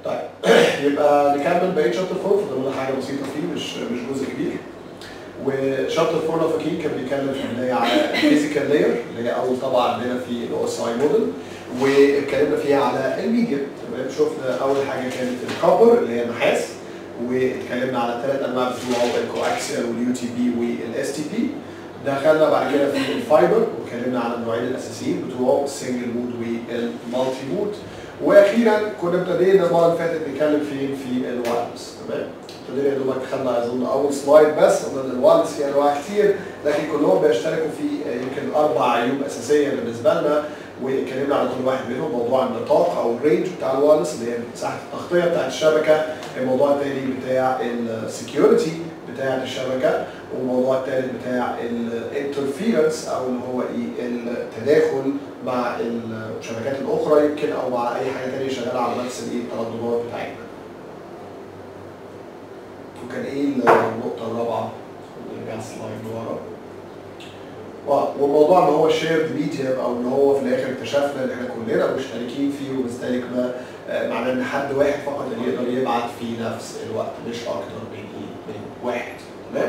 طيب يبقى نكمل بقيه شابتر 4 فاضل لنا حاجه بسيطه فيه مش مش جزء كبير وشابتر 4 لو فاكرين كان بيتكلم في البدايه على الفيزيكال لاير اللي هي اول طبعه عندنا في الاو اس اي موديل واتكلمنا فيها على الميديا تمام شفنا اول حاجه كانت الكوبر اللي هي النحاس واتكلمنا على الثلاث انواع بتوعه الكواكسيال واليو تي بي والاس تي بي دخلنا بعد كده في الفايبر واتكلمنا على النوعين الاساسيين بتوعه السنجل مود والمالتي مود واخيرا كنا ابتدينا المره اللي فاتت نتكلم فين في الوايرلس تمام ابتدينا يا دوبك خدنا اظن اول سلايد بس قلنا ان الوايرلس فيه انواع كتير لكن كلهم بيشتركوا في يمكن اربع عيوب اساسيه بالنسبه لنا واتكلمنا على كل واحد منهم موضوع النطاق او الرينج بتاع الوايرلس اللي هي مساحه التغطيه بتاعت الشبكه الموضوع الثاني بتاع السكيورتي بتاعت الشبكه والموضوع الثالث بتاع الانترفيرنس او اللي هو ايه التداخل مع الشبكات الاخرى يمكن او مع اي حاجه ثانيه شغاله على نفس الايه الترددات بتاعتنا. وكان ايه النقطه الرابعه؟ نرجع سلايد لورا. والموضوع ان هو شيرد ميديم او ان هو في الاخر اكتشفنا ان احنا كلنا مشتركين فيه وبذلك ما معناه ان حد واحد فقط اللي يقدر يبعت في نفس الوقت مش اكتر من ايه؟ من واحد تمام؟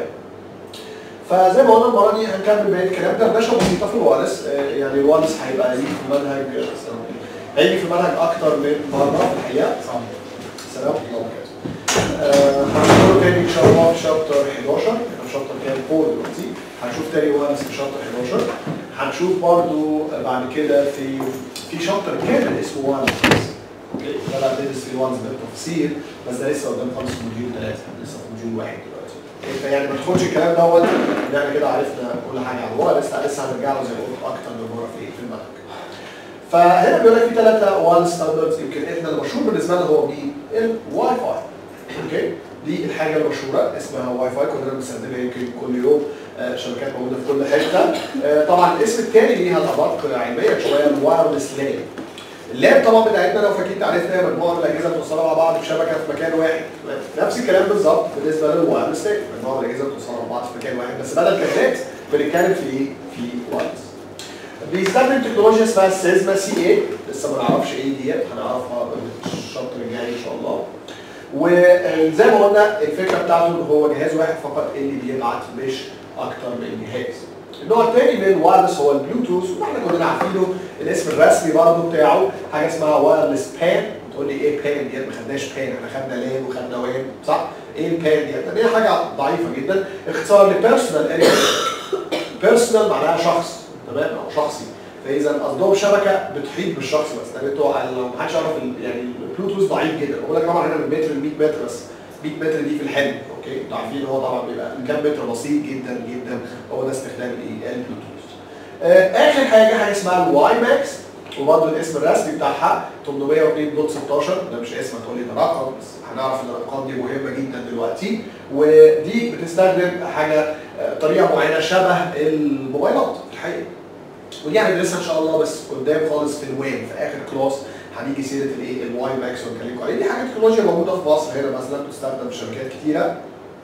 فزي ما قلنا المره دي هنكمل بقيه الكلام دردشه بسيطه في الوالس يعني الوالس هيبقى ليه في المنهج هيجي في المنهج اكتر من مره في الحقيقه سلام الله وبركاته هنشوفه تاني ان شاء الله في شابتر 11 احنا في شابتر كام 4 دلوقتي هنشوف تاني وانس في شابتر 11 هنشوف برضو بعد كده في في شابتر كامل اسمه وانس اوكي ده بقى بندرس فيه وانس بالتفصيل بس ده لسه قدام خالص في موديول 3 لسه في موديول واحد دلوقتي فيعني ما تاخدش الكلام دوت ان احنا كده عرفنا كل حاجه عن الورق لسه لسه هنرجع له زي ما قلت اكتر من مره في في المنهج. فهنا بيقول لك في ثلاثه وان ستاندردز يمكن احنا المشهور بالنسبه لنا هو مين؟ الواي فاي. اوكي؟ دي الحاجه المشهوره اسمها واي فاي كلنا بنستخدمها يمكن كل يوم آه شبكات موجوده في كل حته. آه طبعا الاسم الثاني ليها الادق علميا شويه الوايرلس لاب. اللاب طبعا بتاعتنا لو فاكرين تعرفنا هي مجموعه من الاجهزه متوصله مع بعض في شبكه في مكان واحد نفس الكلام بالظبط بالنسبه للوايرلس لاب مجموعه من الاجهزه متوصله مع بعض في مكان واحد بس بدل كابلات بنتكلم في ايه؟ في وايرلس بيستخدم تكنولوجيا اسمها سيزما سي اي لسه ما نعرفش ايه ديت هنعرفها الشابتر الجاي ان شاء الله وزي ما قلنا الفكره بتاعته ان هو جهاز واحد فقط اللي بيبعت مش اكتر من جهاز النوع الثاني من الوايرلس هو البلوتوث واحنا كلنا عارفينه الاسم الرسمي برضه بتاعه حاجه اسمها وايرلس بان تقول لي ايه بان ديت ما خدناش بان احنا خدنا لان وخدنا وان صح؟ ايه البان ديت؟ دي حاجه ضعيفه جدا اختصار لبيرسونال اريا بيرسونال معناها شخص تمام او شخصي فاذا قصدهم شبكه بتحيط بالشخص بس ده انتوا لو ما حدش يعرف يعني البلوتوث ضعيف جدا بقول لك طبعا هنا من متر ل 100 متر بس 100 متر دي في الحلم اوكي انتوا عارفين ان هو طبعا بيبقى كام متر بسيط جدا جدا هو ده استخدام الايه البلوتوث آه اخر حاجه حاجه اسمها الواي ماكس وبرضه الاسم الرسمي بتاعها 802.16 ده مش اسم هتقول لي ده رقم بس هنعرف ان الارقام دي مهمه جدا دلوقتي ودي بتستخدم حاجه طريقه معينه شبه الموبايلات في الحقيقه ودي هندرسها ان شاء الله بس قدام خالص في الويب في اخر كلاس هنيجي سيره الايه الواي ماكس ونكلمكم عليه دي حاجه تكنولوجيا موجوده في مصر هنا مثلا بتستخدم في شركات كتيره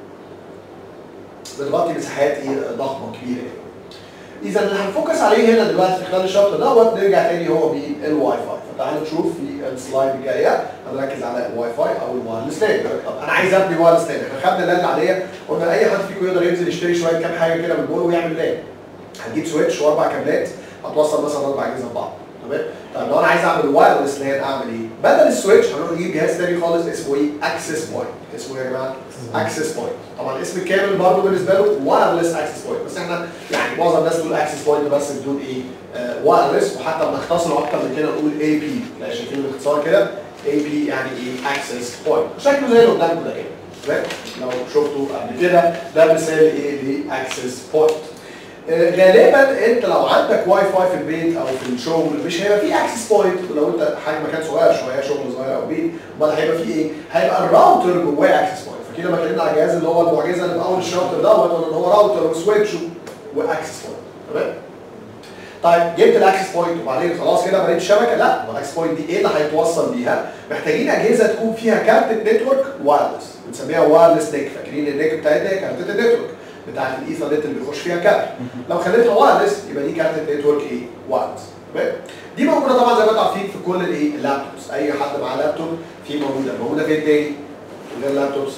بتغطي مساحات ايه ضخمه كبيره اذا اللي هنفوكس عليه هنا دلوقتي في خلال الشابتر دوت نرجع تاني هو بالواي فاي فتعالوا نشوف في السلايد الجايه هنركز على الواي فاي او الوايرلس لان طب انا عايز ابني وايرلس لان احنا خدنا اللان العاديه قلنا اي حد فيكم يقدر ينزل يشتري شويه كام حاجه كده من جوه ويعمل لان هتجيب سويتش واربع كابلات هتوصل مثلا اربع اجهزه ببعض تمام طب لو انا عايز اعمل وايرلس لان اعمل ايه بدل السويتش هنروح نجيب جهاز تاني خالص اسمه ايه اكسس بوينت اسمه ايه يا جماعه اكسس بوينت طبعا الاسم الكامل برضه بالنسبه له وايرلس اكسس بوينت بس احنا يعني معظم الناس تقول اكسس بوينت بس بدون ايه وايرلس وحتى بنختصره اكتر من كده نقول اي بي لا شايفين الاختصار كده اي بي يعني ايه اكسس بوينت شكله زي اللي قدامكم ده كده لو شفتوا قبل كده ده مثال ايه لاكسس بوينت غالبا انت لو عندك واي فاي في البيت او في الشغل مش هيبقى فيه اكسس بوينت لو انت حاجه مكان صغير شويه شغل صغير او بيت امال هيبقى فيه ايه؟ هيبقى الراوتر جواه اكسس بوينت فكده لما اتكلمنا على الجهاز اللي هو المعجزه اللي في اول الشابتر دوت قلنا ان هو راوتر وسويتش واكسس بوينت تمام؟ طيب جبت الاكسس بوينت وبعدين خلاص كده بنيت الشبكه لا ما الاكسس بوينت دي ايه اللي هيتوصل بيها؟ محتاجين اجهزه تكون فيها كارت نتورك وايرلس بنسميها وايرلس نيك فاكرين النيك بتاعتنا كارت النتورك بتاعت الايثرنت اللي بيخش فيها كارت لو خليتها وايرلس يبقى دي كارت نتورك ايه؟ وايرلس تمام دي موجوده طبعا زي ما انتم عارفين في كل الايه اللابتوبس اي حد معاه لابتوب في موجوده موجوده فين تاني غير اللابتوبس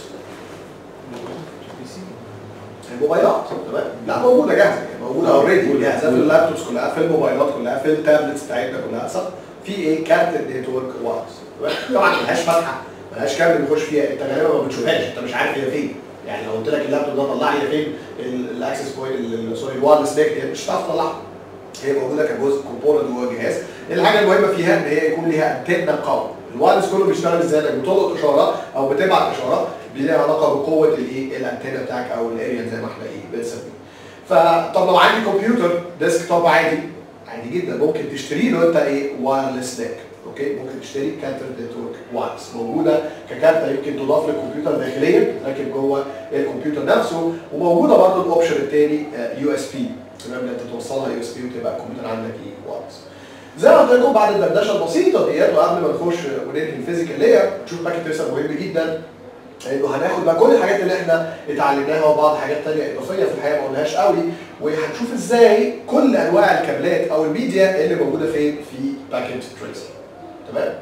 الموبايلات تمام لا موجوده جاهزه يعني موجوده اوريدي جاهزه في اللابتوبس كلها في الموبايلات كلها في التابلتس بتاعتنا كلها صح في ايه كارت نتورك وايرلس طبعا ملهاش فتحه ملهاش كابل بيخش فيها انت غالبا ما بتشوفهاش انت مش عارف هي فين يعني لو قلت لك اللابتوب ده طلع لي فين الاكسس بوينت سوري الوايرلس نيك دي مش هتعرف تطلعها هي موجوده كجزء كومبوننت جوه الجهاز الحاجه المهمه فيها ان هي يكون ليها انتنه قوي الوايرلس كله بيشتغل ازاي انك بتلقط اشارات او بتبعت اشارات ليها علاقه بقوه الايه الانتنه بتاعك او الاريا زي ما احنا ايه بنسميه فطب لو عندي كمبيوتر ديسك توب عادي عادي جدا ممكن تشتري له انت ايه وايرلس نيك اوكي ممكن تشتري كارت نتورك وايرلس موجوده ككارته يمكن تضاف للكمبيوتر داخليا لكن جوه الكمبيوتر نفسه وموجوده برضه الاوبشن الثاني يو اس بي تمام ان انت توصلها يو اس بي وتبقى الكمبيوتر عندك ايه وايرلس زي ما قلت لكم بعد الدردشه البسيطه ديت وقبل ما نخش وننهي الفيزيكال لاير نشوف باكيت تريسر مهم جدا انه هناخد بقى كل الحاجات اللي احنا اتعلمناها وبعض حاجات ثانيه اضافيه في الحقيقه ما قلناهاش قوي وهنشوف ازاي كل انواع الكابلات او الميديا اللي موجوده فين في باكيت تريسر تمام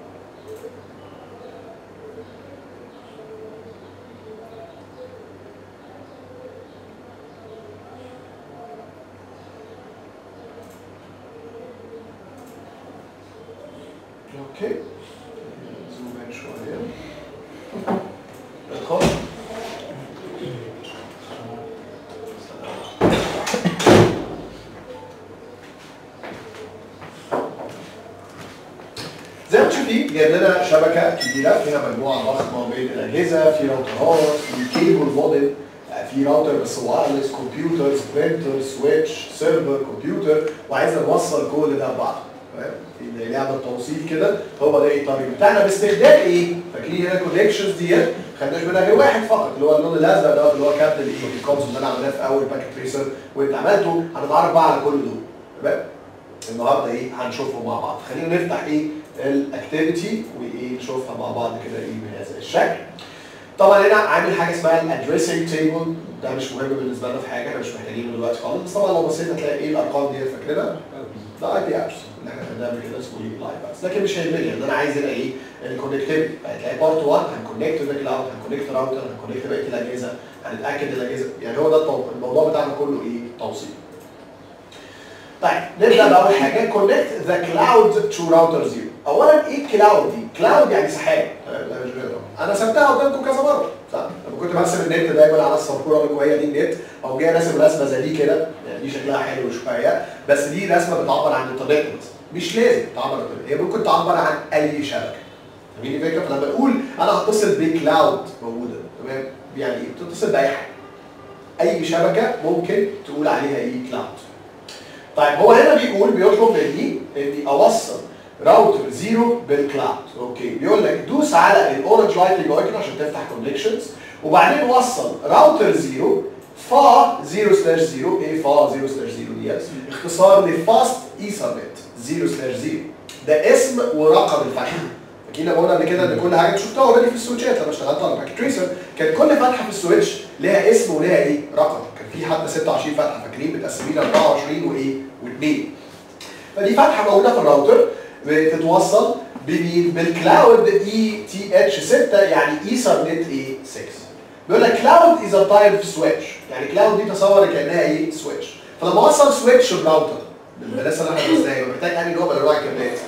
اوكي زوم ان شويه ادخل زي ما تشوفين جايب لنا شبكه كبيره فيها مجموعه ضخمه من الاجهزه في راوترات في كيبل موديل في راوتر بس وايرلس كمبيوترز برينتر سويتش سيرفر كمبيوتر وعايز نوصل كل ده ببعض تمام في لعبه توصيل كده هو ده ايه الطريق بتاعنا باستخدام ايه؟ فاكرين هنا الكونكشنز ديت خدناش منها غير واحد فقط اللي هو اللون الازرق دوت اللي هو كابل الايه الكونسول اللي انا عملناه في اول باكيت تريسر وانت عملته هنتعرف بقى على كل دول تمام؟ النهارده ايه هنشوفهم مع بعض خلينا نفتح ايه الاكتيفيتي وايه نشوفها مع بعض كده ايه بهذا الشكل طبعا هنا عامل حاجه اسمها الادريسنج تيبل ده مش مهم بالنسبه لنا في حاجه احنا مش محتاجينه دلوقتي خالص بس طبعا لو بصيت هتلاقي ايه الارقام دي فاكرينها؟ ده اي بي ابس اللي احنا بنعمل كده اسمه ايه لايف ابس لكن مش هيهمني ان انا عايز هنا ايه الكونكتيفيتي هتلاقي بارت 1 هنكونكت ذا كلاود هنكونكت راوتر هنكونكت بقيه الاجهزه هنتاكد الاجهزه يعني هو ده التو- الموضوع بتاعنا كله ايه توصيل طيب نبدا باول حاجه كونكت ذا كلاود تو راوتر زيرو اولا ايه كلاود دي؟ كلاود يعني سحاب تمام؟ لا مش غير انا سبتها قدامكم كذا مره صح لما كنت برسم النت دايما على السبوره اقول لكم هي دي النت او جاي راسم رسمه زي دي كده يعني دي شكلها حلو شويه بس دي رسمه بتعبر عن الانترنت بس مش لازم تعبر عن الانترنت هي ممكن تعبر عن اي شبكه فاهمين الفكره؟ فلما نقول انا هتصل بكلاود موجوده تمام يعني ايه؟ بتتصل باي حاجه اي شبكه ممكن تقول عليها ايه كلاود طيب هو هنا بيقول بيطلب مني اني اوصل راوتر زيرو بالكلاود اوكي بيقول لك دوس على الاورنج لايت ايكون عشان تفتح كونكشنز وبعدين وصل راوتر زيرو فا 0 سلاش 0 ايه فا 0 سلاش 0 دي اختصار لفاست ايثرنت 0 سلاش 0 ده اسم ورقم الفتحه اكيد قلنا قبل كده ان كل حاجه انت شفتها اوريدي في السويتشات لما اشتغلت على باكيت تريسر كان كل فتحه في السويتش ليها اسم وليها ايه رقم كان في حتى 26 فتحه فاكرين متقسمين 24 وايه و2 فدي فتحه موجوده في الراوتر بتتوصل بمين بالكلاود اي تي اتش 6 يعني ايثرنت ايه 6 بيقول لك كلاود از ا تايب سويتش يعني كلاود دي تصور كانها ايه سويتش فلما اوصل سويتش براوتر بالمدرسه اللي احنا درسناها يبقى محتاج انهي نوع من انواع الكابلات؟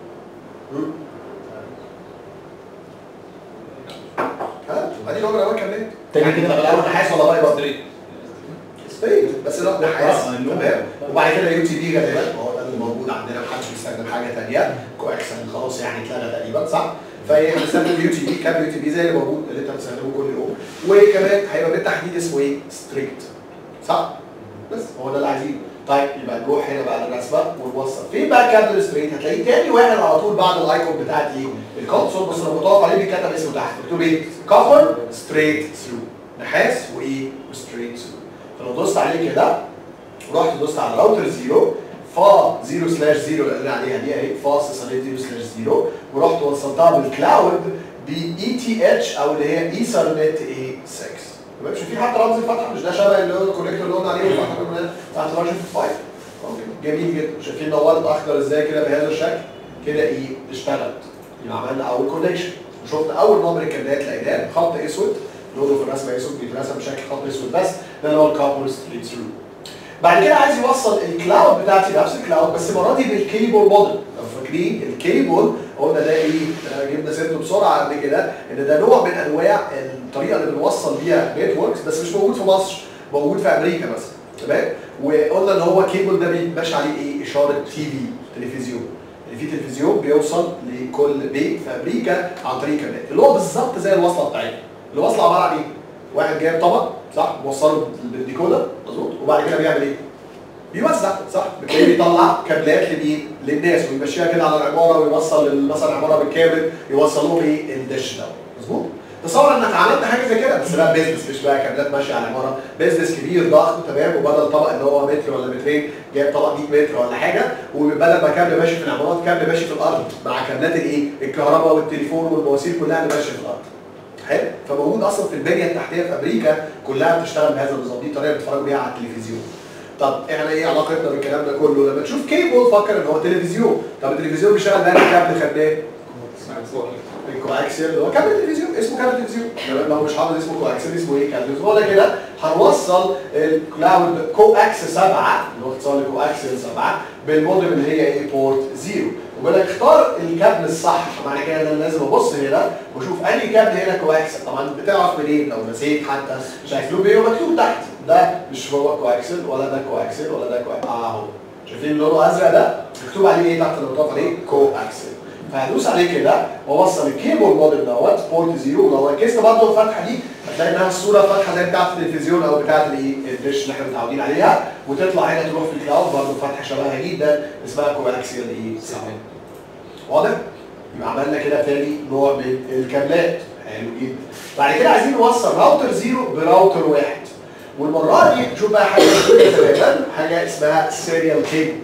ها؟ ادي نوع من انواع الكابلات تاني يعني كده. طب الاول نحاس ولا فايبر؟ ستريت ستريت بس لا نحاس آه، اللون. تمام وبعد كده يو تي بي غالبا هو ده اللي موجود عندنا محدش بيستخدم حاجه ثانيه كواكسل خلاص يعني اتلغى تقريبا صح؟ فايه هنستخدم يو تي بي كام يو تي بي زي اللي موجود اللي انت بتستخدمه كل يوم وكمان هيبقى بالتحديد اسمه ايه؟ ستريت صح؟ بس هو ده اللي عايزينه طيب يبقى نروح هنا بقى للرسمه ونوصل فين بقى كابل ستريت هتلاقيه تاني واحد على طول بعد الايكون بتاعت ايه؟ الكونسول بس لما تقف عليه بيتكتب اسمه تحت مكتوب ايه؟ كفر ستريت ثرو نحاس وايه؟ وستريت ثرو فلو دوست عليه كده ورحت دوست على راوتر زيرو فا 0 سلاش 0 اللي قلنا عليها دي اهي فاص صليت 0 سلاش 0 ورحت وصلتها بالكلاود باي تي اتش او اللي هي ايثرنت اي 6 تمام مش في حتى رمز الفتحه مش ده شبه اللي هو الكونكتور اللي قلنا عليه الفتحه اللي قلنا بتاعت الراجل 5 جميل جدا شايفين نورت اخضر ازاي كده بهذا الشكل كده ايه اشتغلت يبقى عملنا اول كونكشن وشفنا اول نوع من الكابلات لقيناه خط اسود لونه في الرسمه اسود بيترسم بشكل خط اسود بس ده اللي هو الكابل ستريت ثرو بعد كده عايز يوصل الكلاود بتاعتي نفس الكلاود بس المره دي بالكيبل موديل لو فاكرين الكيبل قلنا ده ايه آه، جبنا سيرته بسرعه قبل كده ان ده نوع من انواع الطريقه اللي بنوصل بيها نتوركس بس مش موجود في مصر موجود في امريكا مثلا تمام وقلنا ان هو كيبل ده بيمشي عليه ايه اشاره تي في تلفزيون اللي فيه تلفزيون بيوصل لكل بيت في امريكا عن طريق كابلات اللي هو بالظبط زي الوصله بتاعتنا الوصله عباره عن ايه؟ واحد جايب طبق صح موصله بالديكودا مظبوط وبعد كده بيعمل ايه؟ بيوزع صح بتلاقيه بيطلع كابلات لمين؟ للناس ويمشيها كده على العماره ويوصل مثلا العماره بالكامل يوصل لهم ايه؟ الدش ده مظبوط؟ تصور انك عملت حاجه زي كده بس بقى بيزنس مش بقى كابلات ماشيه على العماره بيزنس كبير ضخم تمام وبدل طبق اللي هو متر ولا مترين جايب طبق 100 متر ولا حاجه وبدل ما كابل ماشي في العمارات كابل ماشي في الارض مع كابلات الايه؟ الكهرباء والتليفون والمواسير كلها اللي ماشيه في الارض حلو فموجود اصلا في البنيه التحتيه في امريكا كلها بتشتغل بهذا النظام دي طريقه بيتفرجوا بيها على التلفزيون طب احنا ايه علاقتنا بالكلام ده كله لما تشوف كيبل فكر ان هو تلفزيون طب التلفزيون بيشتغل بأنهي كابل خدناه الكواكسيال اللي هو كابل تلفزيون اسمه كابل تلفزيون تمام لو مش حافظ اسمه كواكسيال اسمه ايه كابل تلفزيون ولا كده هنوصل الكلاود كو اكس 7 اللي هو اختصار لكواكسيال 7 بالمودم اللي هي ايه بورت زيرو وبقول لك اختار الكابل الصح معنى كده ان انا لازم ابص هنا واشوف انهي كابل هنا كواكسل طبعا بتعرف منين لو نسيت حتى شكله ايه مكتوب تحت ده مش هو كواكسل ولا ده كواكسل ولا ده كواكسل اهو شايفين لونه ازرق ده مكتوب عليه ايه تحت لو عليه كواكسل فهدوس عليه كده واوصل الكيبل موديل دوت بورت زيرو لو ركزت برضه الفتحه دي هتلاقي انها الصوره فاتحه زي بتاعه التلفزيون او بتاعه الايه الدش اللي احنا متعودين عليها وتطلع هنا تروح في الكلاود برضه فتحه شبهها جدا اسمها كواكسيال ايه 7 واضح؟ يبقى عملنا كده تاني نوع من الكابلات حلو جدا بعد كده عايزين نوصل راوتر زيرو براوتر واحد والمره دي نشوف بقى حاجه جديده تماما حاجه اسمها سيريال كيبل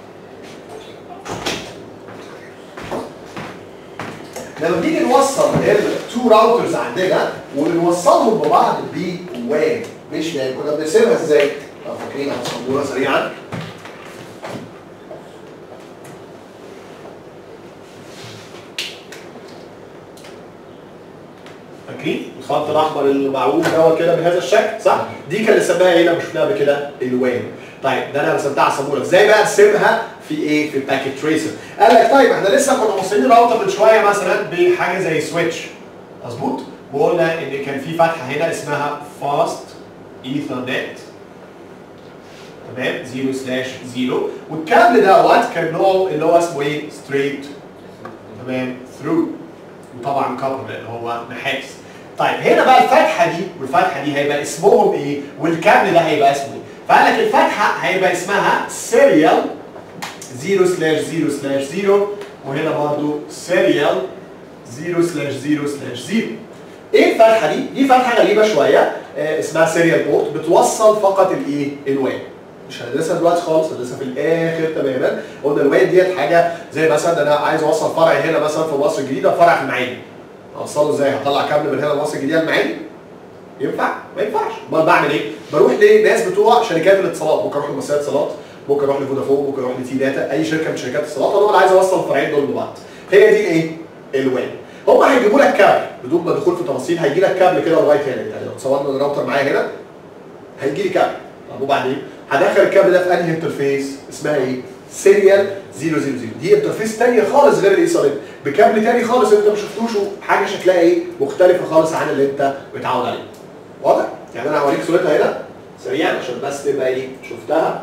لما بنيجي نوصل التو راوترز عندنا ونوصلهم ببعض بوان مش لان كنا بنرسمها ازاي؟ لو فاكرين على السبوره سريعا فاكرين؟ الخط الاحمر المعروج دوت كده بهذا الشكل صح؟ دي كان اسمها ايه لما شفناها قبل كده؟ الوان. طيب ده انا رسمتها على السبوره ازاي بقى ارسمها في ايه؟ في الباكيت تريسر. قال لك طيب احنا لسه كنا موصلين الراوتر من شويه مثلا بحاجه زي سويتش مظبوط؟ وقلنا ان كان في فتحه هنا اسمها فاست ايثرنت تمام 0 سلاش 0 والكابل دوت كان نوعه اللي هو اسمه ايه؟ ستريت تمام ثرو وطبعا كابل اللي هو نحاس طيب هنا بقى الفتحه دي والفتحه دي هيبقى اسمهم ايه والكابل ده هيبقى اسمه ايه فقال لك الفتحه هيبقى اسمها سيريال 0 سلاش 0 سلاش 0 وهنا برضو سيريال 0 سلاش 0 سلاش 0 ايه الفتحه دي دي فتحه غريبه شويه آه اسمها سيريال بورت بتوصل فقط الايه الوان مش هندرسها دلوقتي خالص هندرسها في الاخر تماما قلنا الوان ديت حاجه زي مثلا انا عايز اوصل فرع هنا مثلا في مصر الجديده فرع في المعادي اوصله ازاي هطلع كابل من هنا لمصر الجديده المعادي ينفع ما ينفعش امال بعمل ايه بروح لناس بتوع شركات الاتصالات ممكن اروح لمؤسسات اتصالات ممكن اروح لفودافون ممكن اروح لتي داتا اي شركه من شركات الاتصالات اقول انا عايز اوصل الفرعين دول ببعض هي دي الايه الوان هم هيجيبوا لك كابل بدون ما دخول في تفاصيل هيجي لك كابل كده لغايه هنا يعني لو تصورنا الراوتر معايا هنا هيجي لي كابل طب وبعدين هدخل الكابل ده في انهي انترفيس اسمها ايه سيريال 000 دي انترفيس ثانيه خالص غير الايثرنت بكابل ثاني خالص انت ما شفتوش حاجه شكلها ايه مختلفه خالص عن اللي انت متعود عليه واضح يعني انا هوريك صورتها هنا سريعا عشان بس تبقى ايه شفتها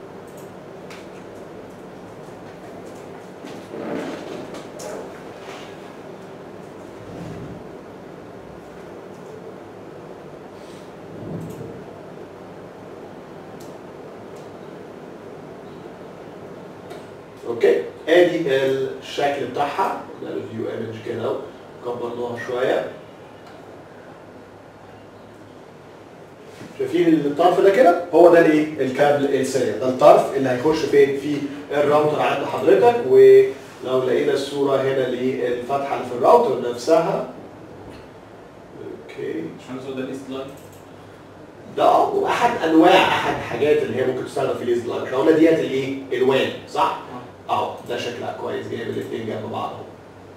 اوكي ادي الشكل بتاعها ده الفيو ايمج كده كبرناها شويه شايفين الطرف ده كده هو ده الايه الكابل السريع ده الطرف اللي هيخش فين في الراوتر عند حضرتك ولو لقينا الصوره هنا للفتحه اللي في الراوتر نفسها اوكي مش عارف ده الايست لاين ده اه واحد انواع احد حاجات اللي هي ممكن تستخدم في ليز لاين احنا قلنا ديت الايه؟ الوان صح؟ اه ده شكلها كويس جايب الاثنين جنب بعض اهو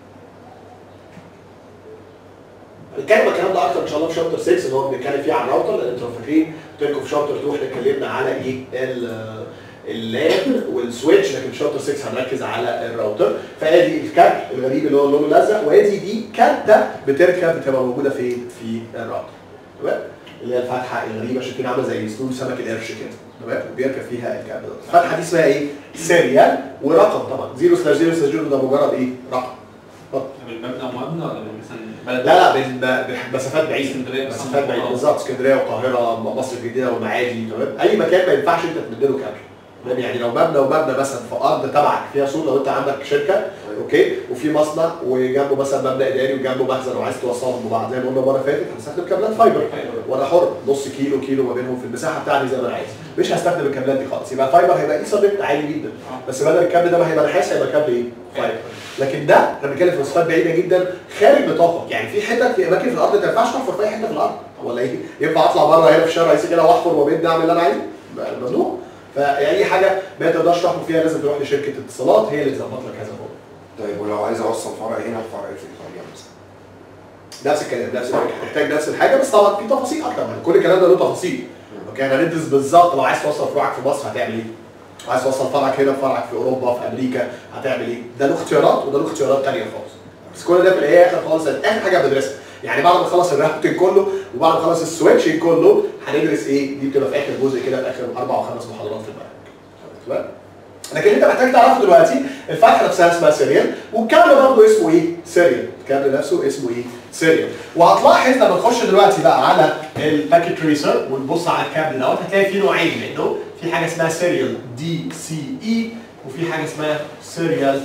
هنتكلم الكلام ده اكتر ان شاء الله في شابتر 6 اللي هو بنتكلم فيه عن الراوتر لان انتوا فاكرين قلت لكم في شابتر 2 احنا اتكلمنا على ايه؟ ال- اللان والسويتش لكن في شابتر 6 هنركز على الراوتر فادي الكابل الغريب اللي هو اللون الازرق وادي دي كارته بتركب بتبقى موجوده فين؟ في الراوتر تمام؟ اللي هي الفتحه الغريبه شايفين عامله زي سنون سمك القرش كده تمام؟ وبيركب فيها الكابل ده الفتحه دي اسمها ايه؟ سيريال ورقم طبعا 0 سلاش 0 سلاش 0 ده مجرد ايه؟ رقم بالمبنى ومبنى ولا مثلا بلد لا لا بال- بمسافات بعيده اسكندريه مثلا. مسافات بعيده بالظبط اسكندريه والقاهره مصر الجديده والمعادي تمام اي مكان ما ينفعش انت تمد له كابل تمام؟ يعني لو مبنى ومبنى مثلا في ارض تبعك فيها سور لو انت عندك شركه اوكي وفي مصنع وجنبه مثلا مبنى اداري وجنبه مخزن وعايز توصلهم ببعض زي ما قلنا المره اللي فاتت هنستخدم كابلات فايبر وانا حر نص كيلو كيلو ما بينهم في المساحه بتاعتي زي ما انا عايز مش هستخدم الكابلات دي خالص يبقى الفايبر هيبقى ايثرنت عادي جدا بس بدل الكابل ده ما هيبقى نحاس هيبقى كابل ايه؟ فايبر لكن ده احنا بنتكلم في مسافات بعيده جدا خارج نطاقك يعني في حتت في اماكن في الارض ما ينفعش تحفر في اي حته في الارض ولا ايه؟ ينفع اطلع بره هنا في الشارع الرئيسي كده واحفر وابد اعمل اللي انا عايزه؟ ممنوع فاي حاجه ما تقدرش تحفر فيها لازم تروح لشركه اتصالات هي اللي تظبط لك هذا الموضوع طيب ولو عايز اوصل فرع هنا وفرع في ايطاليا مثلا نفس الكلام نفس الفكره هتحتاج نفس الحاجه بس طبعا في تفاصيل اكتر من كل الكلام ده له تفاصيل اوكي احنا هندرس بالظبط لو عايز توصل فروعك في مصر هتعمل ايه؟ عايز توصل فرعك هنا فرعك في اوروبا في امريكا هتعمل ايه؟ ده له اختيارات وده له اختيارات ثانيه خالص بس كل ده في الاخر خالص اخر حاجه بندرسها يعني بعد ما نخلص الراوتنج كله وبعد ما نخلص السويتشنج كله هندرس ايه؟ دي بتبقى في اخر جزء كده في اخر اربع او خمس محاضرات في المنهج تمام؟ لكن انت محتاج تعرفه دلوقتي الفتحه نفسها اسمها سيريال والكابل برضه اسمه ايه؟ سيريال الكابل نفسه اسمه ايه؟ سيريال وهتلاحظ لما نخش دلوقتي بقى على الباكيت تريسر ونبص على الكابل دوت هتلاقي فيه نوعين منه في حاجه اسمها سيريال دي سي اي وفي حاجه اسمها سيريال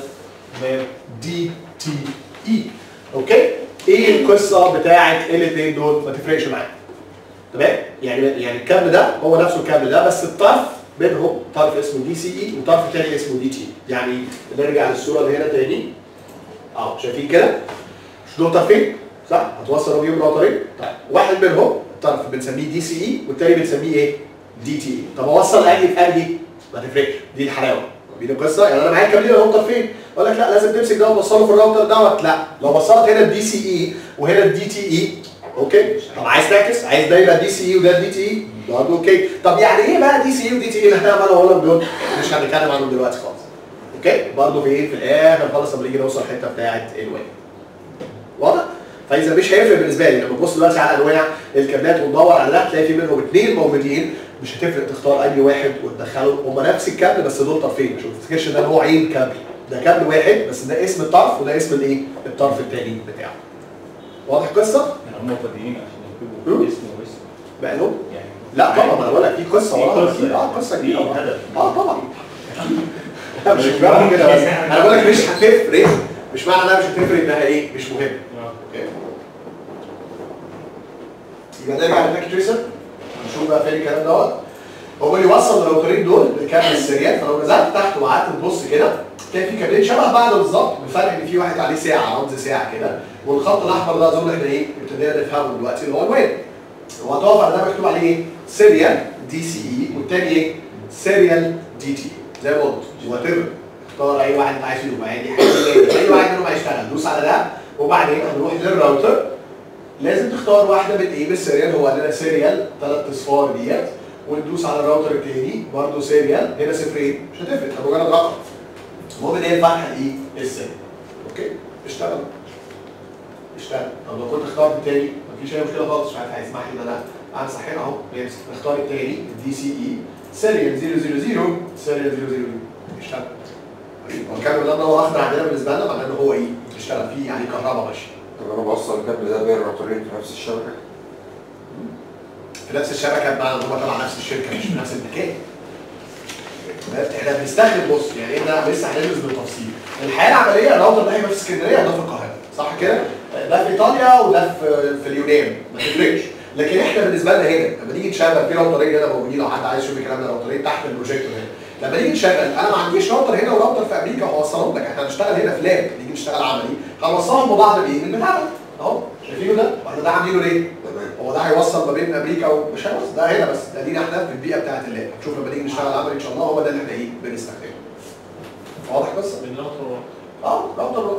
دي تي اي اوكي؟ ايه القصه بتاعت الاثنين دول ما تفرقش معايا تمام يعني يعني الكابل ده هو نفسه الكابل ده بس الطرف بينهم طرف اسمه دي سي اي وطرف تاني اسمه دي تي يعني نرجع للصوره اللي هنا تاني اهو شايفين كده مش دول طرفين صح هتوصل بيهم راوترين طيب واحد منهم الطرف بنسميه دي سي اي والتاني بنسميه ايه دي تي اي طب اوصل انهي في انهي ما تفرقش دي الحلاوه دي القصه يعني انا معايا كابلين اهو طرفين اقول لك لا لازم تمسك ده وتوصله في الراوتر دوت لا لو وصلت هنا الدي سي اي وهنا الدي تي اي اوكي طب عايز تعكس عايز ده يبقى دي سي اي وده دي تي اي برضه اوكي طب يعني ايه بقى دي سي اي ودي تي اي اللي احنا عمالين نقولهم دول مش هنتكلم عنهم دلوقتي خالص اوكي برضه في ايه في الاخر خالص لما نيجي نوصل الحته بتاعت الواي واضح فاذا مش هيفرق بالنسبه لي لما تبص دلوقتي على انواع الكابلات وتدور على ده تلاقي في منهم اثنين موجودين مش هتفرق تختار اي واحد وتدخله هما نفس الكابل بس دول طرفين عشان ما تفتكرش ده نوعين كابل ده كابل واحد بس ده اسم الطرف وده اسم الايه الطرف الثاني بتاعه واضح القصه؟ يعني هم فاضيين عشان يكتبوا اسم واسم بقى لهم يعني لا طبعا انا بقول لك في قصه في وراها قصة أكيد. اه يعني. قصه في كبيره طبعاً. هدف. اه طبعا لا مش مجرد كده بس انا بقول لك مش هتفرق مش معنى انها مش هتفرق انها ايه مش مهمه اوكي يبقى نرجع للباك تريسر نشوف بقى فين الكلام دوت هو اللي يوصل الراوترين دول بالكابل السريال فلو نزلت تحت وقعدت تبص كده تلاقي في كابلين شبه بعض بالظبط بالفرق ان في واحد عليه ساعه رمز ساعه كده والخط الاحمر ده اظن احنا ايه ابتدينا نفهمه دلوقتي اللي هو الوين هو هتقف على ده مكتوب عليه ايه؟ سيريال دي سي اي والتاني ايه؟ سيريال دي تي زي ما قلت وات ايفر اختار اي واحد انت عايز فيهم عادي حاجه اي واحد منهم هيشتغل دوس على ده وبعدين هنروح للراوتر لازم تختار واحده من ايه بالسيريال هو قال لنا سيريال ثلاث اصفار ديت وندوس على الراوتر التاني برضه سيريال هنا صفرين مش هتفرق ده مجرد رقم المهم ان هي الفتحه الايه؟ السيريال اوكي اشتغل اشتغل طب لو كنت اخترت تاني مفيش اي مشكله خالص مش عارف هيسمح لي ان انا امسح هنا اهو بيمسك اختار التاني الدي سي اي سيريال 000 سيريال 000 اشتغل هو الكابل ده هو اخضر عندنا بالنسبه لنا معناه ان هو ايه؟ اشتغل فيه يعني كهرباء ماشيه طب انا بوصل الكابل ده بين الراوترين في نفس الشبكه في نفس الشبكه بمعنى ان هم تبع نفس الشركه مش في نفس المكان احنا بنستخدم بص يعني احنا لسه هندرس بالتفصيل الحياه العمليه الراوتر ده هيبقى في اسكندريه وده في القاهره صح كده؟ ده في ايطاليا وده في في اليونان ما تفرقش لكن احنا بالنسبه لنا هنا لما نيجي نشغل في راوترين هنا موجودين لو حد عايز يشوف الكلام ده راوترين تحت البروجيكتور هنا لما نيجي نشغل انا ما عنديش راوتر هنا وراوتر في امريكا وهوصلهم لك احنا هنشتغل هنا في لاب نيجي نشتغل عملي هنوصلهم ببعض بايه؟ بالبتاع ده اهو شايفينه ده؟ واحنا ده عاملينه ليه؟ تمام هو ده هيوصل ما بين امريكا ومش هيوصل ده هنا بس ده لينا احنا في البيئه بتاعت اللاب شوف لما نيجي نشتغل عملي ان شاء الله هو ده اللي احنا ايه بنستخدمه واضح بس بالنقطة اه راوتر راوتر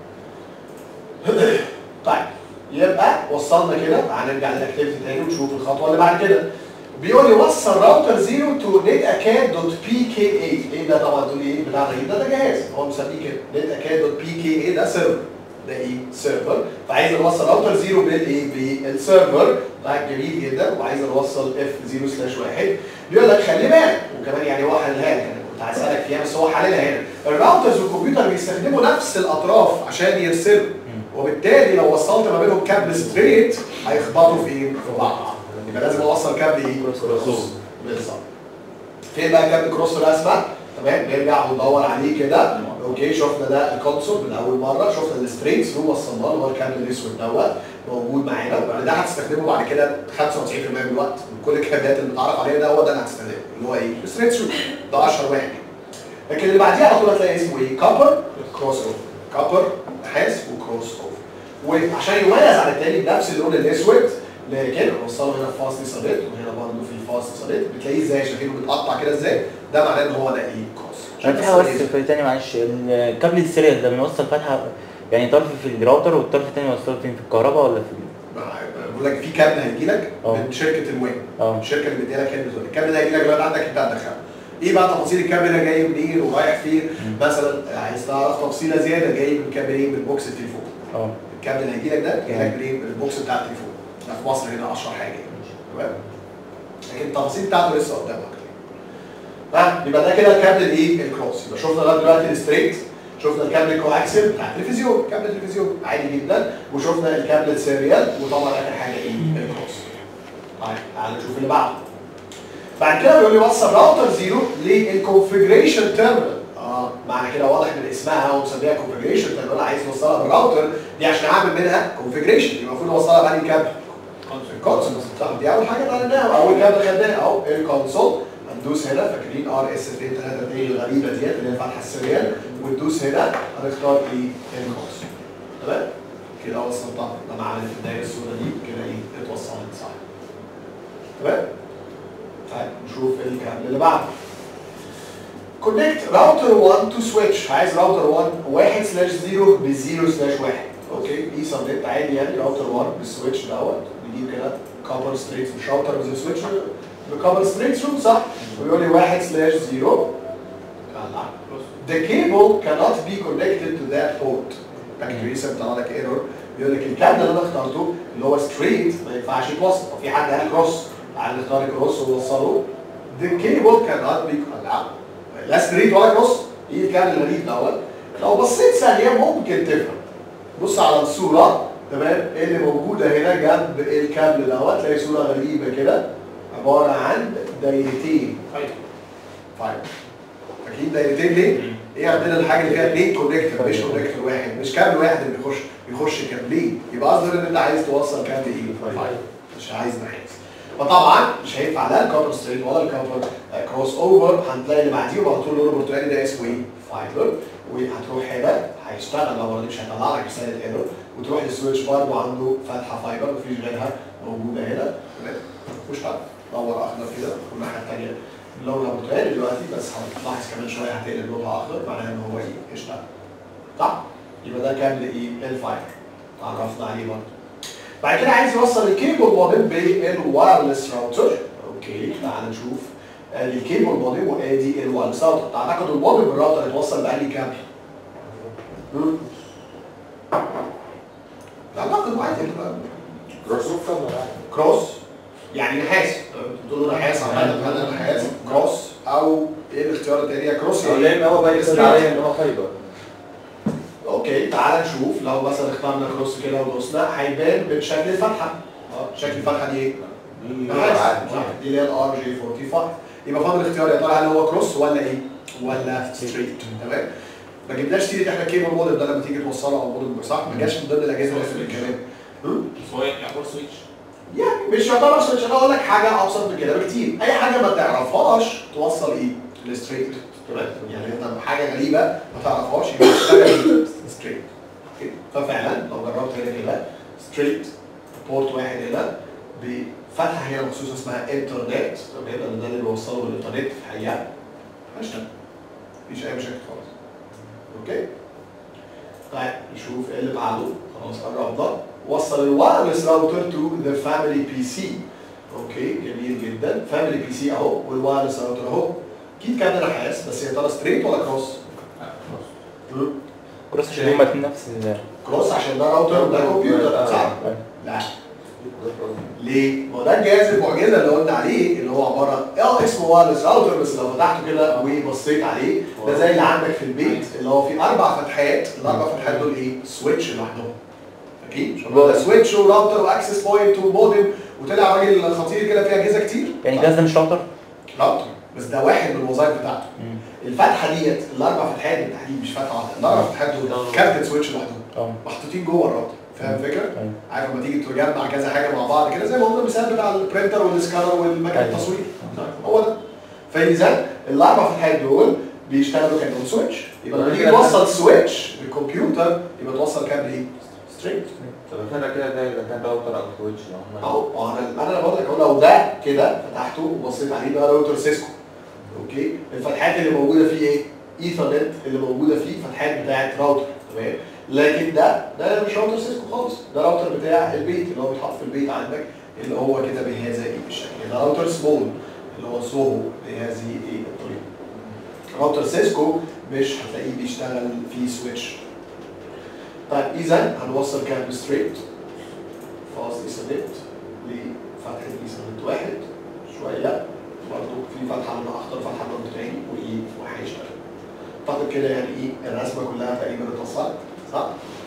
طيب يبقى وصلنا كده هنرجع للاكتيفيتي تاني ونشوف الخطوه اللي بعد كده بيقول لي وصل راوتر 0 تو نت اكاد دوت بي كي اي ايه ده طبعا تقول لي ايه بتاع غريب ده ده جهاز هو مسميه كده نت اكاد دوت بي كي اي ده سيرفر ده ايه سيرفر فعايز نوصل راوتر 0 بالايه بالسيرفر ده جميل جدا وعايز نوصل اف 0 سلاش 1 بيقول لك خلي بالك وكمان يعني هو حلها لك انا كنت هسالك فيها بس هو حللها هنا الراوترز والكمبيوتر بيستخدموا نفس الاطراف عشان يرسلوا وبالتالي لو وصلت ما بينهم كابل ستريت هيخبطوا في ايه؟ في بعض يبقى لازم اوصل كابل ايه؟ كروس. بالظبط فين بقى كابل كروس الرسمه؟ تمام نرجع وندور عليه كده اوكي شفنا ده الكونسول من اول مره شفنا الستريت ثرو وصلنا له هو الكابل الاسود دوت موجود معانا وبعد ده هتستخدمه بعد كده 95% من الوقت من كل الكابلات اللي متعرف عليها ده هو ده اللي هتستخدمه اللي هو ايه؟ الستريت ثرو ده اشهر واحد لكن اللي بعديه على طول هتلاقي اسمه ايه؟ كابر كروس اوفر كابر نحاس وكروس اوفر وعشان يميز عن التاني بنفس اللون الاسود لكن وصله هنا في فاصل صليت وهنا برضه في فاصل صليت بتلاقيه ازاي شايفينه بيتقطع كده ازاي ده معناه ان هو ده ايه كروس انا في حاجه بس في تاني معلش الكابل السيريال ده بنوصل فتحه يعني طرف في الراوتر والطرف التاني وصله فين في الكهرباء ولا في بقول لك في كابل هيجي لك اه. من شركه الموين اه الشركه اللي مديها لك كابل الكابل ده هيجي لك دلوقتي عندك انت هتدخله ايه بقى تفاصيل الكابل ده جاي منين ورايح فين مثلا عايز تعرف تفصيله زياده جاي من كابل ايه من بوكس التليفون اه الكابل اللي هيجي لك ده جاي لك منين من البوكس بتاع التليفون ده في مصر هنا اشهر حاجه تمام لكن التفاصيل بتاعته لسه قدامك ها يبقى ده كده الكابل الايه الكروس يبقى شفنا لغايه دلوقتي الستريت شفنا الكابل الكواكسل بتاع التلفزيون كابل التلفزيون عادي جدا وشفنا الكابل السيريال وطبعا اخر حاجه ايه الكروس طيب تعالى نشوف اللي بعده بعد كده بيقول لي وصل راوتر زيرو للكونفجريشن تيرمينال اه معنى كده واضح من اسمها هو مسميها كونفجريشن تيرمينال عايز توصلها بالراوتر دي عشان اعمل منها كونفجريشن يبقى المفروض اوصلها بأنهي كابل الكونسول صح دي اول حاجه اتعلمناها اول كابل خدناها اهو الكونسول هندوس هنا فاكرين ار اس 232 الغريبه ديت اللي هي الفتحه السريال وندوس هنا هنختار ايه الكونسول تمام كده وصلتها لما عملت الدايره السوداء دي كده ايه اتوصلت صح تمام طيب نشوف الكابل اللي بعده كونكت راوتر 1 تو سويتش عايز راوتر 1 1 سلاش 0 ب 0 سلاش 1 اوكي دي سبنت عادي يعني راوتر 1 بالسويتش دوت بيجيب كده كابل ستريت مش راوتر زي سويتش بكابل ستريت ثرو صح ويقول لي 1 سلاش 0 The cable cannot be connected to that port. فاكر لسه بيطلع لك ايرور بيقول لك الكابل اللي انا اخترته اللي هو ستريت ما ينفعش يتوصل وفي حد قال كروس تعال نختار كروس ووصله The cable cannot be لا لا ستريت ولا كروس ايه الكابل الغريب دوت لو بصيت ثانيه ممكن تفهم بص على الصوره تمام ايه اللي موجوده هنا جنب الكابل دوت تلاقي صوره غريبه كده عباره عن دايرتين طيب فايبر اكيد دايرتين ليه؟ ايه عندنا الحاجه اللي فيها اثنين كونكتور مش كونكتور واحد مش كابل واحد اللي بيخش بيخش كابلين يبقى قصدي ان انت عايز توصل كابل ايه؟ فايبر مش عايز نحاس فطبعا مش هينفع لا الكابل ستريت ولا الكابل كروس اوفر هتلاقي اللي بعديه وعلى طول لونه برتقالي ده اسمه ايه؟ فايبر وهتروح هنا هيشتغل لو مش هيطلع لك رساله ايرور وتروح للسويتش برضه عنده فتحه فايبر مفيش غيرها موجوده هنا تمام مفيش حاجه دور اخضر كده والناحيه الثانيه لونها برتقالي دلوقتي بس هتلاحظ كمان شويه هتقلب لونها اخضر معناها ان هو ايه اشتغل صح؟ يبقى ده كابل ايه؟ الفايبر تعرفنا عليه برضه بعد كده عايز يوصل الكيبل مودم بالوايرلس راوتر اوكي تعال نشوف ادي الكيبل مودم وادي الوايرلس راوتر تعتقد المودم بالراوتر هيتوصل بأنهي كابل؟ مم؟ تعتقد واحد كروس اوفر كروس يعني نحاس بتقولوا نحاس عمال هذا نحاس كروس او ايه الاختيار التاني يا كروس هو ايه؟ لان هو باين ستريت. عليا ان هو فايبر اوكي تعال نشوف لو مثلا اخترنا كروس كده ودوسنا هيبان من شكل الفتحه اه شكل الفتحه دي ايه؟ نحاس صح دي اللي هي الار جي 45 يبقى فاضل الاختيار يا ترى هل هو كروس ولا ايه؟ ولا ستريت تمام؟ ما جبناش سيره احنا كيبل موديل ده لما تيجي توصله او موديل صح؟ ما جاش من ضمن الاجهزه اللي في الكلام هم؟ هو يعتبر سويتش يعني مش يعتبر سويتش انا اقول لك حاجه ابسط من كده بكتير اي حاجه ما تعرفهاش توصل ايه؟ للستريت تمام؟ يعني انت حاجه غريبه ما تعرفهاش يبقى تشتغل ستريت ففعلا لو جربت هنا كده ستريت بورت واحد هنا بفتحه هنا مخصوصه اسمها انترنت تمام لان ده اللي بيوصله بالانترنت في الحقيقه هاشتاج مفيش اي مشاكل خالص اوكي طيب نشوف ايه اللي بعده خلاص قربنا وصل الوايرلس راوتر تو ذا فاميلي بي سي اوكي جميل جدا فاميلي بي سي اهو والوايرلس راوتر اهو اكيد كان نحاس بس يا ترى ستريت ولا كروس؟ كروس عشان هما الاتنين نفس ال كروس عشان ده راوتر وده كمبيوتر صح؟ لا ليه؟ ما هو ده الجهاز المعجزه اللي قلنا عليه اللي هو عباره اه اسمه وايرلس راوتر بس لو فتحته كده وبصيت عليه ده زي اللي عندك في البيت اللي هو فيه اربع فتحات الاربع فتحات دول ايه؟ سويتش لوحدهم اكيد مش هو ده سويتش وراوتر واكسس بوينت ومودم وطلع راجل خطير كده فيه اجهزه كتير يعني الجهاز ده مش راوتر؟ راوتر بس ده واحد من الوظائف بتاعته مم. الفتحه ديت الاربع فتحات بالتحديد مش فتحه واحده الاربع فتحات دول كارت سويتش لوحدهم اه محطوطين جوه الراوتر فاهم الفكره؟ ايوه عارف لما تيجي تجمع كذا حاجه مع بعض كده زي ما قلنا المثال بتاع البرينتر والسكانر والمكنه أيوة. التصوير هو ده فاذا الاربع فتحات دول بيشتغلوا كانهم سويتش يبقى لما تيجي توصل سويتش بالكمبيوتر يبقى توصل كابل ايه؟ ستريت طب الفرق كده ده اذا كان راوتر او سويتش لو هم اهو ما انا انا بقول لك اهو لو ده كده فتحته وبصيت عليه ده راوتر سيسكو اوكي الفتحات اللي موجوده فيه ايه؟ ايثرنت اللي موجوده فيه فتحات بتاعت راوتر تمام لكن ده ده مش راوتر سيسكو خالص ده راوتر بتاع البيت اللي هو بيتحط في البيت عندك اللي هو كده بهذا ايه الشكل ده راوتر سمول اللي هو سوهو بهذه ايه الطريقه راوتر سيسكو مش هتلاقيه بيشتغل فيه سويتش طيب اذا هنوصل كابل ستريت فاست ايثرنت لفتحه ايثرنت واحد شويه برضه في فتحه لما اختار فتحه لما تاني وايه وهيشتغل اعتقد كده يعني ايه الرسمه كلها تقريبا اتوصلت صح؟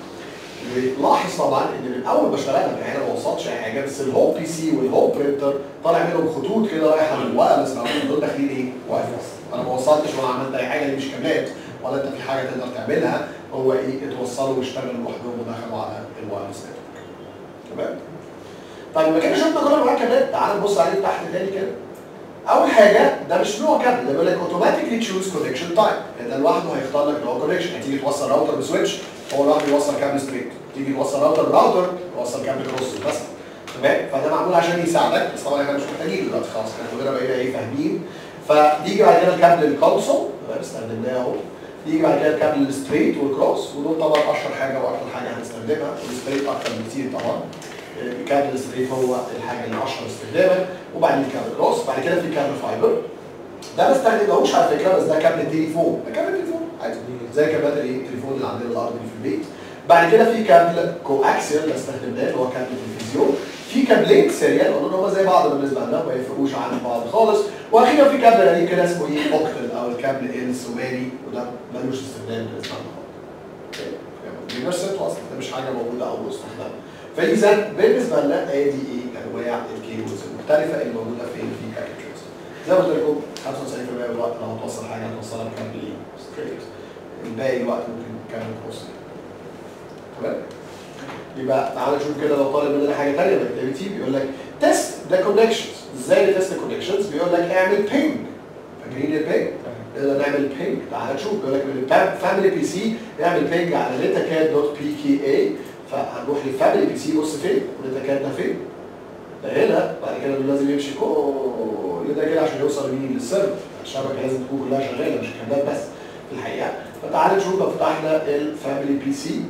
ولاحظ طبعا ان من اول ما اشتغلنا يعني انا ما وصلتش اي حاجه بس الهوم بي سي والهوم برينتر طالع منهم خطوط كده رايحه للوايرلس راوتر دول داخلين ايه؟ وايرلس انا ما وصلتش ولا عملت اي حاجه دي مش كابلات ولا انت في حاجه تقدر تعملها هو ايه اتوصلوا واشتغلوا لوحدهم ودخلوا على الوايرلس نتورك تمام؟ طيب ما كانش شفنا كنا معاه كابلات تعال نبص عليه تحت تاني كده اول حاجه ده مش نوع كابل ده بيقول لك اوتوماتيكلي تشوز كونكشن تايب ده لوحده هيختار لك نوع كونكشن هتيجي توصل راوتر بسويتش هو لوحده يوصل كابل ستريت تيجي توصل راوتر براوتر يوصل كابل كروس مثلا تمام فده معمول عشان يساعدك بس طبعا احنا مش محتاجين دلوقتي خلاص احنا كلنا بقينا ايه فاهمين فيجي بعد كده الكابل الكونسول تمام استخدمناه اهو يجي بعد كده الكابل الستريت والكروس ودول طبعا اشهر حاجه واكتر حاجه هنستخدمها الستريت اكتر بكتير طبعا الكابل الستريت هو الحاجه اللي اشهر استخداما وبعدين كابل كروس بعد كده في كابل فايبر ده ما استخدمناهوش على فكره بس ده كابل تليفون ده كابل تليفون عادي زي كابلات الايه التليفون اللي عندنا الارضي في البيت بعد كده في كابل كو اكسيال اللي استخدمناه اللي هو كابل التلفزيون في كابلين سيريال قلنا ان هم زي بعض بالنسبه لنا ما يفرقوش عن بعض خالص واخيرا في كابل غريب كده اسمه ايه اوكتل او الكابل السومري وده ملوش استخدام بالنسبه لنا خالص يونيفرسال اصلا ده مش حاجه موجوده او مستخدمه فاذا بالنسبه لنا هي دي ايه انواع الكيبلز المختلفه اللي موجوده فين في باكجز زي ما قلت لكم 95% من الوقت لو هتوصل حاجه هتوصلها بكابل ايه ستريت الباقي الوقت ممكن كابل كروس تمام يبقى تعالى نشوف كده لو طالب مننا حاجه ثانيه من الاكتيفيتي بيقول لك تيست ذا كونكشنز ازاي نتست الكونكشنز بيقول لك اعمل بينج فاكرين البينج نقدر نعمل بينج تعالى نشوف بيقول لك من الفاميلي بي سي نعمل بينج على نتاكاد دوت بي كي اي فهنروح للفاميلي بي سي بص فين ونتاكاد ده فين ده هنا بعد كده لازم يمشي كل ده كده عشان يوصل لمين للسيرفر الشبكه لازم تكون كلها شغاله مش كابلات بس في الحقيقه فتعالى نشوف لو فتحنا الفاميلي بي سي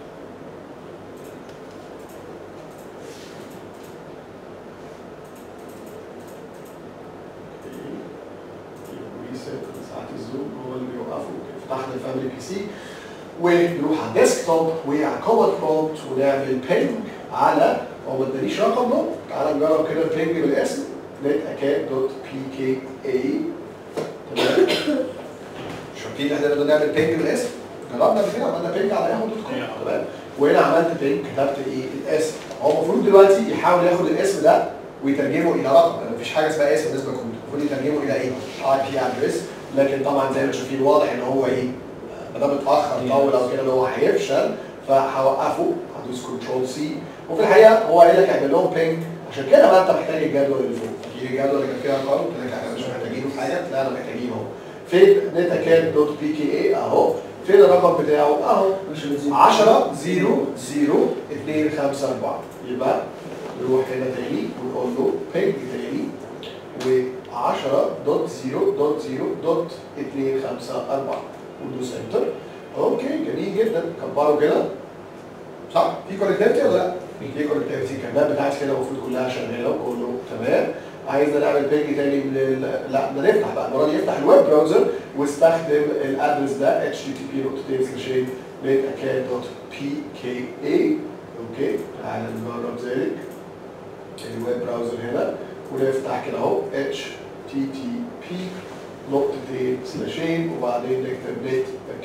ساعات الزوم هو اللي بيوقفه فتحنا الفاميلي بي سي ونروح على الديسكتوب وعلى كوماند برومبت ونعمل بينج على هو ما ادانيش رقم ده تعالى نجرب كده البينج بالاسم نت اكاد دوت بي كي اي تمام شايفين احنا نقدر نعمل بينج بالاسم جربنا قبل كده عملنا بينج على ياهو دوت كوم تمام وهنا عملت بينج كتبت ايه الاسم هو المفروض دلوقتي يحاول ياخد الاسم ده ويترجمه الى رقم لان مفيش حاجه اسمها اسم بالنسبه للكمبيوتر المفروض يترجمه الى ايه؟ اي بي ادرس لكن طبعا زي ما شايفين واضح ان هو ايه ما دام اتاخر طول او كده ان هو هيفشل فهوقفه هدوس كنترول سي وفي الحقيقه هو قايل لك اعمل لهم بينج عشان كده بقى انت محتاج الجدول اللي فوق فاكر الجدول اللي كان فيها ارقام قلت لك احنا مش محتاجينه في حاجه لا انا محتاجينه اهو فين نتا كاد دوت بي كي اي اهو فين الرقم بتاعه اهو 10 0 0 2 5 4 يبقى نروح هنا تاني ونقول له بيج تاني و10 دوت 0 دوت 0 دوت 2 5 4 وندوس انتر اوكي جميل جدا كبروا كده صح في كونكتيفيتي ولا لا؟ في كونكتيفيتي الكابلات بتاعتي كده المفروض كلها شغاله وكله تمام عايزنا نعمل بيج تاني من ال- لا ده نفتح بقى المره دي نفتح الويب براوزر واستخدم الادرس ده http نقطتين سلاشين netacad.pka اوكي تعالى نجرب ذلك الويب براوزر هنا ونفتح كده اهو http نقطتين سلاشين وبعدين نكتب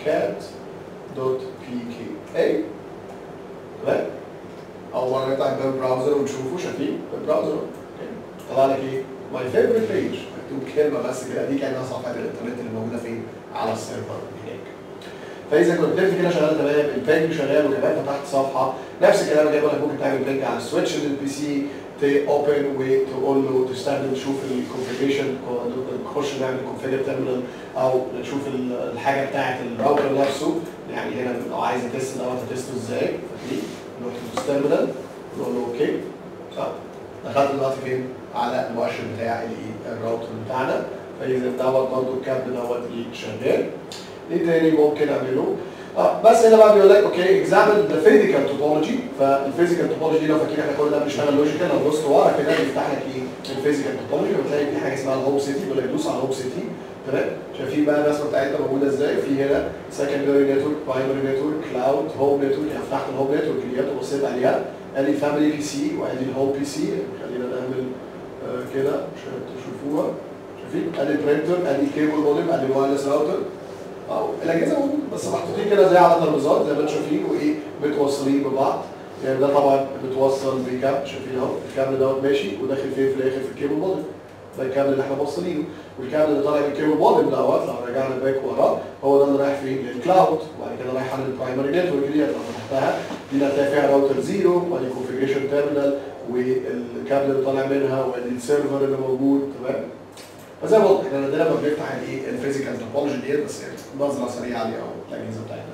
netacad.pka تمام اول مره نفتح الويب براوزر ونشوفه شايفين الويب براوزر أوكي. طلع لك ايه؟ ماي فيفورت بيج مكتوب كلمه بس كده دي كانها صفحه الانترنت اللي موجوده فين؟ على السيرفر هناك. فاذا كنت بتكتب كده شغال تمام البيج شغال وكمان فتحت صفحه نفس الكلام اللي بقول لك ممكن تعمل بيج على السويتش للبي سي اوبن وتقول له تستخدم تشوف الكونفيجريشن نخش نعمل كونفيجر تيرمينال او نشوف ال- الحاجه بتاعت الراوتر نفسه يعني هنا لو عايز تست دوت هتسته ازاي فدي نروح تدوس تيرمينال نقول له اوكي صح دخلت دلوقتي فين؟ على المؤشر بتاع الايه الراوتر بتاعنا فاذا دوت برضه الكابل دوت ايه شغال ايه تاني ممكن اعمله؟ اه بس هنا بقى بيقول لك اوكي اكزامن ذا فيزيكال توبولوجي فالفيزيكال توبولوجي دي لو فاكرين احنا كل ده بنشتغل لوجيكال لو دوست ورا كده بيفتح لك ايه الفيزيكال توبولوجي وبتلاقي في حاجه اسمها الهوم سيتي بيقول لك دوس على الهوم سيتي تمام شايفين بقى الرسمه بتاعتنا موجوده ازاي في هنا سكندري نتورك برايمري نتورك كلاود هوم نتورك يعني فتحت الهوم نتورك ديت وبصيت عليها ادي فاميلي بي سي وادي الهوم بي سي خلينا نعمل آه كده عشان تشوفوها شايفين ادي البرينتر ادي الكيبل مودم ادي الوايرلس راوتر او الاجهزه موجوده بس محطوطين كده زي على ترابيزات زي ما انتم شايفين وايه متوصلين ببعض يعني ده طبعا متوصل بكابل شايفين اهو الكابل دوت ماشي وداخل فين في الاخر في الكيبل مودم ده الكابل اللي احنا موصلينه والكابل اللي طالع من الكيبل مودم دوت لو رجعنا باك وراه هو ده اللي رايح فين للكلاود وبعد كده رايح على البرايمري نتورك دي لو فتحتها دي اللي هتلاقي فيها راوتر زيرو وادي كونفيجريشن تيرمينال والكابل اللي طالع منها وادي السيرفر اللي موجود تمام فزي ما قلت احنا عندنا لما بنفتح الايه الفيزيكال توبولوجي ديت بس يعني نظره سريعه عليها او الاجهزه بتاعتنا.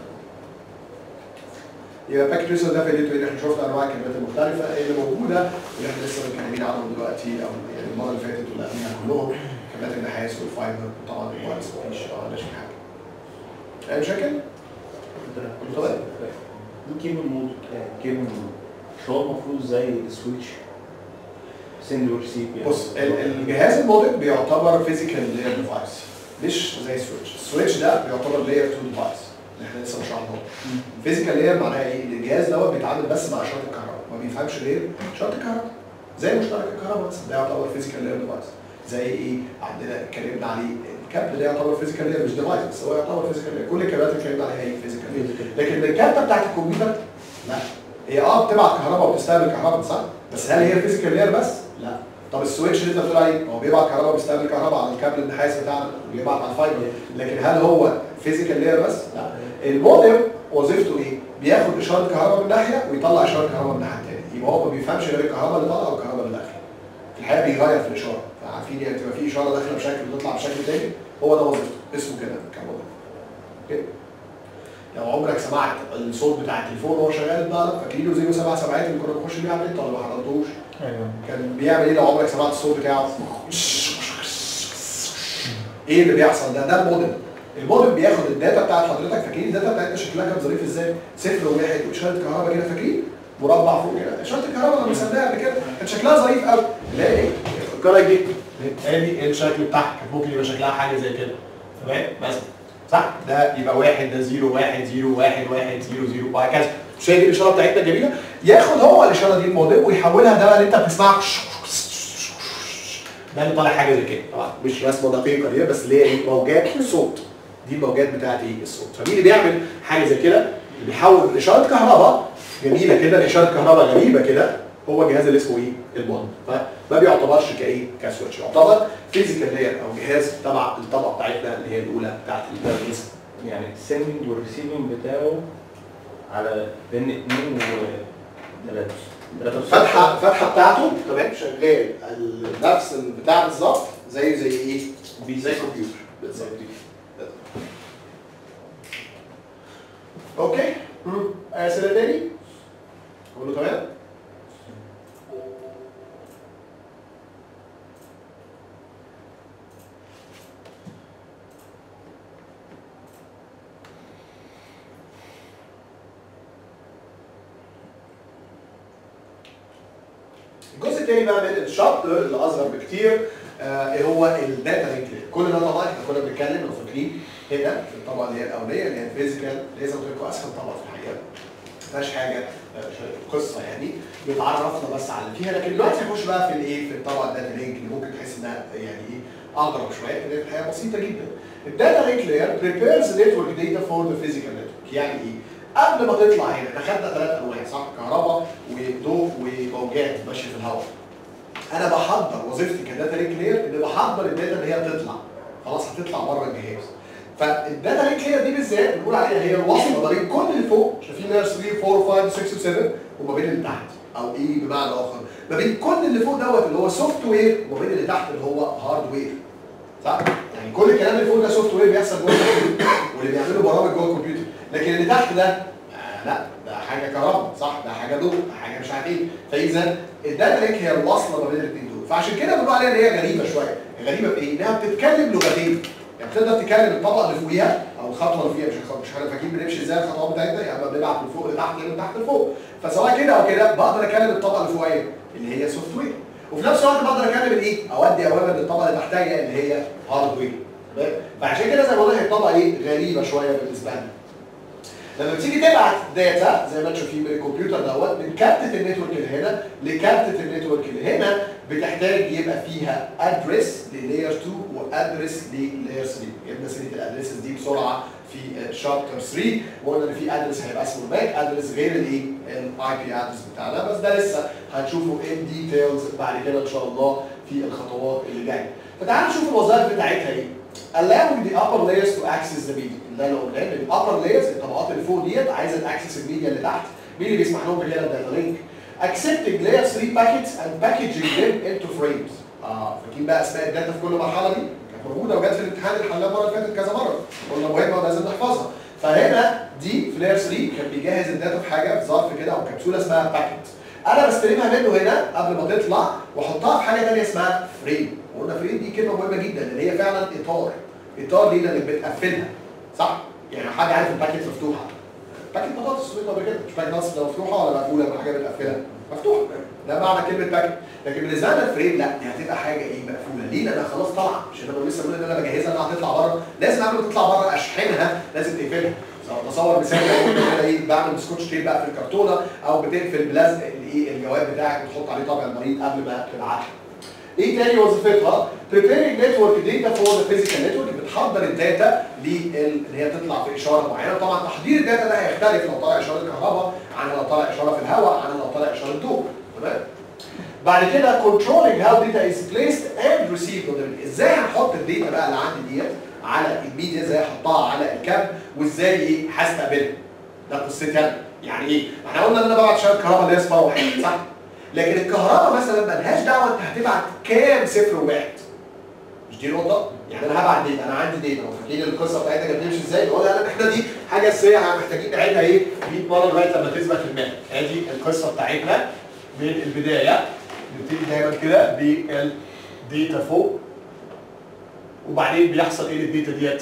يبقى باكج يوزر ده فايدته ايه؟ احنا شفنا انواع الكلمات المختلفه اللي موجوده واللي احنا لسه متكلمين عنهم دلوقتي او يعني المره اللي فاتت واللي قبلها كلهم كلمات النحاس والفايبر وطبعا الوايرلس مفيش اه مفيش حاجه. اي مشاكل؟ تمام. الكيبل مود الكيبل مود مش هو المفروض زي السويتش سند وريسيف يعني بص ال- الجهاز المودم بيعتبر فيزيكال لاير ديفايس مش زي السويتش السويتش ده بيعتبر لاير 2 ديفايس اللي احنا لسه شرحناه فيزيكال لاير معناها ايه؟ ان الجهاز دوت بيتعامل بس مع اشارات الكهرباء ما بيفهمش غير اشارات الكهرباء زي مشترك الكهرباء مثلا ده يعتبر فيزيكال لاير ديفايس زي ايه؟ عندنا اتكلمنا عليه الكابل ده يعتبر فيزيكال لاير مش ديفايس بس هو يعتبر فيزيكال لاير كل الكابلات اللي اتكلمنا عليها ايه فيزيكال لاير لكن الكارته بتاعت الكمبيوتر لا هي اه بتبعت كهرباء وبتستقبل كهرباء صح؟ بس هل هي فيزيكال لاير بس؟ لا طب السويتش اللي انت بتقول عليه هو بيبعت كهرباء وبيستقبل كهرباء على الكابل النحاس بتاعنا بيبعت على الفايبر لكن هل هو فيزيكال لاير بس؟ لا المودم وظيفته ايه؟ بياخد اشاره كهرباء من ناحيه ويطلع اشاره كهرباء من الناحيه الثانيه يبقى هو ما بيفهمش غير الكهرباء اللي طالعه والكهرباء اللي داخله في الحقيقه بيغير في الاشاره فعارفين يعني تبقى في اشاره داخله بشكل وتطلع بشكل تاني هو ده وظيفته اسمه كده كمودم اوكي لو عمرك سمعت الصوت بتاع التليفون وهو شغال بقى فاكرينه زي 77 اللي كنا بنخش بيه على النت ولا ما حضرتوش؟ ايوه كان بيعمل ايه لو عمرك سمعت الصوت بتاعه؟ ايه اللي بيحصل ده؟ ده المودم. المودم بياخد الداتا بتاعت حضرتك فاكرين الداتا بتاعتنا شكلها كان ظريف ازاي؟ صفر وواحد واشاره كهرباء كده فاكرين؟ مربع فوق كده، اشاره الكهرباء لما مثلناها قبل كده كان شكلها ظريف قوي. لا ايه؟ الكهرباء دي ادي الشكل بتاعها كان ممكن يبقى شكلها حاجه زي كده. تمام؟ بس صح؟ ده يبقى واحد ده زيرو واحد زيرو واحد واحد زيرو زيرو وهكذا. مش هي دي الاشاره بتاعتنا الجميله؟ ياخد هو الاشاره دي المودم ويحولها ده بقى اللي انت بتسمعها ده اللي طالع حاجه زي كده طبعا مش رسمه دقيقه دي بس اللي هي ايه موجات صوت دي الموجات بتاعت ايه الصوت فمين اللي بيعمل حاجه زي كده اللي بيحول اشاره كهرباء جميله كده لاشاره كهرباء غريبه كده هو الجهاز اللي اسمه ايه المودم فما بيعتبرش كايه كسويتش يعتبر فيزيكال لاير او جهاز تبع الطبقه بتاعتنا اللي هي الاولى بتاعت الجهاز يعني السندنج والريسيفنج بتاعه على بين 2 و 3 3 الفتحه الفتحه بتاعته تمام شغال ال- نفس البتاع بالظبط زيه زي ايه؟ زي كمبيوتر بالظبط اوكي امم اسئله تاني؟ كله تمام؟ الجزء الثاني بقى من الشابتر اللي اصغر بكتير آه هو الداتا لينك كل ده طبعا احنا كنا بنتكلم لو فاكرين هنا في الطبقه اللي هي الاوليه اللي هي الفيزيكال اللي هي زي ما قلت لكم اسهل طبقه في الحقيقه ما فيهاش حاجه آه، ش- قصه يعني بيتعرفنا بس على اللي فيها لكن دلوقتي هنخش بقى في الايه في الطبقه الداتا لينك اللي ممكن تحس انها يعني ايه اغرب شويه لكن هي في الحقيقه بسيطه جدا الداتا لينك لاير prepares the network data for the physical network يعني ايه؟ قبل ما تطلع هنا احنا خدنا ثلاث انواع صح؟ كهرباء وضوء وموجات ماشيه في الهواء. انا بحضر وظيفتي كداتا لينك لاير ان بحضر الداتا اللي هي بتطلع خلاص هتطلع بره الجهاز. فالداتا لينك لاير دي بالذات بنقول عليها هي الوصله ما بين كل اللي فوق شايفين لاير 3 4 5 6 و7 وما بين اللي تحت او ايه بمعنى اخر ما بين كل اللي فوق دوت اللي هو سوفت وير وما بين اللي تحت اللي هو هارد وير. صح؟ يعني كل الكلام اللي فوق ده سوفت وير بيحصل جوه الكمبيوتر واللي بيعملوا برامج جوه الكمبيوتر لكن اللي تحت ده آه لا ده حاجه كهرباء صح ده حاجه ضوء ده حاجه مش عارف ايه فاذا الداتا لينك هي الوصله ما بين الاثنين دول فعشان كده بنقول عليها ان هي غريبه شويه غريبه في ايه؟ انها بتتكلم لغتين يعني بتقدر تتكلم الطبقه اللي فوقيها او الخطوه اللي فيها مش الخطوه مش احنا فاكرين بنمشي ازاي الخطوات بتاعتنا يا اما بنبعت من فوق لتحت يا من تحت لفوق فسواء كده او كده بقدر اكلم الطبقه اللي فوقيه اللي هي سوفت وير وفي نفس الوقت بقدر اكلم الايه؟ اودي اوامر للطبقه اللي تحتيه اللي هي هارد وير تمام؟ فعشان كده زي ما قلنا هي الطبقه ايه غريبه شويه بالنسبه لنا لما بتيجي تبعت داتا زي ما انتم شايفين من الكمبيوتر دوت من كارتة النتورك اللي هنا لكارتة النتورك اللي هنا بتحتاج يبقى فيها ادرس للاير 2 وادرس للاير 3 جبنا سيره الادريسز دي بسرعه في شابتر 3 وقلنا ان في ادرس هيبقى اسمه باك ادرس غير الايه الاي بي ادرس بتاعنا بس ده لسه هنشوفه ان ديتيلز بعد كده ان شاء الله في الخطوات اللي جايه فتعالوا نشوف الوظائف بتاعتها ايه allowing the upper layers to access the media اللي انا قلناه ان الابر layers الطبقات اللي فوق ديت عايزه تاكسس الميديا اللي تحت مين اللي بيسمح لهم بكده الداتا لينك accepting layer 3 packets and packaging them into frames اه فاكرين بقى اسماء الداتا في كل مرحله دي كانت موجوده وجت في الامتحان اللي حلناه المره اللي فاتت كذا مره قلنا مهمه ولازم نحفظها فهنا دي في لاير 3 كان بيجهز الداتا في حاجه في ظرف كده او كبسوله اسمها باكيت انا بستلمها منه هنا قبل ما تطلع واحطها في حاجه ثانيه اسمها فريم وقلنا فريم دي كلمه مهمه جدا لان هي فعلا اطار اطار لينا اللي بتقفلها صح يعني حد عارف الباكيت مفتوحه باكيت بطاطس سويت قبل كده مش باكيت بطاطس لو مفتوحه ولا مقفوله لما حاجه بتقفلها مفتوحه ده معنى كلمه باكيت لكن بالنسبه لنا الفريم لا دي هتبقى حاجه ايه مقفوله ليه لان خلاص طالعه مش انا لسه بقول ان انا بجهزها انها هتطلع بره لازم قبل ما تطلع بره اشحنها لازم تقفلها سواء تصور مثال لو قلنا كده ايه بعمل سكوتش تيب بقى في الكرتونه او بتقفل بلزق الايه الجواب بتاعك وتحط عليه طابع المريض قبل ما تبعته ايه تاني وظيفتها؟ preparing network data for the physical network بتحضر الداتا لل- ان هي تطلع في اشاره معينه طبعا تحضير الداتا ده هيختلف لو طالع اشاره كهرباء عن لو طالع اشاره في الهواء عن لو طالع اشاره ضوء تمام؟ بعد كده controlling how data is placed and received on the media. ازاي هنحط الداتا بقى اللي عندي ديت على الميديا ازاي احطها على الكاب وازاي ايه هستقبلها ده قصتي انا يعني ايه؟ ما احنا قلنا ان انا ببعت اشاره كهرباء اللي هي صفر واحد صح؟ لكن الكهرباء مثلا ملهاش دعوه انت هتبعت كام صفر وواحد مش دي نقطه؟ يعني انا هبعت داتا انا عندي داتا وفاكرين القصه بتاعتها كانت بتمشي ازاي؟ نقول لا احنا دي حاجه اساسيه محتاجين نعيدها ايه 100 مره لغايه لما تثبت في دماغك ادي القصه بتاعتنا من البدايه نبتدي دايما كده بالداتا فوق وبعدين بيحصل ايه للداتا ديت؟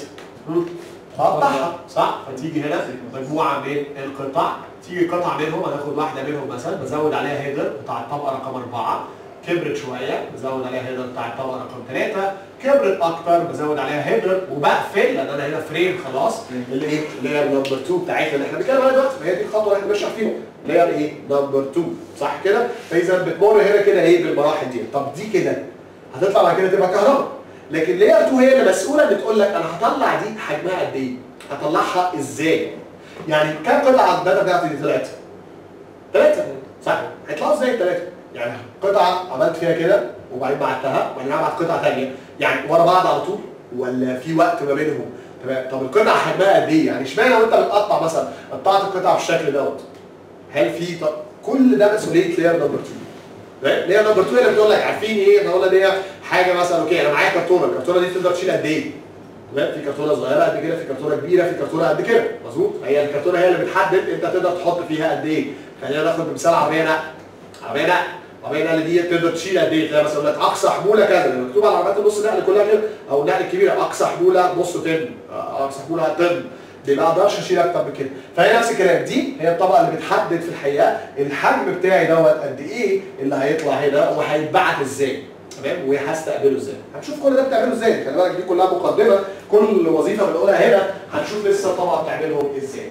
تقطعها صح؟ فتيجي هنا مجموعه من القطع تيجي قطعه منهم هناخد واحده منهم مثلا بزود عليها هيدر بتاع الطبقه رقم اربعه كبرت شويه بزود عليها هيدر بتاع الطبقه رقم ثلاثه كبرت اكتر بزود عليها هيدر وبقفل لان انا هنا فريم خلاص اللي ايه اللي هي نمبر 2 بتاعتنا اللي احنا بنتكلم عليها دلوقتي ما هي دي الخطوه اللي احنا بنشرح فيها اللي هي ايه نمبر 2 صح كده؟ فاذا بتمر هنا كده ايه بالمراحل دي طب دي كده هتطلع بعد كده تبقى كهرباء لكن لاير 2 هي اللي مسؤوله بتقول لك انا هطلع دي حجمها قد ايه؟ هطلعها ازاي؟ يعني كام قطعه على الداتا بتاعتي دي ثلاثه؟ ثلاثه صح؟ هيطلعوا ازاي الثلاثه؟ يعني قطعه عملت فيها كده وبعدين بعتها وبعدين هبعت قطعه ثانيه يعني ورا بعض على طول ولا في وقت ما بينهم؟ تمام طب القطعه حجمها قد ايه؟ يعني اشمعنى وانت بتقطع مثلا قطعت القطعه بالشكل دوت؟ هل في طب كل ده مسؤوليه لاير نمبر 2 ليه نمبر 2 اللي بتقول لك عارفين ايه احنا قلنا ان هي حاجه مثلا اوكي انا معايا كرتونه الكرتونه دي تقدر تشيل قد ايه تمام في كرتونه صغيره قد كده في كرتونه كبيره في كرتونه قد كده مظبوط هي الكرتونه هي اللي بتحدد انت تقدر تحط فيها قد ايه خلينا ناخد مثال عربيه نقل عربيه نقل عربيه نقل دي تقدر تشيل قد ايه تلاقي مثلا يقول لك اقصى حموله كذا لما مكتوب على عربيات النص نقل كلها كده او النقل الكبيره اقصى حموله نص طن اقصى حموله طن دي ما اقدرش اشيل اكتر من كده فهي نفس الكلام دي هي الطبقه اللي بتحدد في الحقيقه الحجم بتاعي دوت قد ايه اللي هيطلع هنا وهيتبعت ازاي تمام وهستقبله ازاي هنشوف كل ده بتعمله ازاي خلي بالك دي كلها مقدمه كل وظيفه بنقولها هنا هنشوف لسه الطبقه بتعملهم ازاي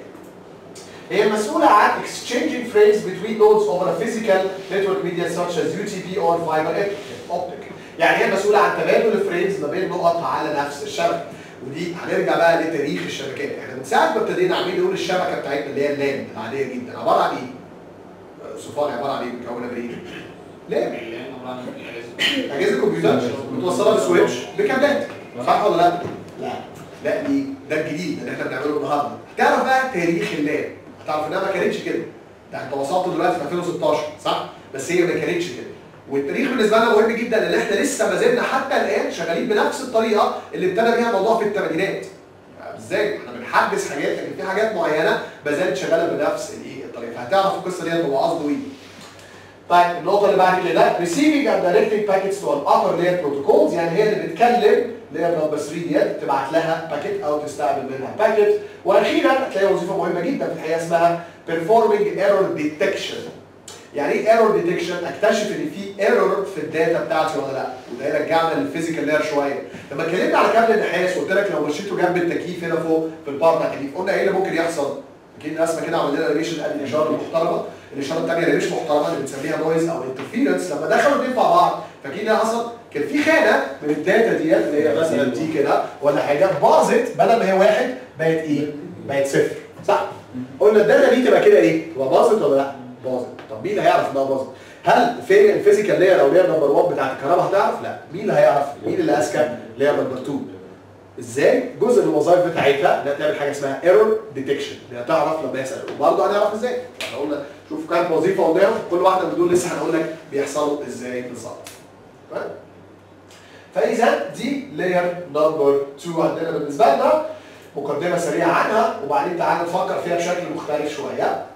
هي مسؤولة عن exchanging frames between nodes over a physical network media such as UTP or fiber optic. يعني هي مسؤولة عن تبادل الفريمز ما بين نقط على نفس الشبكة. ودي هنرجع بقى لتاريخ الشبكات، احنا من ساعة ما ابتدينا عاملين نقول الشبكة بتاعتنا اللي هي اللان العادية جدا عبارة عن ايه؟ صفار عبارة عن ايه؟ مكونة من ايه؟ لان اللي عبارة عن أجهزة. اجهزه كمبيوتر متوصله بسويتش بكابلات صح ولا لا؟ لا لا دي ده الجديد اللي احنا بنعمله النهارده تعرف بقى تاريخ اللاب هتعرف انها ما كانتش كده ده انت وصلت دلوقتي في 2016 صح؟ بس هي ما كانتش كده والتاريخ بالنسبه لنا مهم جدا لان احنا لسه ما زلنا حتى الان شغالين بنفس الطريقه اللي ابتدى بيها الموضوع في الثمانينات ازاي؟ احنا بنحدث حاجات لكن في حاجات معينه ما زالت شغاله بنفس الايه الطريقه فهتعرف القصه دي هو قصده ايه طيب النقطة اللي بعد كده receiving and directing packets to an upper layer protocols يعني هي اللي بتكلم layer number 3 ديت تبعت لها باكيت او تستقبل منها باكيت واخيرا هتلاقي وظيفة مهمة جدا في الحقيقة اسمها performing error detection يعني ايه ايرور ديتكشن اكتشف ان في ايرور في الداتا بتاعتي ولا لا وده يرجعنا للفيزيكال لاير شويه لما اتكلمنا على كابل النحاس وقلت لك لو مشيته جنب التكييف هنا فوق في البار بتاع التكييف قلنا ايه اللي ممكن يحصل اكيد رسمه كده عملنا لنا ريليشن ادي الاشاره المحترمه الاشاره الثانيه اللي مش محترمه اللي بنسميها نويز او انترفيرنس لما دخلوا الاثنين مع بعض فاكرين ايه حصل؟ كان في خانه من الداتا ديت اللي هي مثلا دي كده ولا حاجه باظت بدل ما هي واحد بقت ايه؟ بقت صفر صح؟ قلنا الداتا دي تبقى كده ايه؟ تبقى باظت ولا لا؟ باظت طب مين اللي هيعرف انها باظت؟ هل فين الفيزيكال لاير او لاير نمبر 1 بتاعت الكهرباء هتعرف؟ لا مين اللي هيعرف؟ مين اللي اذكى؟ لاير نمبر 2 ازاي جزء من الوظائف بتاعتها انها تعمل حاجه اسمها ايرور ديتكشن انها تعرف لما يحصل وبرضه هنعرف ازاي احنا قلنا شوف كام وظيفه قلناهم كل واحده من دول لسه هنقول لك بيحصلوا ازاي بالظبط تمام؟ فاذا دي لاير نمبر 2 عندنا بالنسبه لنا مقدمه سريعه عنها وبعدين تعالى نفكر فيها بشكل مختلف شويه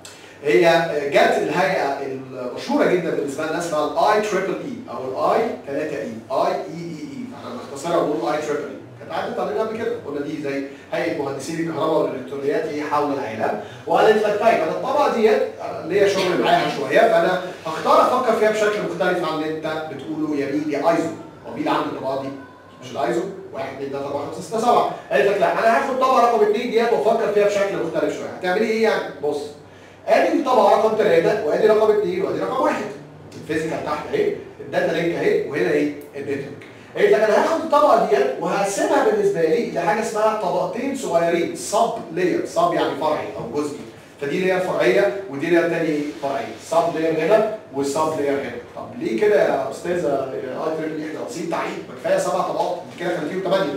هي جت الهيئه المشهوره جدا بالنسبه لنا اسمها الاي تريبل اي او الاي 3 اي اي اي اي اي فاحنا بنختصرها ونقول اي تريبل اي كانت عدت علينا قبل كده قلنا دي زي هيئه مهندسين الكهرباء والالكترونيات ايه حول العالم وقالت لك طيب انا الطبقه ديت ليا شغل معاها شويه فانا هختار افكر فيها بشكل مختلف عن اللي انت بتقوله يا مين يا ايزو هو مين اللي عنده الطبقات دي؟ مش الايزو 1 2 3 4 5 6 7 قالت لك لا انا هاخد طبقه رقم 2 ديت وافكر فيها بشكل مختلف شويه هتعملي ايه يعني؟ بص ادي الطبقه رقم 3 وادي رقم 2 وادي رقم 1 الفيزيكال تحت اهي الداتا لينك اهي وهنا ايه النتورك قالت لك انا هاخد الطبقه ديت وهقسمها بالنسبه لي لحاجه اسمها طبقتين صغيرين سب لاير سب يعني فرعي او جزئي فدي لاير فرعيه ودي لاير ثانيه فرعيه سب لاير هنا والسب لاير هنا طب ليه كده يا استاذه اي تريبل احنا ناقصين تعقيد ما كفايه سبع طبقات انت كده خليتيهم ثمانيه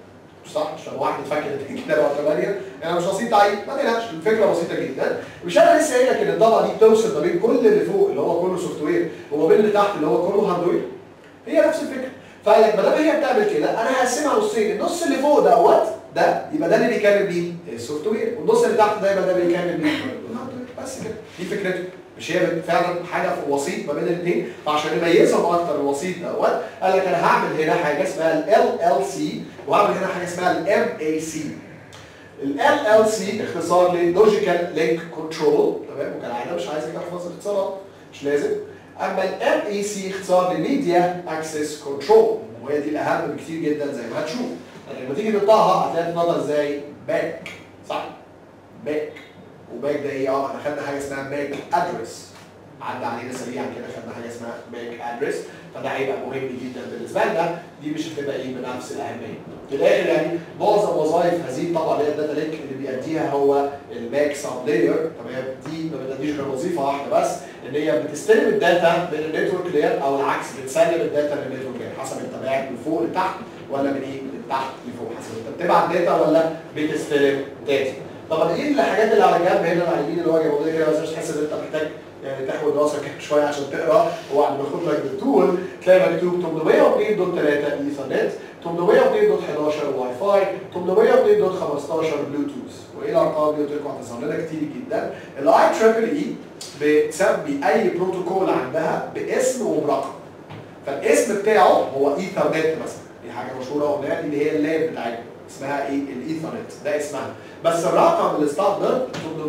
صح عشان واحد فاكر ان كده بقى ثمانيه انا مش ناقصين تعقيد ما تقلقش الفكره بسيطه جدا مش انا لسه قايل لك ان الطبقه دي بتوصل ما بين كل اللي فوق اللي هو كله سوفت وير وما بين اللي تحت اللي هو كله هاردوير هي نفس الفكره فقال لك ما دام هي بتعمل كده انا هقسمها نصين النص اللي فوق دوت ده يبقى ده اللي بيكمل مين؟ السوفت وير والنص اللي تحت ده يبقى ده بيكمل مين؟ الهاردوير بس كده دي فكرته مش هي فعلا حاجه في وسيط ما بين الاثنين فعشان نميزهم اكتر الوسيط دوت قال لك انا هعمل هنا حاجه اسمها ال ال سي وهعمل هنا حاجه اسمها الام اي سي ال ال سي اختصار للوجيكال لينك كنترول تمام وكالعاده مش عايزك تحفظ الاختصارات مش لازم اما الام اي سي اختصار لميديا اكسس كنترول وهي دي الاهم بكتير جدا زي ما هتشوف لما تيجي تنطقها هتلاقي تنطق ازاي باك صح باك وباك ده ايه اه احنا خدنا حاجه اسمها باك ادرس عدى علينا سريعا كده خدنا حاجه اسمها باك ادرس فده هيبقى مهم جدا بالنسبه لنا دي مش هتبقى ايه بنفس الاهميه في الاخر يعني معظم وظائف هذه الطبقه اللي هي الداتا لينك اللي بيأديها هو الباك سب لاير تمام دي ما بتأديش غير وظيفه واحده بس ان هي بتستلم الداتا من النتورك لاير او العكس بتسلم الداتا للنتورك لاير حسب انت باعت من فوق لتحت ولا من ايه من تحت لفوق حسب انت بتبعت داتا ولا بتستلم داتا طبعا ايه الحاجات اللي على جنب هنا على اليمين اللي هو جايبه لك كده بس مش تحس ان انت محتاج يعني تحود راسك شويه عشان تقرا هو عم بياخد لك بالتول تلاقي مكتوب 802.3 ايثرنت 802.11 واي فاي 802.15 بلوتوث وايه الارقام دي قلت لكم هتظهر لنا كتير جدا الاي تريبل اي بتسمي اي بروتوكول عندها باسم وبرقم فالاسم بتاعه هو ايثرنت مثلا دي حاجه مشهوره قلناها اللي هي اللاب بتاعتنا اسمها ايه الايثرنت ده اسمها بس الرقم الستاندرد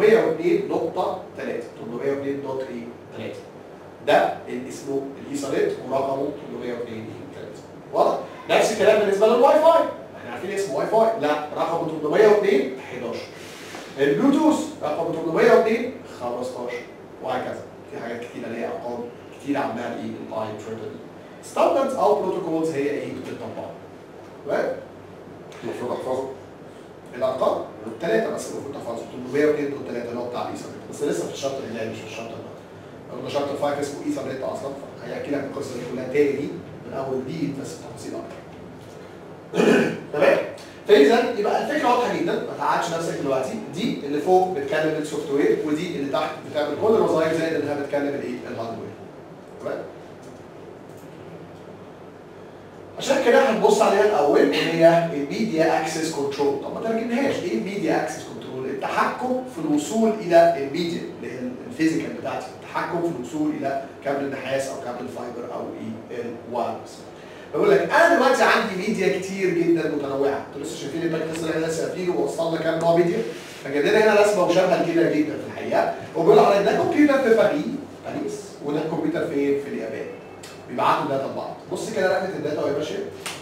802.3 802.3 ده اللي اسمه الايثرنت ورقمه 802.3 واضح نفس الكلام بالنسبه للواي فاي احنا عارفين اسمه واي فاي لا رقمه 802 11 البلوتوث رقمه 802 15 وهكذا في حاجات كتيره ليها ارقام كتير عاملاها الايه الاي تريبل ستاندردز او بروتوكولز هي ايه بتطبقها تمام المفروض احفظه الارقام ثلاثه بس المفروض تحفظوا 802 دول ثلاثه اللي هو بتاع الايثرنت بس لسه في الشابتر اللي جاي مش في الشابتر ده قلنا شابتر 5 اسمه ايثرنت اصلا فهيحكي لك القصه دي كلها تاني دي من اول جديد بس بتفاصيل اكتر تمام فاذا يبقى الفكره واضحه جدا ما تعقدش نفسك دلوقتي دي اللي فوق بتكلم السوفت وير ودي اللي تحت بتعمل كل الوظائف زي انها بتكلم الايه الهاردوير تمام عشان كده هنبص عليها الاول اللي هي الميديا اكسس كنترول طب ما ترجمهاش ايه الميديا اكسس كنترول التحكم في الوصول الى الميديا اللي هي الفيزيكال بتاعتي التحكم في الوصول الى كابل النحاس او كابل الفايبر او ايه الوايرلس بقول لك انا دلوقتي عندي ميديا كتير جدا متنوعه انتوا لسه شايفين الباك اللي احنا لسه قافلينه ووصلنا كام نوع ميديا فجاب لنا هنا رسمه مشابهه كده جدا في الحقيقه وبيقول على ده كمبيوتر في باريس باريس وده كمبيوتر فين في اليابان بيبعتوا داتا لبعض بص كده رقمه الداتا وهي ماشيه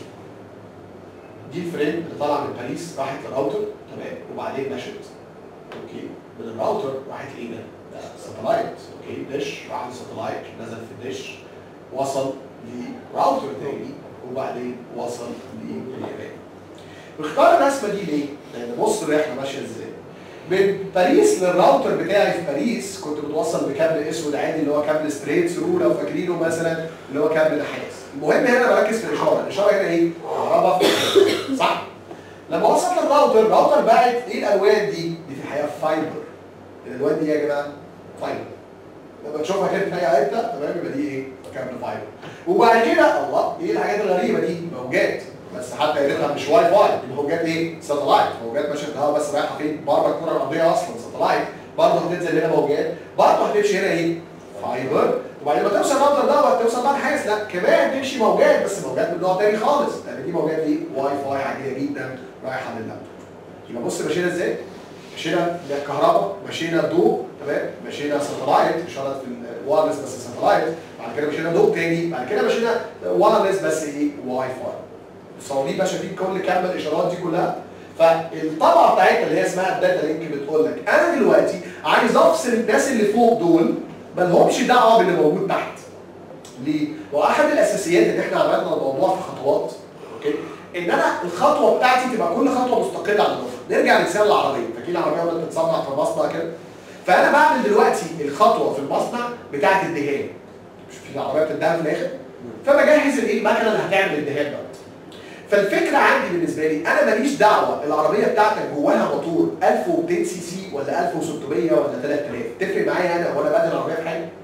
دي الفريم اللي طالعه من باريس راحت للراوتر تمام وبعدين مشت اوكي من الراوتر راحت لايه ده؟ ده ساتلايت اوكي ديش راح للساتلايت نزل في الديش وصل لراوتر تاني وبعدين وصل لليابان بختار الرسمه دي ليه؟ لان بص الرحله ماشيه ازاي من باريس للراوتر بتاعي في باريس كنت بتوصل بكابل اسود عادي اللي هو كابل ستريت ثرو لو فاكرينه مثلا اللي هو كابل نحاس المهم هنا بركز في الاشاره الاشاره هنا ايه كهرباء في صح لما وصلت للراوتر الراوتر باعت ايه الالوان دي دي في الحقيقه فايبر الالوان دي يا جماعه فايبر لما تشوفها كده في اي حته تمام يبقى دي ايه كابل فايبر وبعد كده الله ايه الحاجات الغريبه دي موجات بس حتى يا ريتها مش واي فاي دي موجات ايه ساتلايت موجات ماشيه في الهواء بس رايحه فين بره الكره الارضيه اصلا ساتلايت برضه هتنزل هنا موجات برضه هتمشي هنا ايه فايبر وبعدين ما توصل الراوتر دوت توصل بقى نحاس لا كمان تمشي موجات بس موجات من نوع تاني خالص لان دي موجات ايه واي فاي عاديه جدا رايحه لللابتوب يبقى بص مشينا ازاي؟ مشينا بالكهرباء مشينا ضوء تمام مشينا ساتلايت اشارات في الوايرلس بس ساتلايت بعد كده مشينا ضوء تاني بعد كده مشينا وايرلس بس ايه واي فاي الصواريخ بقى شايفين كل كم الاشارات دي كلها فالطبعه بتاعتنا اللي هي اسمها الداتا لينك بتقول لك انا دلوقتي عايز افصل الناس اللي فوق دول ما لهمش دعوه باللي موجود تحت ليه؟ واحد الاساسيات ان احنا عملنا الموضوع في خطوات اوكي ان انا الخطوه بتاعتي تبقى كل خطوه مستقله عن الاخرى نرجع لمثال العربيه فاكرين العربيه ولا بتتصنع في مصنع كده فانا بعمل دلوقتي الخطوه في المصنع بتاعت الدهان مش في العربيه بتدهن في الاخر فبجهز الايه المكنه اللي هتعمل الدهان ده فالفكره عندي بالنسبه لي انا ماليش دعوه العربيه بتاعتك جواها موتور 1200 سي سي ولا 1600 ولا 3000 تفرق معايا انا وانا بدل العربيه في حاجه؟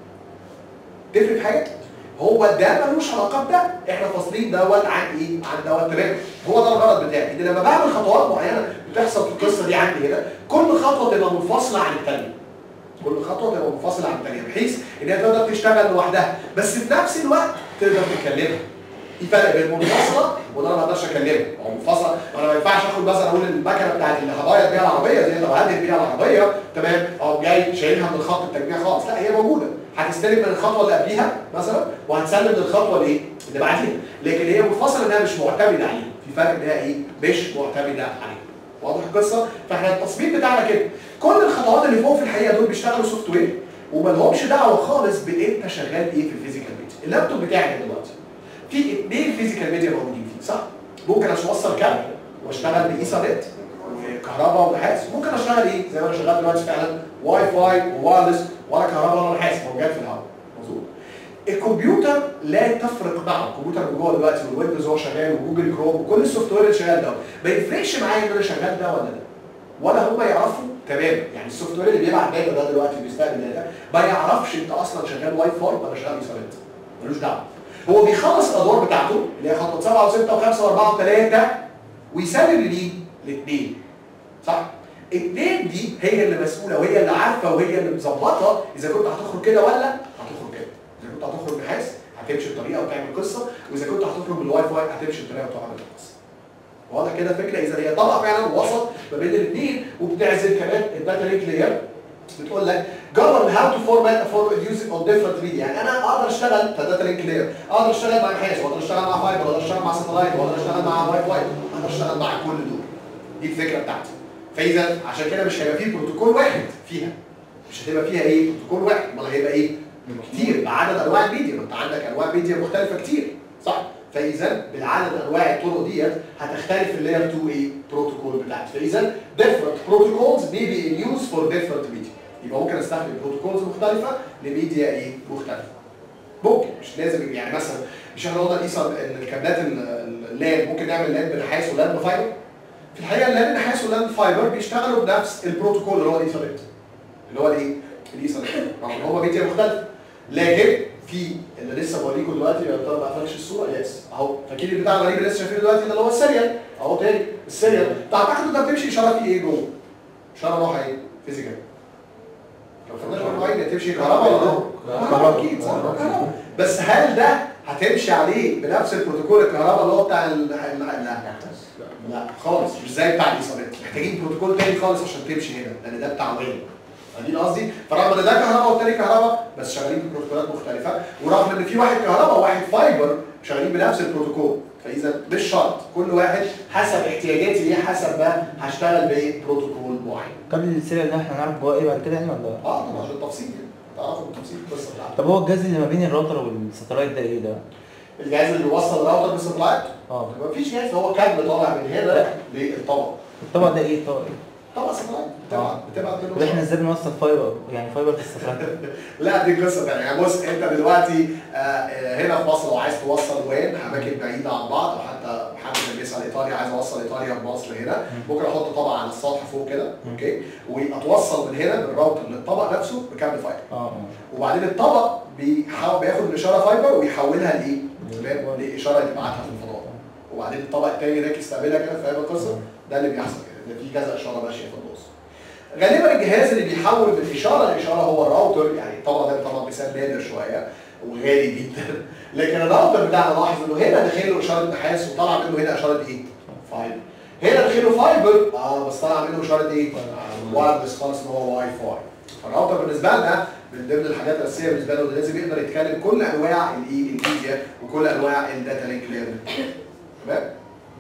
تفرق في حاجه؟ هو ده ملوش علاقه بده احنا فاصلين دوت عن ايه؟ عن دوت تمام هو ده الغرض بتاعي ان لما بعمل خطوات معينه بتحصل في القصه دي عندي هنا كل خطوه تبقى منفصله عن الثانيه كل خطوه تبقى منفصله عن الثانيه بحيث ان هي تقدر تشتغل لوحدها بس في نفس الوقت تقدر تكلمها في فرق بين منفصله وده انا ما اقدرش اكلمها هو منفصله وانا ما ينفعش اخد مثلا اقول المكنه بتاعت اللي هبيض بيها العربيه زي لو هدهن بيها العربيه تمام او جاي شايلها من خط التجميع خالص لا هي موجوده هتستلم من الخطوه اللي قبليها مثلا وهتسلم للخطوه الايه اللي بعديها لكن هي منفصله انها مش معتمده عليها في فرق انها ايه مش معتمده عليها واضح القصه فاحنا التصميم بتاعنا كده كل الخطوات اللي فوق في الحقيقه دول بيشتغلوا سوفت وير وما لهمش دعوه خالص بانت شغال ايه في الفيزيكال ميديا اللابتوب بتاعي دلوقتي في اثنين فيزيكال ميديا موجودين فيه صح ممكن اوصل كابل واشتغل بايثرنت وكهرباء ونحاس ممكن اشتغل ايه زي ما انا شغال دلوقتي فعلا واي فاي ووايرلس ولا كهرباء ولا نحاس موجات في الهواء مظبوط الكمبيوتر لا تفرق معه الكمبيوتر اللي جوه دلوقتي والويندوز هو شغال وجوجل كروم وكل السوفت وير اللي شغال ده ما يفرقش معايا ان انا شغال ده ولا ده ولا هم يعرفوا تمام يعني السوفت وير اللي بيبعت داتا ده دلوقتي بيستقبل داتا ما يعرفش انت اصلا شغال واي فاي ولا شغال ايثرنت ملوش دعوه هو بيخلص الادوار بتاعته اللي هي خطوه 7 و6 و5 و4 و3 ويسلم لمين؟ لاثنين صح؟ اثنين دي هي اللي مسؤوله وهي اللي عارفه وهي اللي مظبطه اذا كنت هتخرج كده ولا هتخرج كده اذا كنت هتخرج نحاس هتمشي بطريقه وتعمل قصه واذا كنت هتخرج بالواي فاي هتمشي بطريقه وتعمل قصه واضح كده الفكره اذا هي طبقه فعلا وسط ما بين الاثنين وبتعزل كمان الداتا لينك لاير بتقول لك govern how to format a format using on different media يعني انا اقدر اشتغل كداتا لينك لاير اقدر اشتغل مع نحاس واقدر اشتغل مع فايبر واقدر اشتغل مع ساتلايت واقدر اشتغل مع واي فاي اقدر اشتغل مع كل دول دي الفكره بتاعتي فاذا عشان كده مش هيبقى فيه بروتوكول واحد فيها مش هتبقى فيها ايه بروتوكول واحد امال هيبقى ايه كتير بعدد انواع الميديا ما انت عندك انواع ميديا مختلفه كتير صح فاذا بالعدد انواع الطرق ديت هتختلف اللاير 2 ايه بروتوكول بتاعتي فاذا different protocols may be in use for different media يبقى ممكن استخدم بروتوكولز مختلفه لميديا ايه مختلفه ممكن مش لازم يعني مثلا مش احنا قلنا قيس ان الكابلات ال- اللان ممكن نعمل لان بنحاس ولان بفايبر في الحقيقه اللان النحاس واللان بفايبر بيشتغلوا بنفس البروتوكول اللي هو الايثرنت اللي هو الايه؟ الايثرنت رغم ان هو ميديا مختلفه لكن في اللي لسه بوريكم دلوقتي يا ترى ما قفلش الصوره يس اهو فاكرين البتاع الغريب اللي لسه شايفينه دلوقتي ده اللي هو السيريال اهو تاني السيريال تعتقدوا ده بتمشي اشاره فيه ايه جوه؟ اشاره نوعها ايه؟ فيزيكال لو خدناش بالنا نوعين هتمشي كهرباء ولا نور؟ كهرباء اكيد صح كهرباء بس هل ده هتمشي عليه بنفس البروتوكول الكهرباء اللي هو بتاع ال... لا لا لا خالص مش زي بتاع الايثرنت محتاجين بروتوكول تاني خالص عشان تمشي هنا لان ده بتاع وين فاهمين قصدي؟ فرغم ان ده كهرباء والتاني كهرباء بس شغالين ببروتوكولات مختلفه ورغم ان في واحد كهرباء وواحد فايبر شغالين بنفس البروتوكول فاذا مش شرط كل واحد حسب احتياجاتي ليه حسب ما هشتغل بايه بروتوكول معين. قبل السيريال ده احنا هنعرف جواه ايه بعد كده يعني ولا اه طبعا بالتفصيل يعني تعرفوا بالتفصيل القصه بتاعته. طب هو الجهاز اللي ما بين الراوتر والساتلايت ده ايه ده؟ الجهاز اللي بيوصل الراوتر بالساتلايت اه مفيش جهاز هو كابل طالع من هنا للطبق. الطبق ده ايه طبق ايه؟ طبق ساتلايت بتبعت بتبعت منه طب احنا ازاي بنوصل فايبر يعني فايبر في الساتلايت؟ لا دي قصه ثانيه يعني بص انت دلوقتي آه، آه، هنا في مصر لو عايز توصل وين اماكن بعيده عن بعض او حتى محمد اللي بيسال ايطاليا عايز اوصل ايطاليا بمصر هنا ممكن احط طبق على السطح فوق كده اوكي واتوصل من هنا بالراوتر للطبق نفسه بكابل فايبر اه اه وبعدين الطبق بيحاول بياخد الاشاره فايبر ويحولها لايه؟ تمام؟ لاشاره يبعتها في الفضاء وبعدين الطبق الثاني هناك يستقبلها كده فاهم القصه؟ ده اللي بيحصل كده إن في كذا اشاره ماشيه في النص. غالبا الجهاز اللي بيحول من اشاره لاشاره هو الراوتر يعني طبعا ده طبعا مثال نادر شويه وغالي جدا لكن الراوتر بتاعنا لاحظ انه هنا داخل له اشاره نحاس وطلع منه هنا اشاره ايه؟ فايبر. هنا داخل له فايبر اه بس طلع منه اشاره ايه؟ وايرلس خالص ان هو واي فاي. فالراوتر بالنسبه لنا من ضمن الحاجات الاساسيه بالنسبه له إنه لازم يقدر يتكلم كل انواع الايه الميديا وكل انواع الداتا لينك لاير تمام؟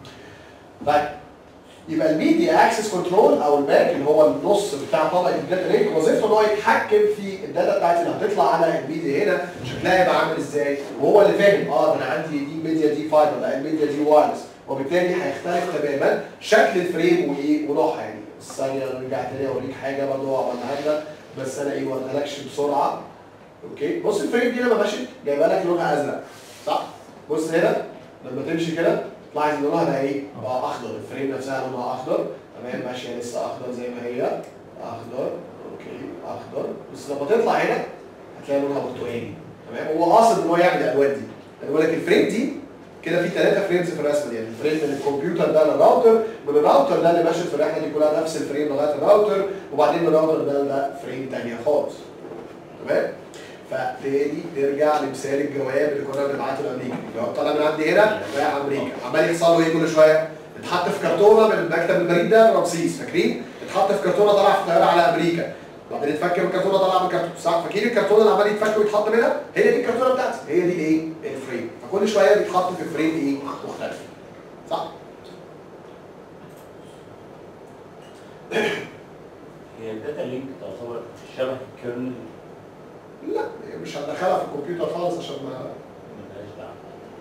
طيب يبقى الميديا اكسس كنترول او الباك اللي هو النص بتاع طبقه الداتا لينك وظيفته ان هو يتحكم في الداتا بتاعتي اللي هتطلع على الميديا هنا شكلها يبقى عامل ازاي وهو اللي فاهم اه ده انا عندي دي ميديا دي فايبر لا الميديا دي وايرلس وبالتالي هيختلف تماما شكل الفريم وايه ونوعها يعني الثانيه رجعت تاني اوريك حاجه برضه عملها لنا بس انا ايه ما قلتلكش بسرعه اوكي بص الفريم دي لما مشيت جايبه لك لونها ازرق صح بص هنا لما تمشي كده تلاحظ ان لونها بقى ايه بقى اخضر الفريم نفسها لونها اخضر تمام ماشيه لسه اخضر زي ما هي اخضر اوكي اخضر بس لما تطلع هنا هتلاقي لونها برتقالي تمام هو قاصد ان هو يعمل الالوان دي انا بقول لك الفريم دي كده في ثلاثه فريمز في الرسمه دي يعني الفريم من الكمبيوتر ده للراوتر من الراوتر ده اللي ماشي في الرحله دي كلها نفس الفريم لغايه الراوتر وبعدين من الراوتر ده ده فريم ثانيه خالص تمام فتاني نرجع لمثال الجواب اللي كنا بنبعته لامريكا الجواب طالع من عندي هنا رايح امريكا عمال يحصل له ايه كل شويه اتحط في كرتونه من مكتب البريد ده رمسيس فاكرين اتحط في كرتونه طالع في الطياره على امريكا وبعدين اتفك من كرتونه طالع من كرتونه صح فاكرين الكرتونه اللي عمال يتفك ويتحط منها هي دي الكرتونه بتاعتي هي دي الايه الفريم فكل شويه بيتحط في فريم ايه مختلف صح هي الداتا لينك تعتبر شبه الكيرنل لا مش هندخلها في الكمبيوتر خالص عشان ما ملهاش دعوه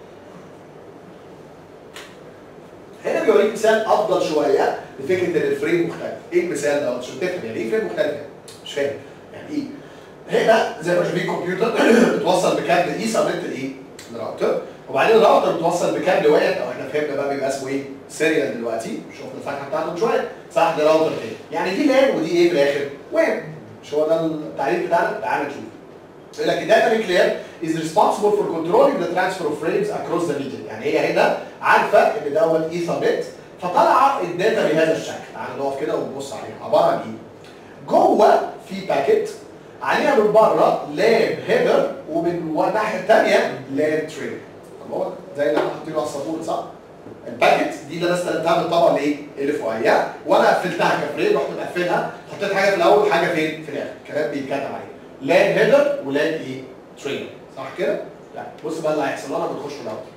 هنا بيوريك مثال افضل شويه لفكره ان الفريم مختلف ايه المثال ده عشان تفهم يعني ايه فريم مختلف يعني مش فاهم يعني ايه هنا زي ما شايفين كمبيوتر بتوصل بكابل ايثرنت لايه الراوتر وبعدين الراوتر بتوصل بكابل واحد او احنا فهمنا بقى بيبقى اسمه ايه سيريال دلوقتي شفنا الفتحه بتاعته من شويه صح ده راوتر تاني يعني دي لان ودي ايه في الاخر وين مش هو ده التعريف بتاعنا تعالى نشوف يقول لك الداتا لينك لاير is responsible for controlling the transfer of frames across the region يعني هي هنا عارفه ان دوت ايثرنت فطالعه الداتا بهذا الشكل تعالى نقف كده ونبص عليها عباره عن ايه؟ جوه في باكيت عليها من بره لاب هيدر ومن الناحيه الثانيه لاب تريل طب هو زي اللي احنا حاطينه على السبوره صح؟ الباكت دي اللي انا استلمتها من طبعا لايه؟ الف واي ها؟ وانا قفلتها كفريم رحت مقفلها حطيت حاجه في الاول وحاجه فين؟ في الاخر الكلام بيتكتب عليه لان هيدر ولان ايه؟ تريلر صح كده؟ لا بص بقى اللي هيحصل لنا بنخش في الاول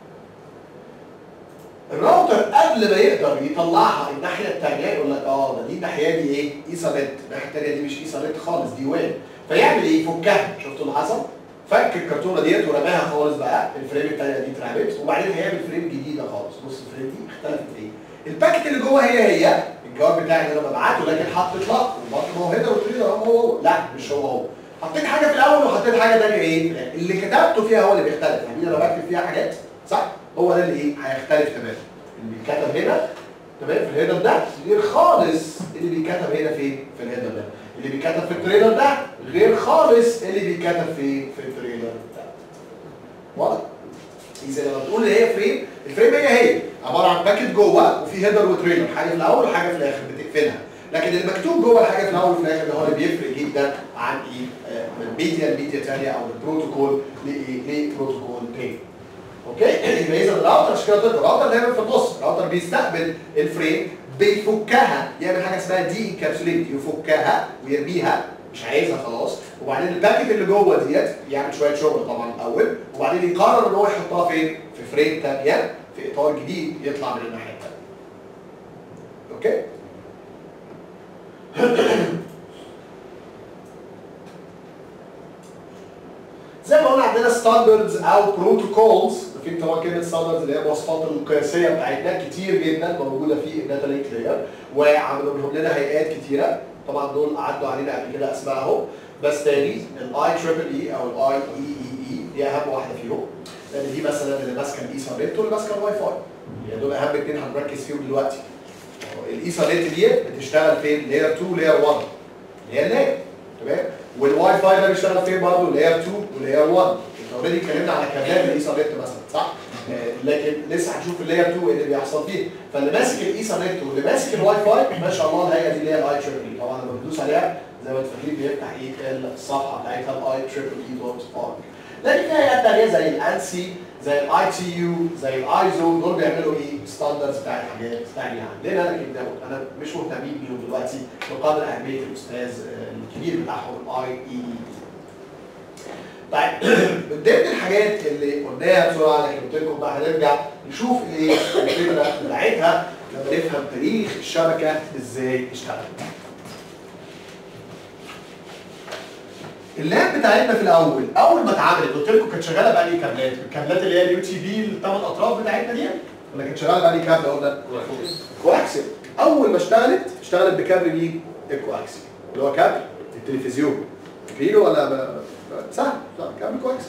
الراوتر قبل ما يقدر يطلعها الناحيه الثانيه يقول لك اه ده دي الناحيه دي ايه؟ ايثرنت الناحيه الثانيه دي مش ايثرنت خالص دي وان فيعمل ايه؟ يفكها شفتوا اللي حصل؟ فك الكرتونه ديت ورماها خالص بقى الفريم الثانيه دي اترمت وبعدين هيعمل فريم جديده خالص بص الفريم دي اختلفت في ايه؟ الباكت اللي جوه هي هي الجواب بتاعي اللي انا ببعته لكن حطيت لا وبرضه ما هو هيدر وتريلر هو هو لا مش هو هو حطيت حاجه في الاول وحطيت حاجه ثانيه ايه؟ في الآخر. اللي كتبته فيها هو اللي بيختلف يعني انا بكتب فيها حاجات صح؟ هو ده اللي ايه؟ هيختلف تماما اللي بيتكتب هنا تمام في الهيدر ده غير خالص اللي بيتكتب هنا فين؟ في الهيدر ده اللي بيتكتب في التريلر ده غير خالص اللي بيتكتب في في التريلر ده واضح؟ اذا لما بتقول اللي هي فريم الفريم هي هي عباره عن باكت جوه وفي هيدر وتريلر حاجه في الاول وحاجه في الاخر بتقفلها لكن اللي مكتوب جوه الحاجه في الاول وفي الاخر ده هو اللي بيفرق جدا عن ايه آه، من ميديا لميديا ثانيه او من بروتوكول لايه لبروتوكول تاني اوكي يبقى اذا الراوتر عشان كده قلت لكم الراوتر دايما في النص الراوتر بيستقبل الفريم بيفكها يعمل حاجه اسمها دي انكابسوليت يفكها ويرميها مش عايزها خلاص وبعدين الباكت اللي جوه ديت يعمل شويه شغل طبعا الاول وبعدين يقرر ان هو يحطها فين في فريم ثانيه في اطار جديد يطلع من الناحيه الثانيه اوكي زي ما قلنا عندنا ستاندردز او بروتوكولز في طبعا كلمه ستاندردز اللي هي المواصفات القياسيه بتاعتنا كتير جدا موجوده في الداتا لينك لاير وعملوا لهم لنا هيئات كتيره طبعا دول عدوا علينا قبل كده اسمائهم بس تاني الاي تريبل اي او الاي اي اي اي دي اهم واحده فيهم لان دي مثلا اللي ماسكه الايثرنت واللي ماسكه الواي فاي يعني دول اهم اثنين هنركز فيهم دلوقتي الايثرنت دي بتشتغل فين؟ لاير 2 لاير 1 اللي هي اللاير تمام والواي فاي ده بيشتغل فين برضه لاير 2 ولاير 1 انت اوريدي اتكلمنا على كابلات الايثرنت مثلا صح؟ آه، لكن لسه هنشوف اللاير 2 ايه اللي بيحصل فيه فاللي ماسك الايثرنت واللي ماسك الواي فاي ما شاء الله الهيئه دي اللي هي الاي تريبل طبعا لما بتدوس عليها زي ما انتم فاكرين بيفتح ايه الصفحه بتاعتها الاي تريبل اي دوت اورج لكن في هيئات ثانيه زي الانسي زي الاي تي يو زي الايزو دول بيعملوا ايه ستاندردز بتاع الحاجات ثانيه عندنا لكن ده انا مش مهتمين بيهم دلوقتي بقدر اهميه الاستاذ آه، الكبير بتاعهم الاي اي طيب من ضمن الحاجات اللي قلناها بسرعه لكن قلت لكم بقى هنرجع نشوف ايه الفكره بتاعتها لما نفهم تاريخ الشبكه ازاي اشتغلت. اللاب بتاعتنا في الاول اول ما اتعملت قلت لكم كانت شغاله بأنهي كابلات؟ الكابلات اللي هي اليو تي بي الثمان اطراف بتاعتنا دي ولا كانت شغاله بأنهي كابل قلنا؟ كواكسل اول ما اشتغلت اشتغلت بكابل مين؟ الكواكسل اللي هو كابل التلفزيون فاكرينه ولا ب... ب- سهل سهل كابل كواكسل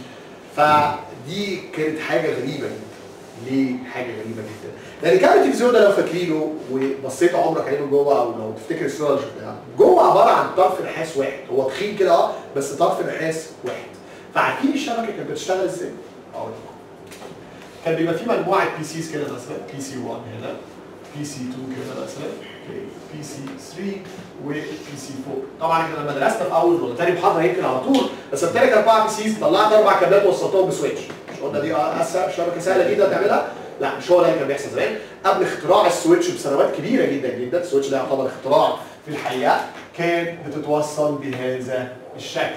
فدي كانت حاجه غريبه ليه حاجه غريبه جدا لان كابل التلفزيون ده لو فاكرينه وبصيت عمرك عليه من جوه او لو تفتكر الصوره اللي شفتها جوه عباره عن طرف نحاس واحد هو تخين كده اه بس طرف نحاس واحد فعارفين الشبكه كانت بتشتغل ازاي؟ اقول لكم كان بيبقى في مجموعه بي سيز كده مثلا بي سي 1 هنا بي سي 2 كده مثلا بي سي 3 وبي سي 4 طبعا احنا لما درسنا في اول ولا تاني محاضره يمكن على طول بس قلت لك اربعه بي سيز طلعت اربع كابلات وصلتهم بسويتش مش قلنا دي اسهل شبكه سهله جدا تعملها لا مش هو ده اللي كان بيحصل زمان قبل اختراع السويتش بسنوات كبيره جدا جدا السويتش ده يعتبر اختراع في الحقيقه كانت بتتوصل بهذا الشكل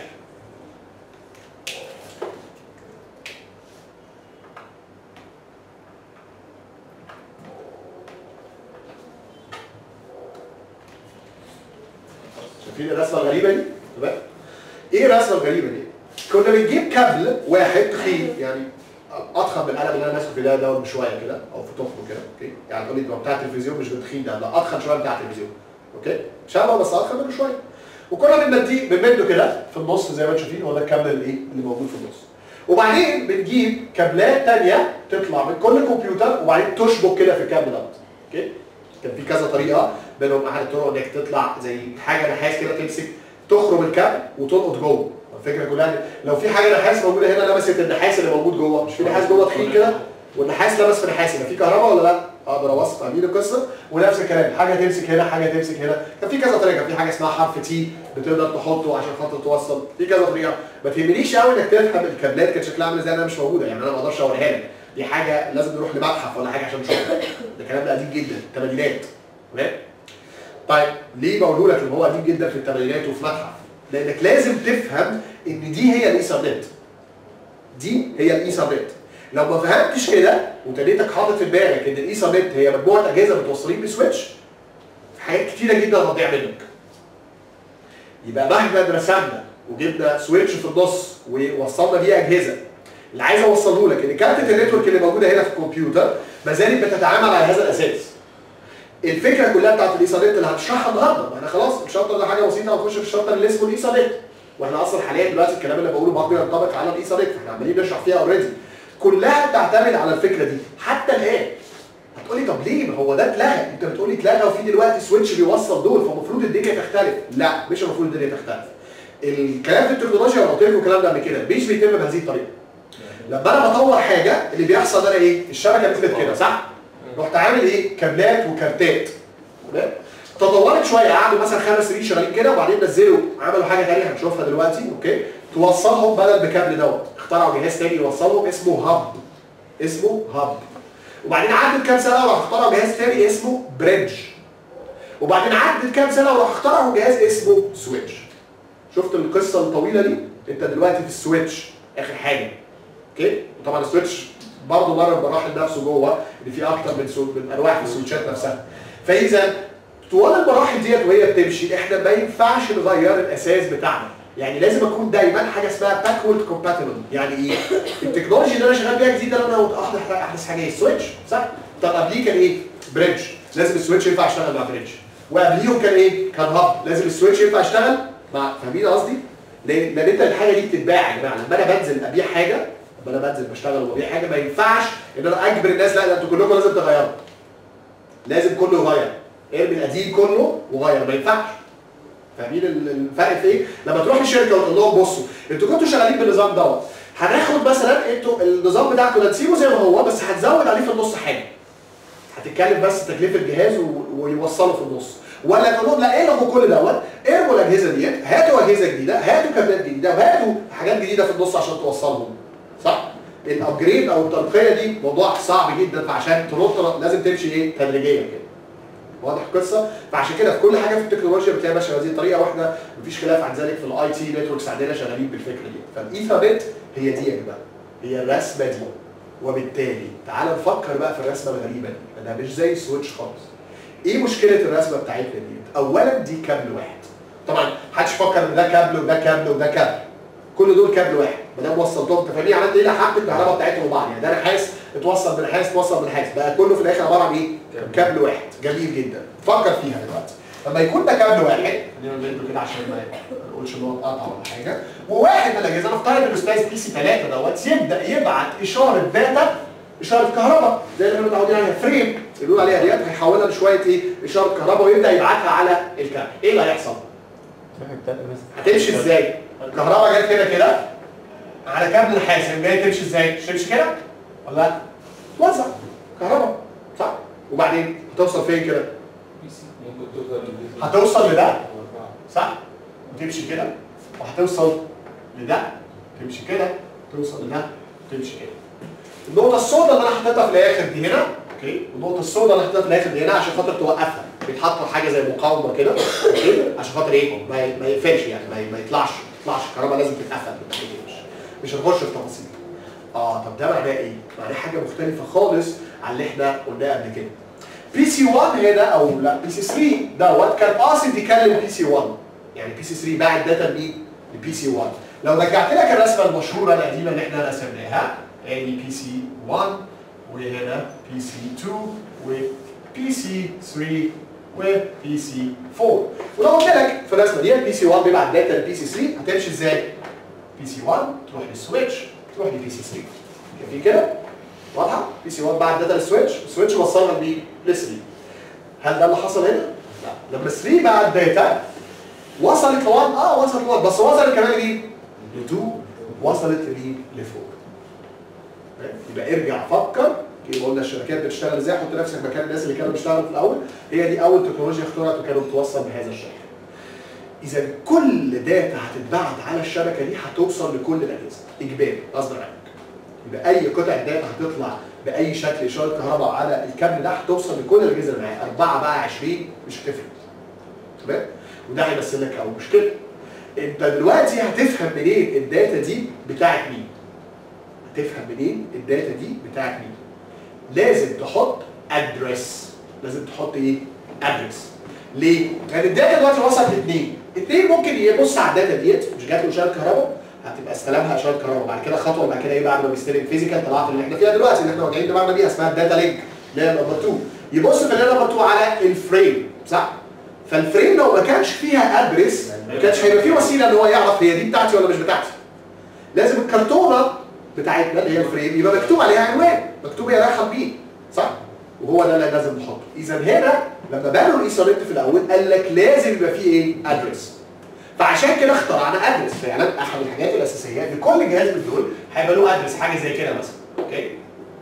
شايفين الرسمه الغريبه دي؟ تمام؟ ايه الرسمه الغريبه دي؟ كنا بنجيب كابل واحد تخين يعني اضخم من القلم اللي انا ماسكه في ده ده بشويه كده او في تخمه كده اوكي يعني تقول لي ده بتاع التلفزيون مش بتخين ده لا اضخم شويه بتاع التلفزيون اوكي شبه بس اضخم منه شويه وكنا بنمديه بنمده كده في النص زي ما انتم شايفين هو ده الكابل اللي ايه اللي موجود في النص وبعدين بنجيب كابلات تانية تطلع من كل كمبيوتر وبعدين تشبك كده في الكابل دوت اوكي كان في كذا طريقه منهم احد الطرق انك تطلع زي حاجه نحاس كده تمسك تخرم الكابل وتلقط جوه الفكره كلها إن لو في حاجه نحاس موجوده هنا لمست النحاس اللي موجود جوه مش في نحاس جوه تخين كده والنحاس لمس في نحاس يبقى في كهرباء ولا لا؟ اقدر اوصف فاهمين القصه ونفس الكلام حاجه تمسك هنا حاجه تمسك هنا كان في كذا طريقه كان في حاجه اسمها حرف تي بتقدر تحطه عشان خاطر توصل في كذا طريقه ما تهمنيش قوي انك تفهم الكابلات كانت شكلها عامل ازاي انا مش موجوده يعني انا ما اقدرش اوريها لك دي حاجه لازم نروح لمتحف ولا حاجه عشان نشوفها ده كلام ده قديم جدا الثمانينات تمام طيب ليه بقوله لك ان هو قديم جدا في الثمانينات وفي متحف لانك لازم تفهم ان دي هي الايثرنت دي هي الايثرنت لو ما فهمتش كده وتنيتك حاطط في دماغك ان الايثرنت هي مجموعه اجهزه متوصلين بسويتش في حاجات كتيره جدا هتضيع منك يبقى مهما رسمنا وجبنا سويتش في النص ووصلنا بيه اجهزه اللي عايز اوصله لك ان كارتة النتورك اللي موجوده هنا في الكمبيوتر ما زالت بتتعامل على هذا الاساس الفكره كلها بتاعت الايثرنت اللي هنشرحها النهارده ما احنا خلاص الشابتر ده حاجه بسيطه هنخش في الشابتر اللي اسمه الايثرنت واحنا اصلا حاليا دلوقتي الكلام اللي بقوله برضه ينطبق على الايثرنت فاحنا عمالين نشرح فيها اوريدي كلها بتعتمد على الفكره دي حتى الان هتقولي طب ليه ما هو ده اتلغى انت بتقولي اتلغى وفي دلوقتي سويتش بيوصل دول فالمفروض الدنيا تختلف لا مش المفروض الدنيا تختلف الكلام في التكنولوجيا انا قلت لكم الكلام ده قبل كده مش بيتم بهذه الطريقه لما انا بطور حاجه اللي بيحصل انا ايه الشبكه بتثبت كده صح رحت عامل ايه كابلات وكارتات تمام تطورت شويه قعدوا مثلا خمس سنين شغالين كده وبعدين نزلوا عملوا حاجه ثانيه هنشوفها دلوقتي اوكي توصلهم بدل بكابل دوت اخترعوا جهاز تاني يوصلهم اسمه هاب اسمه هاب وبعدين عدت كام سنه وراح اخترعوا جهاز تاني اسمه بريدج وبعدين عدت كام سنه وراح اخترعوا جهاز اسمه سويتش شفت القصه الطويله دي انت دلوقتي في السويتش اخر حاجه اوكي وطبعا السويتش برضه مر بمراحل نفسه جوه ان في اكتر من سو... من انواع في السويتشات نفسها فاذا طوال المراحل ديت وهي بتمشي احنا ما ينفعش نغير الاساس بتاعنا يعني لازم اكون دايما حاجه اسمها باكورد كومباتبل يعني ايه التكنولوجي اللي انا شغال بيها جديده اللي انا احدث احدث حاجه ايه السويتش صح طب قبليه كان ايه بريدج لازم السويتش ينفع يشتغل مع بريدج وقبليهم كان ايه كان هاب لازم السويتش ينفع يشتغل مع فاهمين قصدي لان لان انت الحاجه دي بتتباع يا جماعه لما انا بنزل ابيع حاجه لما انا بنزل بشتغل وببيع حاجه ما ينفعش ان انا اجبر الناس لا ده انتوا كلكم لازم تغيروا لازم كله يغير ارمي القديم كله وغير ما ينفعش فاهمين ال- الفرق في ايه؟ لما تروح الشركه وتقول لهم بصوا انتوا كنتوا شغالين بالنظام دوت هناخد مثلا انتوا النظام بتاعكم ده تسيبه زي ما هو بس هتزود عليه في النص حاجه هتتكلم بس تكلفه الجهاز و- ويوصله في النص ولا تقول لهم لا الغوا كل دوت ارموا الاجهزه ديت هاتوا اجهزه جديده هاتوا كابلات جديده وهاتوا حاجات جديده في النص عشان توصلهم صح؟ الابجريد او الترقيه دي موضوع صعب جدا فعشان تنط لازم تمشي ايه تدريجيا كده واضح القصه فعشان كده في كل حاجه في التكنولوجيا بتلاقي ماشيه بهذه الطريقه واحنا مفيش خلاف عن ذلك في الاي تي نتوركس عندنا شغالين بالفكره دي فالايثرنت هي دي يا جماعه هي الرسمه دي وبالتالي تعال نفكر بقى في الرسمه الغريبه دي انها مش زي السويتش خالص ايه مشكله الرسمه بتاعتنا دي اولا دي كابل واحد طبعا محدش فكر ان ده كابل وده كابل وده كابل كل دول كابل واحد ما دام وصلتهم انت فاهمين عملت ايه لحقت الكهرباء بتاعتهم وبعض يعني ده نحاس اتوصل بنحاس اتوصل بنحاس بقى كله في الاخر عباره عن ايه؟ كابل واحد جميل جدا فكر فيها دلوقتي لما يكون ده كابل واحد خلينا نعمله كده عشان ما ما نقولش ان هو اتقطع ولا حاجه وواحد من الاجهزه نفترض انه سبيس بي سي 3 دوت يبدا يبعت اشاره داتا اشاره كهرباء زي اللي احنا متعودين عليها فريم اللي بيقولوا عليها ديت هيحولها لشويه ايه؟ اشاره كهرباء ويبدا يبعتها على الكابل ايه اللي هيحصل؟ هتمشي ازاي؟ الكهرباء جت هنا كده على كابل نحاس يعني جاي تمشي ازاي؟ مش تمشي كده؟ ولا لا؟ توزع كهرباء صح؟ وبعدين هتوصل فين كده؟ ممكن توصل للبيت. هتوصل لده صح؟ وتمشي كده وهتوصل لده تمشي كده توصل لده تمشي كده النقطة السوداء اللي انا حطيتها في الاخر دي هنا اوكي والنقطة السوداء اللي انا حطيتها في الاخر دي هنا عشان خاطر توقفها بيتحط حاجة زي مقاومة كده اوكي عشان خاطر ايه؟ ما ي- ما يقفلش يعني ما, ي- ما يطلعش ما يطلعش الكهرباء لازم تتقفل ما تتقفلش. مش هنخش في تفاصيل اه طب ده معناه ايه؟ معناه حاجة مختلفة خالص عن اللي احنا قلناه قبل كده بي سي 1 هنا او لا بي سي 3 دوت كان قاصد يكلم بي سي 1 يعني بي سي 3 باع الداتا لمين؟ لبي سي 1 لو رجعت لك الرسمه المشهوره القديمه اللي احنا رسمناها ادي بي سي 1 وهنا بي سي 2 وبي سي 3 وبي سي 4 ولو قلت لك في الرسمه دي بي سي 1 بيبعت داتا لبي سي 3 هتمشي ازاي؟ بي سي 1 تروح للسويتش تروح لبي سي 3 في كده؟ واضحه؟ بي سي 1 بعت داتا للسويتش السويتش وصلها لمين؟ ل 3 هل ده اللي حصل هنا؟ لا لما 3 بعت داتا وصلت ل 1 اه وصلت ل 1 بس وصلت كمان لمين؟ ل 2 وصلت لمين؟ ل 4 يبقى ارجع فكر كده قلنا الشركات بتشتغل ازاي حط نفسك مكان الناس اللي كانوا بيشتغلوا في الاول هي دي اول تكنولوجيا اخترعت وكانوا بتوصل بهذا الشكل اذا كل داتا هتتبعت على الشبكه دي هتوصل لكل الاجهزه اجباري غصب عنك يبقى اي قطعه داتا هتطلع باي شكل اشاره كهرباء على الكابل ده هتوصل لكل الاجهزه اللي معايا اربعه بقى 20 مش هتفرق تمام وده هيمثل لك اول مشكله انت دلوقتي هتفهم منين الداتا دي بتاعت مين هتفهم منين الداتا دي بتاعت مين لازم تحط ادرس لازم تحط ايه ادرس ليه؟ لان الداتا دلوقتي وصلت لاثنين اثنين ممكن يبص على الداتا ديت مش جات له اشاره كهرباء هتبقى استلمها اشاره كهرباء بعد كده خطوه بعد كده ايه بعد ما بيستلم فيزيكال طلعت اللي احنا فيها دلوقتي اللي احنا واجعين دماغنا بيها اسمها الداتا لينك اللي هي نمبر 2 يبص في اللي نمبر 2 على الفريم صح؟ فالفريم لو ما كانش فيها ادرس ما كانش هيبقى فيه وسيله ان هو يعرف هي دي بتاعتي ولا مش بتاعتي لازم الكرتونه بتاعتنا اللي هي الفريم يبقى مكتوب عليها عنوان مكتوب هي رايحه لمين صح؟ وهو ده اللي لازم نحطه اذا هنا لما بنوا الايثرنت في الاول قال لك لازم يبقى فيه ايه؟ ادرس فعشان كده اخترعنا ادرس فعلا احد الحاجات الاساسيه ان كل جهاز من دول هيبقى له ادرس حاجه زي كده مثلا اوكي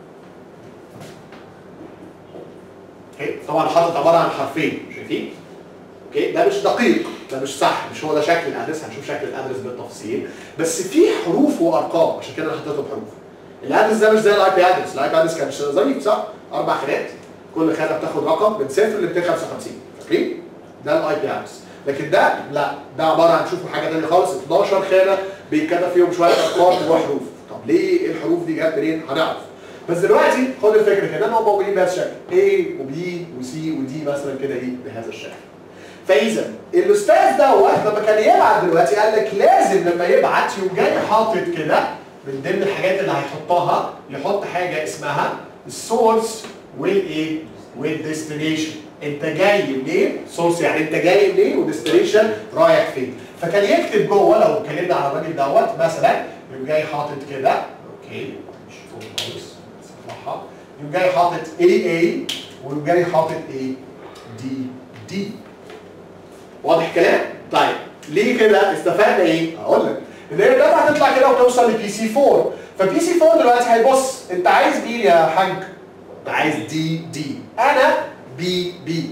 اوكي طبعا حاطط عباره عن حرفين شايفين اوكي ده مش دقيق ده مش صح مش هو ده شكل الادرس هنشوف شكل الادرس بالتفصيل بس في حروف وارقام عشان كده انا حطيتهم حروف الادرس ده مش زي الاي بي ادرس الاي بي ادرس كان ظريف صح اربع خانات كل خانه بتاخد رقم من صفر ل 255 فاكرين ده الاي بي ادرس لكن ده لا ده عباره عن شوفوا حاجه ثانيه خالص 12 خانه بيتكتب فيهم شويه ارقام وحروف طب ليه الحروف دي جت منين هنعرف بس دلوقتي خد الفكره كده ان هم موجودين بهذا الشكل A وB وC وD مثلا كده ايه بهذا الشكل فاذا الاستاذ دوت لما كان يبعت دلوقتي قال لك لازم لما يبعت يقوم جاي حاطط كده من ضمن الحاجات اللي هيحطها يحط حاجه اسمها السورس والايه والديستنيشن انت جاي منين سورس يعني انت جاي منين وديستنيشن رايح فين فكان يكتب جوه لو اتكلمنا على الراجل دوت مثلا يقوم جاي حاطط كده اوكي مش فوق خالص صفحه يقوم جاي حاطط اي اي ويقوم جاي حاطط ايه دي دي واضح الكلام؟ طيب ليه كده استفدنا ايه؟ هقول لك ان هي الداتا هتطلع كده وتوصل لبي سي 4 فبي سي 4 دلوقتي هيبص انت عايز مين يا حاج؟ انت عايز دي دي انا بي بي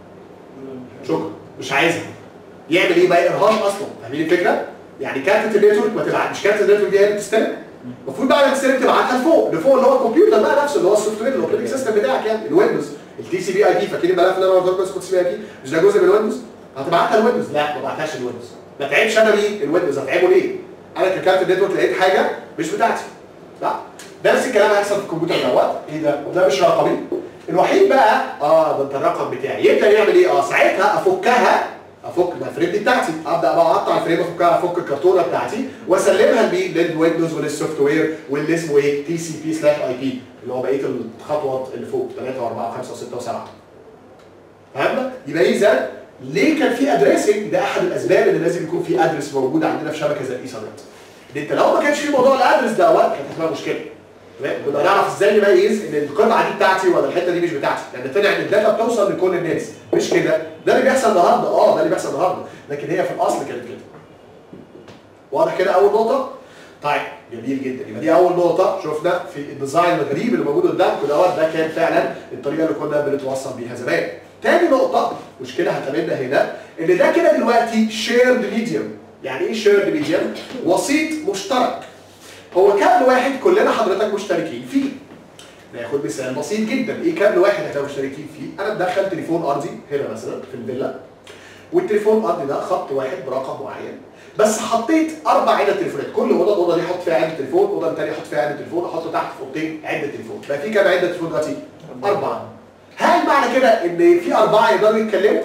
شكرا مش عايزها يعمل ايه بقى ارهاق اصلا فاهمين الفكره؟ يعني كارتة النتورك ما تبعت مش كارتة النتورك دي هي اللي بتستلم المفروض بعد ما تستلم تبعتها لفوق لفوق اللي هو الكمبيوتر بقى نفسه اللي هو السوفت وير الاوبريتنج سيستم بتاعك يعني الويندوز التي سي بي اي بي فاكرين الملف اللي انا قلت لكم اسمه تي سي بي اي بي مش ده جزء من الويندوز؟ هتبعتها الويندوز لا ما بعتهاش الويندوز ما تعبش انا ليه الويندوز هتعبه ليه؟ انا ككارت النتورك لقيت حاجه مش بتاعتي لا نفس الكلام هيحصل في الكمبيوتر دوت ايه ده؟ ده مش رقمي الوحيد بقى اه ده انت الرقم بتاعي يبدا يعمل ايه؟ اه ساعتها افكها افك ده الفريم دي بتاعتي ابدا بقى اقطع الفريم افكها افك الكرتونه بتاعتي واسلمها لمين؟ للويندوز وللسوفت وير واللي اسمه ايه؟ تي سي بي سلاش اي بي اللي هو بقيه الخطوات اللي فوق 3 و4 و5 و6 و7 فهمنا؟ يبقى اذا ليه كان في ادريسنج ده احد الاسباب اللي لازم يكون في ادرس موجود عندنا في شبكه زي الايثرنت ان انت لو ما كانش في موضوع الادرس دوت كانت هتبقى مشكله تمام كنا نعرف ازاي نميز ان القطعه دي بتاعتي ولا الحته دي مش بتاعتي لان طلع ان الداتا بتوصل لكل الناس مش كده ده اللي بيحصل النهارده اه ده اللي بيحصل النهارده لكن هي في الاصل كانت كده واضح كده اول نقطه طيب جميل جدا يبقى دي اول نقطه شفنا في الديزاين الغريب اللي موجود قدامكم دوت ده كان فعلا الطريقه اللي كنا بنتوصل بيها زمان تاني نقطه مشكله هتقابلنا هنا ان ده كده دلوقتي شيرد ميديوم يعني ايه شيرد ميديوم وسيط مشترك هو كابل واحد كلنا حضرتك مشتركين فيه ناخد مثال بسيط جدا ايه كابل واحد احنا مشتركين فيه انا مدخل تليفون ارضي هنا مثلا في الفيلا والتليفون الارضي ده خط واحد برقم معين بس حطيت اربع عدد تليفونات كل اوضه الاوضه دي احط فيها عده تليفون الاوضه الثانيه احط فيها عده تليفون احط تحت في اوضتين عده تليفون بقى في كام عده تليفون دلوقتي اربعه هل معنى كده ان في اربعه يقدروا يتكلموا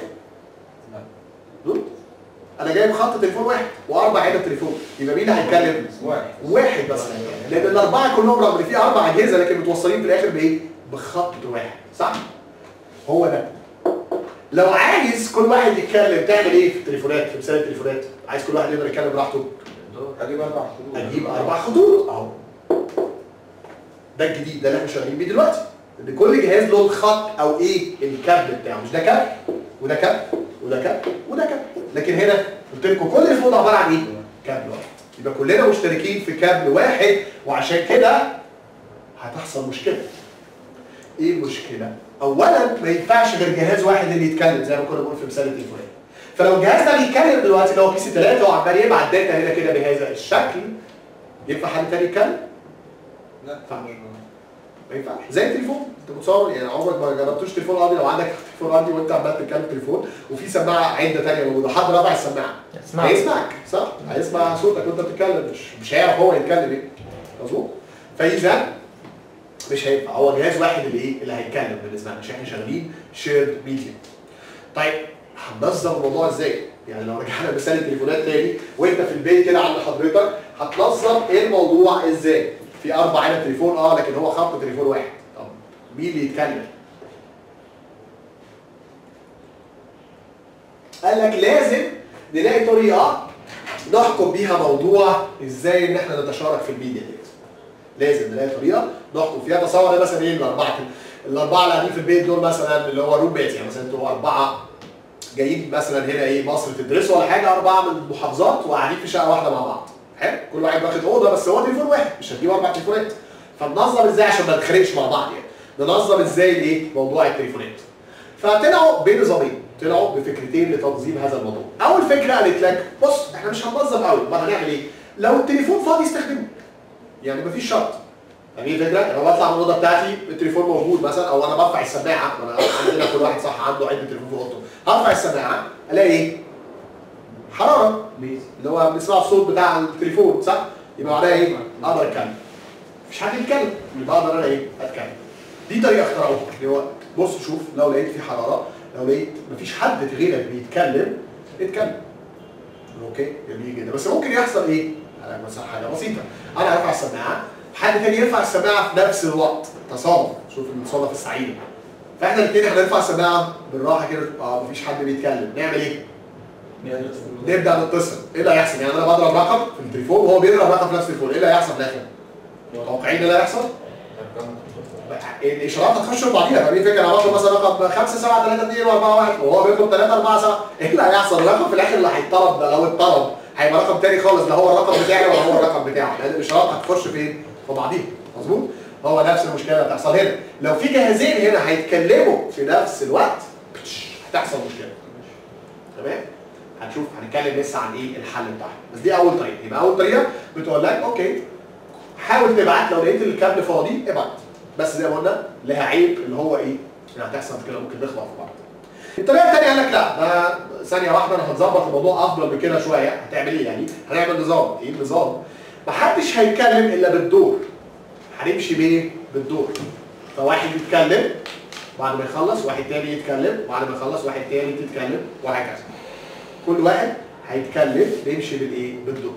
لا انا جايب خط تليفون واحد واربع عدد تليفون يبقى مين اللي هيتكلم واحد واحد بس لان الاربعه كلهم رغم ان في اربع اجهزه لكن متوصلين في الاخر بايه بخط واحد صح هو ده لو عايز كل واحد يتكلم تعمل ايه في التليفونات في مثال التليفونات عايز كل واحد يقدر يتكلم براحته اجيب اربع خطوط اجيب اربع خطوط اهو ده الجديد ده اللي احنا شغالين بيه دلوقتي ان كل جهاز له الخط او ايه الكابل بتاعه مش ده كابل وده كابل وده كابل وده كابل لكن هنا قلت لكم كل الفوضى عباره عن ايه كابل واحد يبقى كلنا مشتركين في كابل واحد وعشان كده هتحصل مشكله ايه المشكله اولا ما ينفعش غير جهاز واحد اللي يتكلم زي ما كنا بنقول في مثال التليفونات فلو الجهاز ده بيتكلم دلوقتي اللي هو بي سي 3 وعمال يبعت داتا هنا كده بهذا الشكل ينفع حد تاني يتكلم؟ لا ما ينفعش زي التليفون انت بتصور يعني عمرك ما جربتوش تليفون ارضي لو عندك تليفون ارضي وانت عمال تتكلم تليفون وفي سماعه عده ثانيه موجوده حد رفع السماعه اسمع هيسمعك صح هيسمع صوتك وانت بتتكلم مش مش هيعرف هو يتكلم ايه مظبوط فاذا مش هينفع هو جهاز واحد اللي ايه اللي هيتكلم بالنسبه لنا عشان احنا شغالين شيرد ميديا طيب هننظم الموضوع ازاي؟ يعني لو رجعنا مثال التليفونات تاني وانت في البيت كده عند حضرتك هتنظم ايه الموضوع ازاي؟ في اربع علب تليفون اه لكن هو خط تليفون واحد طب مين اللي يتكلم؟ قال لك لازم نلاقي طريقه نحكم بيها موضوع ازاي ان احنا نتشارك في الميديا ديت لازم نلاقي طريقه نحكم فيها تصور ده مثلا ايه الاربعه كده. الاربعه اللي قاعدين في البيت دول مثلا اللي هو روم بيت يعني مثلا انتوا اربعه جايين مثلا هنا ايه مصر تدرسوا ولا حاجه اربعه من المحافظات وقاعدين في شقه واحده مع بعض حلو كل واحد واخد اوضه بس هو تليفون واحد مش هتجيب اربع تليفونات فننظم ازاي عشان ما نتخانقش مع بعض يعني ننظم ازاي الايه موضوع التليفونات فطلعوا بنظامين طلعوا بفكرتين لتنظيم هذا الموضوع اول فكره قالت لك بص احنا مش هننظم قوي ما هنعمل ايه لو التليفون فاضي استخدمه يعني مفيش شرط يعني ايه الفكره؟ انا بطلع من الاوضه بتاعتي التليفون موجود مثلا او انا برفع السماعه ما انا عندنا كل واحد صح عنده عده تليفون في اوضته هرفع السماعه الاقي ايه؟ حراره بيز اللي هو بنسمع الصوت بتاع التليفون صح؟ يبقى معناها ايه؟ اقدر اتكلم. مفيش حد يتكلم يبقى اقدر انا ايه؟ اتكلم. دي طريقه اخترعوها اللي هو بص شوف لو لقيت في حراره لو لقيت مفيش حد غيرك بيتكلم اتكلم. اوكي جميل جدا بس ممكن يحصل ايه؟ على مثلا حاجه بسيطه انا ارفع السماعه حد تاني يرفع السماعه في نفس الوقت تصادف شوف المصادف السعيده فاحنا الاثنين هنرفع السماعه بالراحه كده اه مفيش حد بيتكلم نعمل ايه؟ نبدا نتصل ايه اللي هيحصل يعني انا بضرب رقم في التليفون وهو بيضرب رقم في نفس التليفون ايه اللي هيحصل في الاخر متوقعين ايه اللي هيحصل الاشارات هتخش في بعضيها فاهمين الفكره انا بطلب مثلا رقم 5 7 3 2 4 1 وهو بيطلب 3 4 7 ايه اللي هيحصل الرقم في الاخر اللي هيطلب ده لو اتطلب هيبقى رقم تاني خالص لا هو الرقم بتاعي ولا هو الرقم بتاعه لان الاشارات هتخش فين في بعضيها مظبوط هو نفس المشكله اللي هتحصل هنا لو في جهازين هنا هيتكلموا في نفس الوقت هتحصل مشكله تمام هنشوف هنتكلم لسه عن ايه الحل بتاعها بس دي اول طريقه يبقى اول طريقه بتقول لك اوكي حاول تبعت لو لقيت الكابل فاضي ابعت بس زي ما قلنا لها عيب اللي هو ايه يعني هتحصل كده ممكن نخبط في بعض الطريقه الثانيه قال لك لا ده ثانيه واحده انا هنظبط الموضوع افضل من كده شويه هتعمل ايه يعني هنعمل نظام ايه النظام محدش هيتكلم الا بالدور هنمشي بيه بالدور فواحد يتكلم بعد ما يخلص واحد تاني يتكلم بعد ما يخلص واحد تاني تتكلم وهكذا كل واحد هيتكلم نمشي بالايه بالدور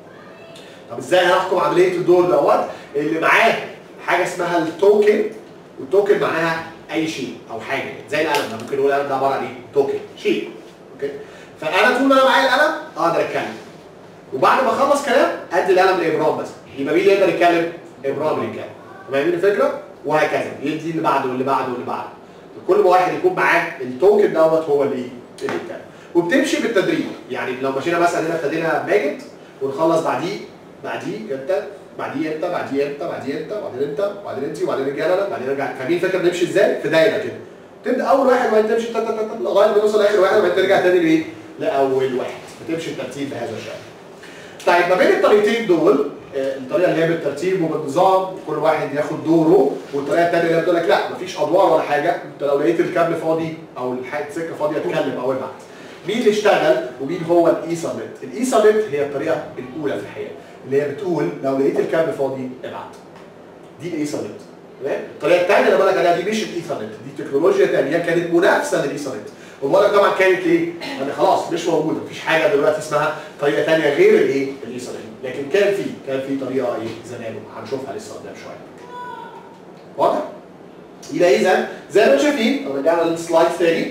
طب ازاي هنحكم عمليه الدور دوت اللي معاه حاجه اسمها التوكن والتوكن معاها اي شيء او حاجه زي القلم ده ممكن نقول القلم ده عباره عن ايه توكن شيء اوكي فانا طول ما انا معايا القلم اقدر اتكلم وبعد ما اخلص كلام ادي القلم لابرام بس يبقى مين اللي يقدر يتكلم ابرام اللي يتكلم فاهمين الفكره وهكذا يدي اللي بعده واللي بعده واللي بعده كل ما واحد يكون معاه التوكن دوت هو اللي اللي يتكلم وبتمشي بالتدريج يعني لو مشينا مثلا هنا ابتدينا ماجد ونخلص بعديه بعديه انت بعديه انت بعديه انت بعديه انت بعدين انت بعدين انت وبعدين رجع انا بعدين رجع فاهمين الفكره بنمشي ازاي في دايره كده تبدا اول واحد وبعدين تمشي تت- تت- تت- لغايه ما نوصل لاخر واحد وبعدين ترجع تاني لايه؟ لاول واحد بتمشي الترتيب بهذا الشكل طيب ما بين الطريقتين دول آه، الطريقه اللي هي بالترتيب وبالنظام كل واحد ياخد دوره والطريقه الثانيه اللي هي بتقول لك لا مفيش ادوار ولا حاجه انت لو لقيت الكابل فاضي او الحاجه السكه فاضيه اتكلم او ابعت مين اللي اشتغل ومين هو الايثرنت الايثرنت هي الطريقه الاولى في الحقيقه اللي هي بتقول لو لقيت الكابل فاضي ابعت دي الايثرنت تمام الطريقه الثانيه اللي بقول لك عليها دي مش الايثرنت دي تكنولوجيا ثانيه كانت منافسه للايثرنت وبقول لك طبعا كانت ايه؟ يعني خلاص مش موجوده مفيش حاجه دلوقتي اسمها طريقه ثانيه غير الايه؟ الايثرنت لكن كان في كان في طريقه ايه زمان هنشوفها لسه قدام شويه واضح؟ يبقى اذا زي ما انتم شايفين لو رجعنا للسلايد ثاني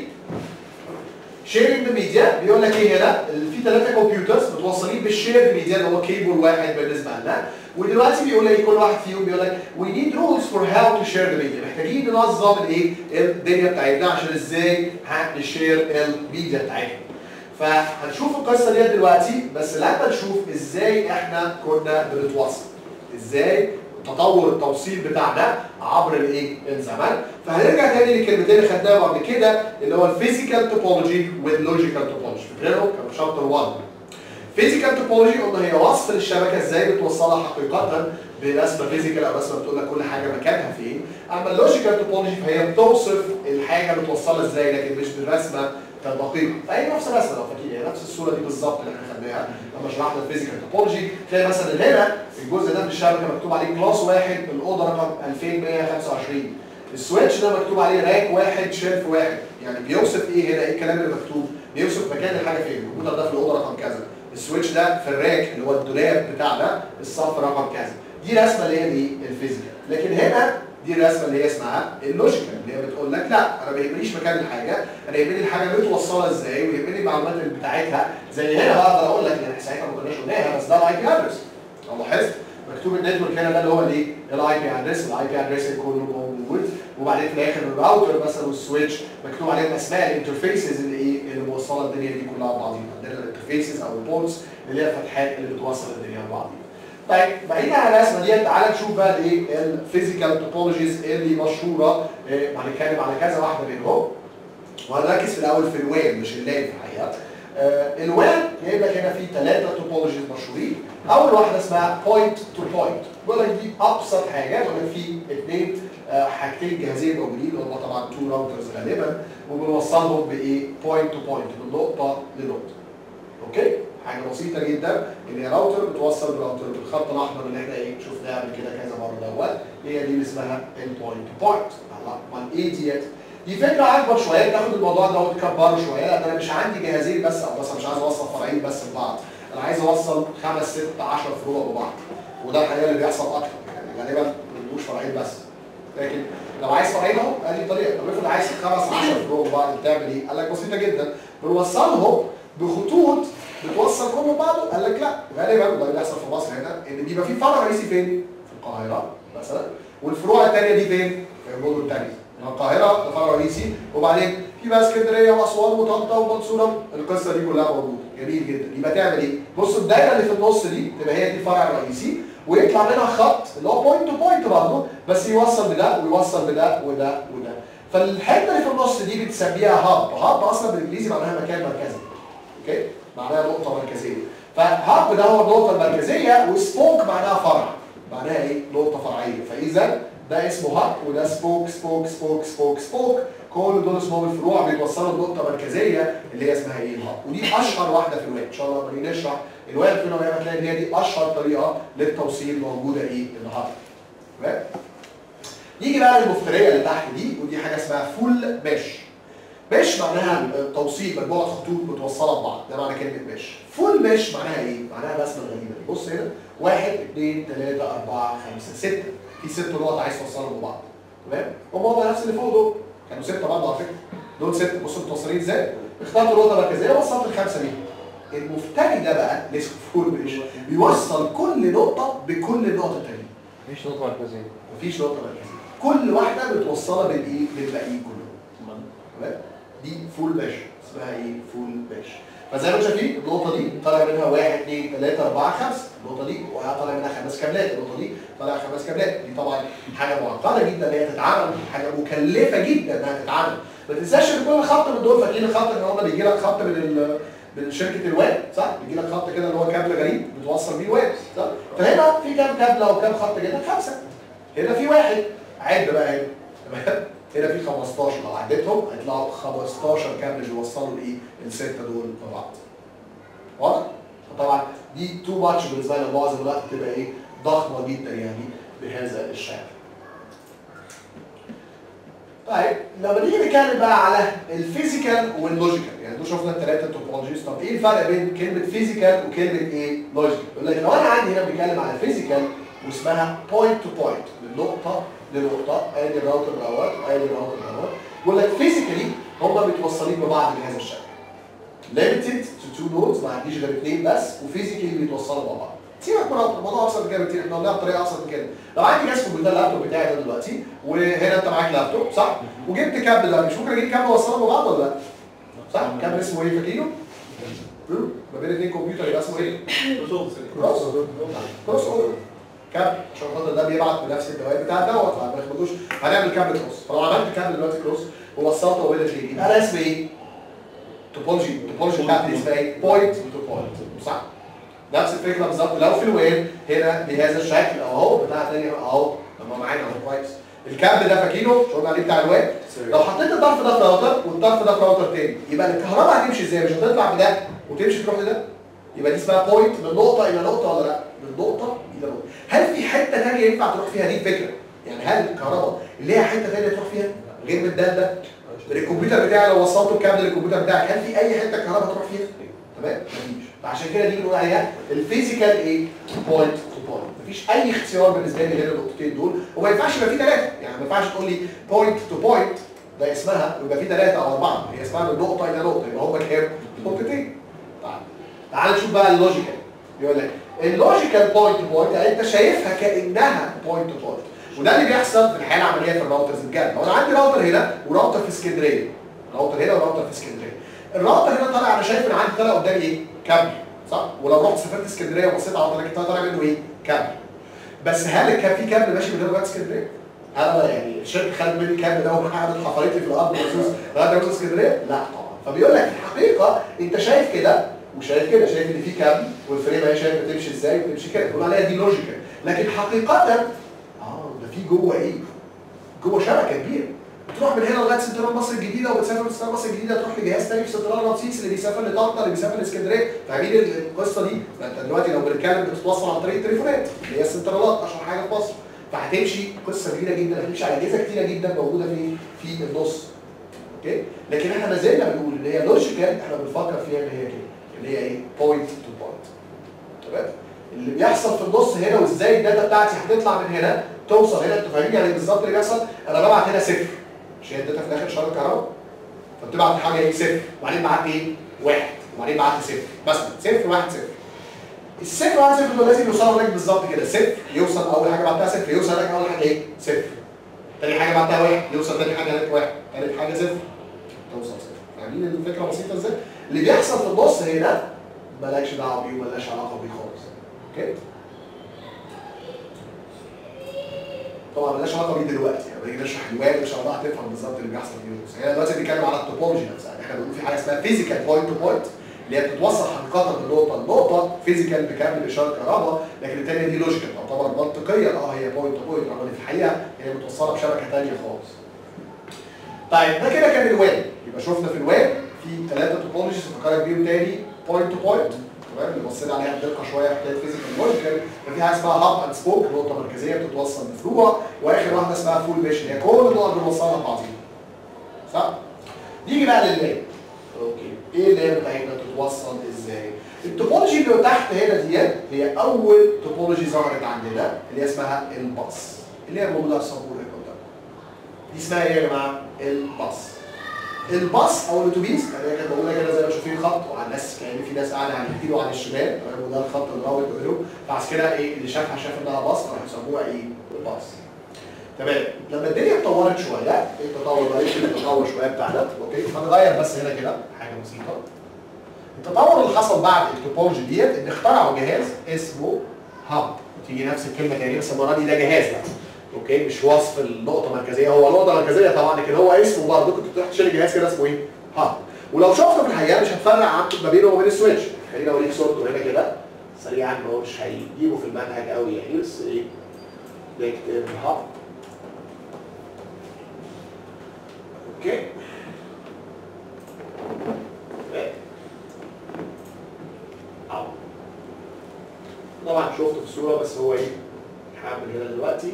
شيرنج ميديا بيقول لك ايه هنا في ثلاثه كمبيوترز متوصلين بالشيرد ميديا اللي هو كيبل واحد بالنسبه لنا ودلوقتي بيقول لك كل واحد فيهم بيقول لك وي نيد رولز فور هاو تو شير ذا ميديا محتاجين ننظم الايه الدنيا بتاعتنا عشان ازاي هنشير الميديا بتاعتنا فهنشوف القصه ديت دلوقتي بس لما نشوف ازاي احنا كنا بنتواصل ازاي تطور التوصيل بتاعنا عبر الايه الزمن فهنرجع تاني للكلمتين اللي خدناهم قبل كده اللي هو الفيزيكال توبولوجي واللوجيكال توبولوجي فاكرينهم كانوا في شابتر 1 فيزيكال توبولوجي قلنا هي وصف للشبكه ازاي بتوصلها حقيقه برسمه فيزيكال او رسمه بتقول لك كل حاجه مكانها فين اما اللوجيكال توبولوجي فهي بتوصف الحاجه بتوصلها ازاي لكن مش بالرسمه كدقيقه فهي نفس الرسمه لو فاكرين هي نفس الصوره دي بالظبط اللي احنا خدناها لما شرحنا الفيزيكال توبولوجي تلاقي مثلا هنا الجزء ده من الشبكه مكتوب عليه كلاس واحد الاوضه رقم 2125 السويتش ده مكتوب عليه راك واحد شيلف واحد يعني بيوصف ايه هنا ايه الكلام اللي مكتوب بيوصف مكان الحاجه فين الكمبيوتر ده في الاوضه رقم كذا السويتش ده في الراك اللي هو الدولاب بتاع ده الصف رقم كذا دي رسمه اللي هي دي الفيزيكال لكن هنا دي الرسمه اللي هي اسمها اللوجيكال اللي هي بتقول لك لا انا ما يهمنيش مكان الحاجه انا يهمني الحاجه متوصله ازاي ويهمني المعلومات اللي بتاعتها زي هنا بقدر اقول لك يعني ساعتها ما كناش قلناها بس ده الاي بي ادرس لو لاحظت مكتوب النتورك هنا ده اللي هو الايه الاي بي ادرس الاي بي ادرس كله موجود وبعدين في الاخر الراوتر مثلا والسويتش مكتوب عليهم اسماء الانترفيسز اللي ايه اللي موصله الدنيا دي كلها ببعضيها عندنا الانترفيسز او البورتس اللي هي الفتحات اللي بتوصل الدنيا ببعضيها طيب بعيدا عن الرسمه دي تعالى نشوف بقى الايه الفيزيكال توبولوجيز اللي مشهوره إيه، وهنتكلم على كذا واحده منهم وهنركز في الاول في الوان مش اللان في الحقيقه آه، الوان جايب لك هنا في ثلاثه توبولوجيز مشهورين اول واحده اسمها بوينت تو بوينت بيقول لك دي ابسط حاجه بيقول لك في اثنين آه، حاجتين جهازين موجودين اللي هم طبعا تو راوترز غالبا وبنوصلهم بايه بوينت تو بوينت من نقطه لنقطه اوكي حاجه بسيطه جدا ان هي راوتر بتوصل براوتر بالخط الاحمر اللي احنا ايه شفناها قبل كده كذا مره دوت هي دي اللي اسمها البوينت تو بوينت امال ايه ديت دي فكره اكبر شويه تاخد الموضوع ده وتكبره شويه لان انا مش عندي جهازين بس او بس مش عايز اوصل فرعين بس ببعض انا عايز اوصل خمس ست 10 فروع ببعض وده الحقيقه اللي بيحصل اكتر يعني غالبا مش فرعين بس لكن لو عايز فرعين اهو ادي طريقه طب افرض عايز خمس 10 فروع ببعض بتعمل ايه؟ قال لك بسيطه جدا بنوصلهم بخطوط بتوصل كله ببعضه قال لك لا غالبا وده اللي بيحصل في مصر هنا ان بيبقى في فرع رئيسي فين؟ في القاهره مثلا والفروع الثانيه دي فين؟ في المدن الثانيه القاهره ده فرع رئيسي وبعدين في بقى اسكندريه واسوان وطنطا ومنصوره القصه دي كلها موجوده جميل جدا يبقى تعمل ايه؟ بص الدايره اللي في النص دي تبقى هي دي الفرع الرئيسي ويطلع منها خط اللي هو بوينت تو بوينت برضه بس يوصل بده ويوصل بده وده وده فالحته اللي في النص دي بتسميها هاب هاب اصلا بالانجليزي معناها مكان مركزي اوكي معناها نقطه مركزيه فهاب ده هو النقطه المركزيه وسبوك معناها فرع معناها ايه نقطه فرعيه فاذا ده اسمه هاب وده سبوك سبوك سبوك سبوك سبوك كل دول اسمهم الفروع بيتوصلوا لنقطه مركزيه اللي هي اسمها ايه الهاب ودي اشهر واحده في الويب ان شاء الله لما نيجي نشرح الويب فين وهي هتلاقي ان هي دي اشهر طريقه للتوصيل موجوده ايه الهاب تمام نيجي بقى للمفتريه اللي تحت دي ودي حاجه اسمها فول مش مش معناها توصيل مجموعه خطوط متوصله ببعض ده معنى كلمه مش فول مش معناها ايه؟ معناها الرسمه الغريبه دي بص هنا واحد اثنين ثلاثه اربعه خمسه سته في ست نقط عايز توصلهم ببعض تمام؟ هم هم نفس اللي فوق دول كانوا سته برضه على فكره دول سته بصوا متوصلين ازاي؟ اخترت نقطه مركزيه ووصلت الخمسه دي المفتري ده بقى اللي اسمه فول مش بيوصل كل نقطه بكل النقط الثانيه مفيش نقطة مركزية مفيش نقطه مركزيه كل واحده متوصله بالايه؟ بالباقيين كلهم تمام دي فول مش اسمها ايه فول مش فزي ما انتم شايفين النقطه دي طالع منها 1 2 3 4 5 النقطه دي طالع منها خمس كابلات النقطه دي طالع خمس كابلات دي طبعا حاجه معقده جدا ان هي تتعمل حاجه مكلفه جدا انها تتعمل ما تنساش ان كل خط من دول فاكرين الخط ان هو بيجي لك خط من ال من شركه الواد صح؟ بيجي لك خط كده اللي هو كابل غريب بتوصل بيه الواد صح؟ فهنا في كام كابله وكام خط كده؟ خمسه هنا في واحد عد بقى هنا تمام؟ هنا في 15 لو عديتهم هيطلعوا 15 كابل بيوصلوا الايه؟ السته دول ببعض. واضح؟ فطبعا دي تو ماتش بالنسبه لنا معظم الوقت بتبقى ايه؟ ضخمه جدا يعني بهذا الشكل. طيب لما نيجي نتكلم بقى على الفيزيكال واللوجيكال يعني دول شفنا الثلاثه توبولوجيز طب ايه الفرق بين كلمه فيزيكال وكلمه ايه لوجيكال يقول لك لو انا عندي هنا بنتكلم على فيزيكال واسمها بوينت تو بوينت من نقطه لنقطه ادي الراوتر دوت ادي الراوتر دوت يقول لك فيزيكالي هم متوصلين ببعض بهذا الشكل ليميتد تو تو نودز ما عنديش غير اثنين بس وفيزيكالي بيتوصلوا مع بعض سيبك من الراوتر الموضوع ابسط من كده بكتير احنا قلناها بطريقه ابسط من كده لو عندي جهاز كمبيوتر اللابتوب بتاعي ده دلوقتي وهنا انت معاك لابتوب صح وجبت كابل ده مش ممكن اجيب كابل اوصلهم ببعض ولا لا صح كابل اسمه ايه فاكرينه ما بين اثنين كمبيوتر يبقى اسمه ايه كروس كروس اوفر كابل عشان خاطر ده بيبعت بنفس الدوائر بتاع دوت ما بياخدوش هنعمل كابل كروس فلو عملت كابل دلوقتي كروس ووصلته بين الاثنين يبقى ده اسمه ايه؟ توبولوجي التوبولوجي بتاعتي اسمها ايه؟ بوينت تو بوينت صح؟ نفس الفكره بالظبط لو في الوين هنا بهذا الشكل اهو بتاع تاني اهو طب ما معانا اهو كويس الكابل ده فاكينه شغل عليه بتاع الوين لو حطيت الطرف ده في راوتر والطرف ده في راوتر تاني يبقى الكهرباء هتمشي ازاي مش هتطلع بده وتمشي تروح لده يبقى دي اسمها بوينت من نقطه الى نقطه ولا لا من نقطه الى نقطه هل في حته ثانيه ينفع تروح فيها دي الفكره يعني هل الكهرباء ليها حته ثانيه تروح فيها غير من ده ده من الكمبيوتر بتاعي لو وصلته الكابل للكمبيوتر بتاعك هل في اي حته كهرباء تروح فيها تمام مفيش فعشان كده دي بنقول عليها الفيزيكال ايه بوينت تو بوينت مفيش اي اختيار بالنسبه لي غير النقطتين دول وما ينفعش يبقى في ثلاثه يعني ما ينفعش تقول لي بوينت تو بوينت ده اسمها ويبقى في ثلاثه او اربعه هي اسمها من نقطه الى نقطه يبقى هم كام؟ نقطتين تعال تعال نشوف بقى اللوجيكال يقول لك اللوجيكال بوينت تو بوينت يعني انت شايفها كانها بوينت تو بوينت وده اللي بيحصل في الحياه العمليه في الراوترز بجد لو انا عندي راوتر هنا وراوتر في اسكندريه راوتر هنا وراوتر في اسكندريه الراوتر هنا طالع انا شايف ان عندي طالع قدامي ايه؟ كابل صح؟ ولو رحت سافرت اسكندريه وبصيت على الراوتر طالع منه ايه؟ كابل بس هل كان في كابل ماشي من غير لغايه اسكندريه؟ هل انا يعني الشركه خدت مني الكابل ده وقعدت حفرت لي في الارض مخصوص لغايه ما اسكندريه؟ لا طبعا فبيقول لك في الحقيقه انت شايف كده وشايف كده شايف ان في كابل والفريم اهي شايف بتمشي ازاي وبتمشي كده تقول عليها دي لوجيكال لكن حقيقه اه ده في جوه ايه؟ جوه شبكه كبيره تروح من هنا لغايه سنترال مصر الجديده وبتسافر من سنترال مصر الجديده تروح لجهاز تاني في سنترال رمسيس اللي بيسافر لطنطا اللي بيسافر لاسكندريه فاهمين القصه دي؟ فانت دلوقتي لو بنتكلم بتتوصل عن طريق التليفونات اللي هي السنترالات اشهر حاجه في مصر فهتمشي قصه كبيره جدا هتمشي على اجهزه كتيره جدا موجوده في في النص اوكي لكن احنا ما زلنا بنقول ان هي لوجيكال احنا بنفكر فيها ان هي كده اللي هي ايه؟ بوينت تو بوينت تمام؟ اللي بيحصل في النص هنا وازاي الداتا بتاعتي هتطلع من هنا توصل هنا انتوا فاهمين يعني بالظبط اللي بيحصل انا ببعت هنا صفر مش هي الداتا في الاخر اشاره كهرباء فبتبعت الحاجه ايه صفر وبعدين بعت ايه واحد وبعدين بعت صفر مثلا صفر واحد صفر الصفر واحد صفر دول لازم يوصلوا هناك بالظبط كده صفر يوصل اول حاجه بعتها صفر يوصل هناك اول حاجه ايه صفر تاني حاجه بعتها واحد يوصل تاني حاجه هناك واحد تالت حاجه صفر توصل صفر فاهمين الفكره بسيطه ازاي؟ اللي بيحصل في النص هنا مالكش دعوه بيه ومالناش علاقه بيه خالص اوكي؟ طبعا مالناش علاقه بيه دلوقتي يعني بنيجي نشرح الوان مش هنقدر تفهم بالظبط اللي بيحصل فيه بس هي دلوقتي بنتكلم على التوبولوجي نفسها احنا بنقول في حاجه اسمها فيزيكال بوينت تو بوينت اللي هي بتتوصل حقيقه من نقطه لنقطه فيزيكال بكامل اشاره كهرباء لكن الثانيه دي لوجيكال تعتبر منطقيا اه هي بوينت تو بوينت رغم ان في الحقيقه هي متوصله بشبكه ثانيه خالص. طيب ده كده كان الوان يبقى شفنا في الوان في ثلاثه توبولوجيز فكرك بيهم تاني بوينت تو بوينت تمام اللي بصينا عليها بدقه شويه في حكايه فيزيكال لوجيكال في حاجه اسمها هاب اند سبوك نقطه مركزيه بتتوصل بفروع واخر واحده اسمها فول ميشن هي كل النقط بنوصلها ببعضيها صح؟ نيجي بقى لللاب اوكي ايه اللاب بتاعتنا تتوصل ازاي؟ التوبولوجي اللي تحت هنا ديت هي اول توبولوجي ظهرت عندنا اللي هي اسمها الباص اللي هي موجوده على السبوره هنا قدامنا دي اسمها ايه يا جماعه؟ الباص الباص او الاتوبيس انا كده بقولها كده زي ما شايفين خط وعلى الناس كان في ناس قاعده على اليمين وعلى الشمال تمام وده الخط الرابط له فعشان كده ايه اللي شافها شاف انها باص راح يسموها ايه؟ الباص تمام لما الدنيا اتطورت شويه التطور بقى يمكن التطور شويه بتاعنا اوكي هنغير بس هنا كده حاجه بسيطه التطور اللي حصل بعد التوبولوجي ديت ان اخترعوا جهاز اسمه هاب تيجي نفس الكلمه تاني بس المره دي ده جهاز بقى اوكي مش وصف النقطه مركزيه هو نقطه مركزيه طبعا لكن هو اسمه برضه كنت تروح تشتري جهاز كده اسمه ايه؟ هاب ولو شفته في الحقيقه مش هتفرق عن ما بينه وبين السويتش خليني اوريك صورته هنا كده سريعا هو مش هيجيبه في المنهج قوي يعني بس ايه نكتب هاب اوكي أهو. طبعا شفته في الصوره بس هو ايه هعمل هنا دلوقتي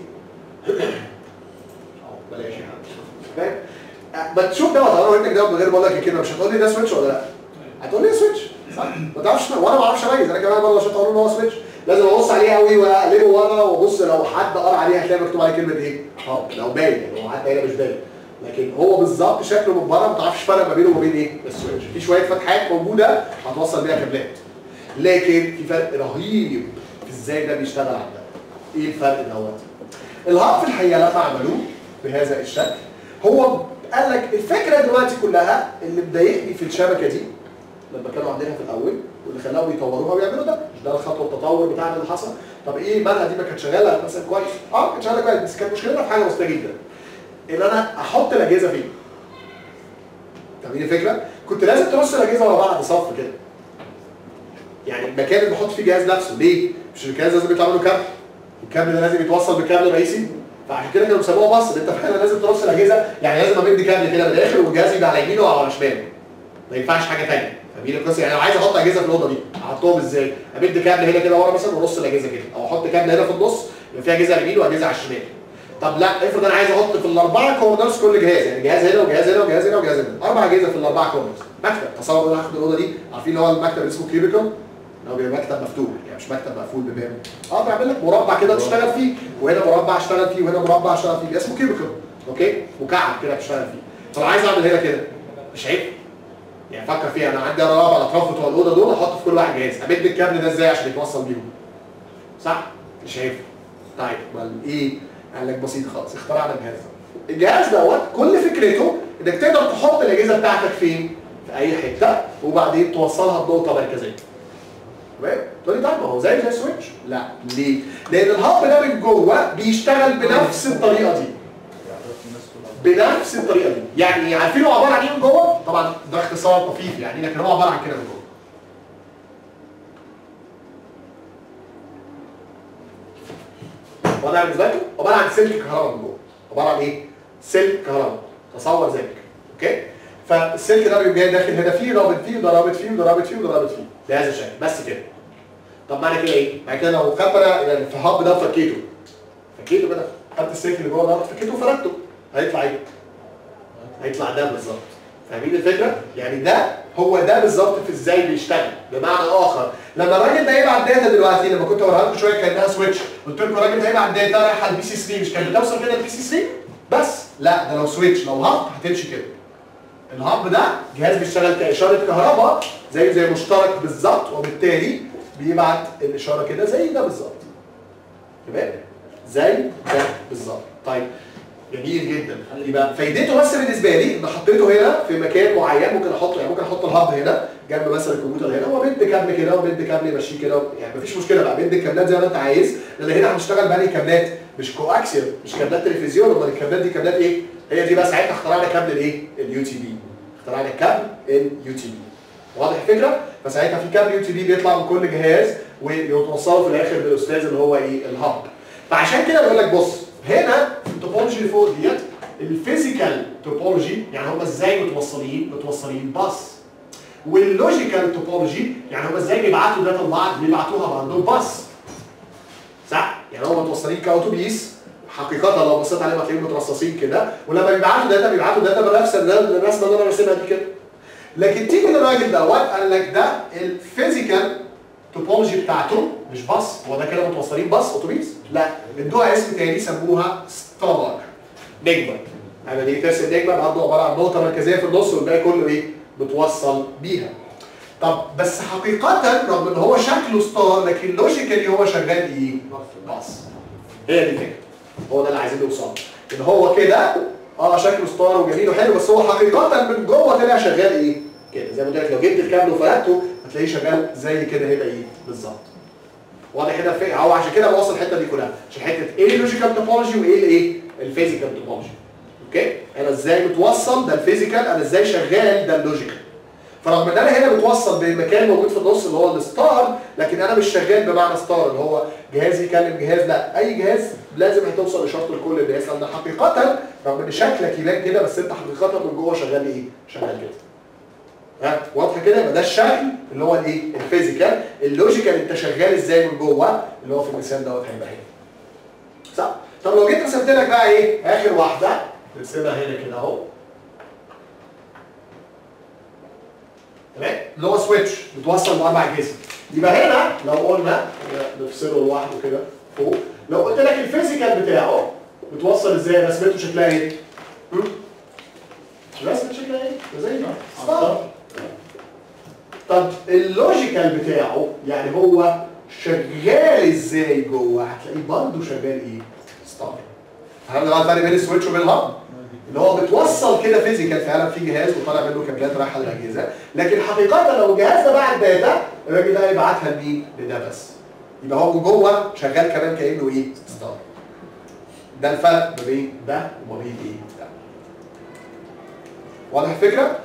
اهو بلاش يا عم فاهم أه، ما تشوف دوت انا قلت لك دوت من غير ما اقول لك الكلمه مش هتقول لي ده سويتش ولا لا هتقول لي سويتش صح ما تعرفش وانا ما اعرفش اميز انا كمان برضه عشان تقول ان هو سويتش لازم ابص عليه قوي واقلبه ورا وابص لو حد قرا عليه هتلاقي مكتوب عليه كلمه ايه؟ اه لو باين يعني هو حتى هنا مش باين لكن هو بالظبط شكله من بره ما تعرفش فرق ما بينه وما بين ايه؟ السويتش في شويه فتحات موجوده هتوصل بيها كابلات لكن في فرق رهيب في ازاي ده بيشتغل على ده ايه الفرق دوت؟ الهاب في الحقيقه لما عملوه بهذا الشكل هو قال لك الفكره دلوقتي كلها اللي مضايقني في الشبكه دي لما كانوا عاملينها في الاول واللي خلاهم يطوروها ويعملوا ده مش ده الخطوه التطور بتاعنا اللي حصل طب ايه مالها دي ما كانت شغاله مثلا كويس اه كانت شغاله كويس بس كانت مشكلتها في حاجه بسيطه جدا ان انا احط الاجهزه فين فاهمين الفكره؟ كنت لازم ترص الاجهزه ورا بعض صف كده يعني المكان اللي بحط فيه جهاز نفسه ليه؟ مش الجهاز لازم يطلع منه كابل الكابل ده لازم يتوصل بالكابل الرئيسي فعشان كده كانوا بيسموها باص ان انت فعلا لازم ترص الاجهزه يعني لازم امد كابل كده من الاخر والجهاز يبقى على يمينه او على شماله ما ينفعش حاجه ثانيه فاهمين القصه يعني لو عايز احط اجهزه في الاوضه دي احطهم ازاي؟ امد كابل هنا كده ورا مثلا وارص الاجهزه كده او احط كابل هنا في النص يبقى في اجهزه على اليمين واجهزه على الشمال طب لا افرض انا عايز احط في الاربعه كورنرز كل جهاز يعني جهاز هنا وجهاز هنا وجهاز هنا وجهاز هنا اربع اجهزه في الاربعه كورنرز مكتب تصور ان انا هاخد الاوضه دي عارفين اللي هو المكتب اللي اسمه كيوبيكل اللي هو بيبقى مكتب مفتوح يعني مش مكتب مقفول بباب اه بيعمل لك مربع كده تشتغل فيه وهنا مربع اشتغل فيه وهنا مربع اشتغل فيه اسمه كيوبيكل اوكي مكعب كده بتشتغل فيه طب عايز اعمل هنا كده مش عيب يعني فكر فيها انا عندي اربع الاطراف بتوع الاوضه دول احط في كل واحد جهاز امد الكابل ده ازاي عشان يتوصل بيهم صح مش هينفع طيب امال ايه قال لك بسيط خالص اخترعنا الجهاز ده الجهاز دوت كل فكرته انك تقدر تحط الاجهزه بتاعتك فين في اي حته وبعدين توصلها بنقطه مركزيه تمام تقول لي طيب ما هو زي زي سويتش لا ليه لان الهب ده من جوه بيشتغل بنفس الطريقه دي بنفس الطريقه دي يعني عارفين هو عباره عن ايه من جوه طبعا ده اختصار طفيف يعني لكن هو عباره عن كده من جوه واضح بالنسبه لكم عباره عن سلك كهرباء من جوه عباره عن ايه سلك كهرباء تصور ذلك اوكي فالسلك ده بيبقى جاي داخل هنا فيه رابط فيه وده رابط فيه وده رابط فيه وده رابط فيه بهذا الشكل بس كده طب معنى كده ايه؟ معنى كده لو خدت انا يعني في الهب ده فكيته فكيته كده خدت السلك اللي جوه ده فكيته وفردته هيطلع ايه؟ هيطلع ده بالظبط فاهمين الفكره؟ يعني ده هو ده بالظبط في ازاي بيشتغل بمعنى اخر لما الراجل ده يبعت داتا دلوقتي لما كنت اوريها لكم شويه كانها سويتش قلت لكم الراجل ده يبعت داتا رايح على البي سي 3 مش كانت بتوصل كده البي سي 3 بس لا ده لو سويتش لو هاب هتمشي كده الهب ده جهاز بيشتغل كاشاره كهرباء زي زي مشترك بالظبط وبالتالي بيبعت الاشاره كده زي ده بالظبط تمام زي ده بالظبط طيب جميل جدا يبقى فايدته بس بالنسبه لي ان حطيته هنا في مكان معين ممكن احطه يعني ممكن احط الهب هنا جنب مثلا الكمبيوتر هنا وامد كابل كده وامد كابل يمشيه كده يعني مفيش مشكله بقى امد الكابلات زي ما انت عايز لان هنا هنشتغل بقى كابلات مش كواكسيال مش كابلات تلفزيون امال الكابلات دي كابلات ايه؟ هي دي بقى ساعتها اخترعنا كابل الايه؟ اليو تي بي اخترعنا كابل اليو تي بي واضح الفكره؟ فساعتها في كابل يو تي بي بيطلع من كل جهاز ويتوصلوا في الاخر بالاستاذ اللي هو ايه؟ الهب فعشان كده بقول لك بص هنا في التوبولوجي اللي فوق ديت الفيزيكال توبولوجي يعني هم ازاي متوصلين؟ متوصلين باص واللوجيكال توبولوجي يعني هم ازاي بيبعتوا داتا لبعض؟ بيبعتوها عندهم باص صح؟ يعني هم متوصلين كاوتوبيس حقيقة لو بصيت عليهم هتلاقيهم مترصصين كده ولما بيبعتوا داتا بيبعتوا داتا بنفس الرسمه اللي انا راسمها دي كده لكن تيجي للراجل دوت قال لك ده الفيزيكال توبولوجي بتاعته مش باص هو ده كده متوصلين باص اتوبيس لا ادوها اسم تاني سموها ستار نجمه لما تيجي ترسم نجمه برضه عباره عن نقطه مركزيه في النص والباقي كله ايه بتوصل بيها طب بس حقيقة رغم ان هو شكله ستار لكن لوجيكالي هو شغال ايه؟ باص هي دي الفكره هو ده اللي عايزين نوصل ان هو كده اه شكله ستار وجميل وحلو بس هو حقيقة من جوه طلع شغال ايه؟ كده زي ما قلت لك لو جبت الكابل وفردته هتلاقيه شغال زي كده هنا ايه؟ بالظبط واضح كده الفكره هو عشان كده بوصل الحته دي كلها عشان حته ايه اللوجيكال توبولوجي وايه الايه؟ الفيزيكال توبولوجي اوكي؟ انا ازاي متوصل ده الفيزيكال انا ازاي شغال ده اللوجيكال فرغم ان انا هنا متوصل بمكان موجود في النص اللي هو الستار لكن انا مش شغال بمعنى ستار اللي هو جهاز يكلم جهاز لا اي جهاز لازم هتوصل اشارته لكل الناس لان حقيقه رغم ان شكلك يبان كده بس انت حقيقه من جوه شغال ايه؟ شغال كده. ها واضحه كده يبقى ده الشكل اللي هو الايه؟ الفيزيكال اللوجيكال انت شغال ازاي من جوه اللي هو في المثال دوت هيبقى هنا. صح؟ طب لو جيت رسمت لك بقى ايه؟ اخر واحده نرسمها هنا كده اهو تمام اللي هو سويتش متوصل باربع اجهزه يبقى هنا لو قلنا نفصله لوحده كده فوق لو قلت لك الفيزيكال بتاعه متوصل ازاي رسمته شكلها ايه؟ هم؟ رسمه شكلها ايه؟ زي ما ستار طب اللوجيكال بتاعه يعني هو شغال ازاي جوه هتلاقيه برضه شغال ايه؟ ستار فهمنا بقى الفرق بين السويتش وبين الهب اللي هو بتوصل كده فيزيكال فعلا في جهاز وطالع منه كابلات رايحه للاجهزه لكن حقيقه لو الجهاز ده بعت داتا الراجل ده هيبعتها لمين؟ لده بس يبقى هو جوه شغال كمان كانه ايه؟ ستار ده الفرق ما بين ده وما بين ايه؟ ده واضح الفكره؟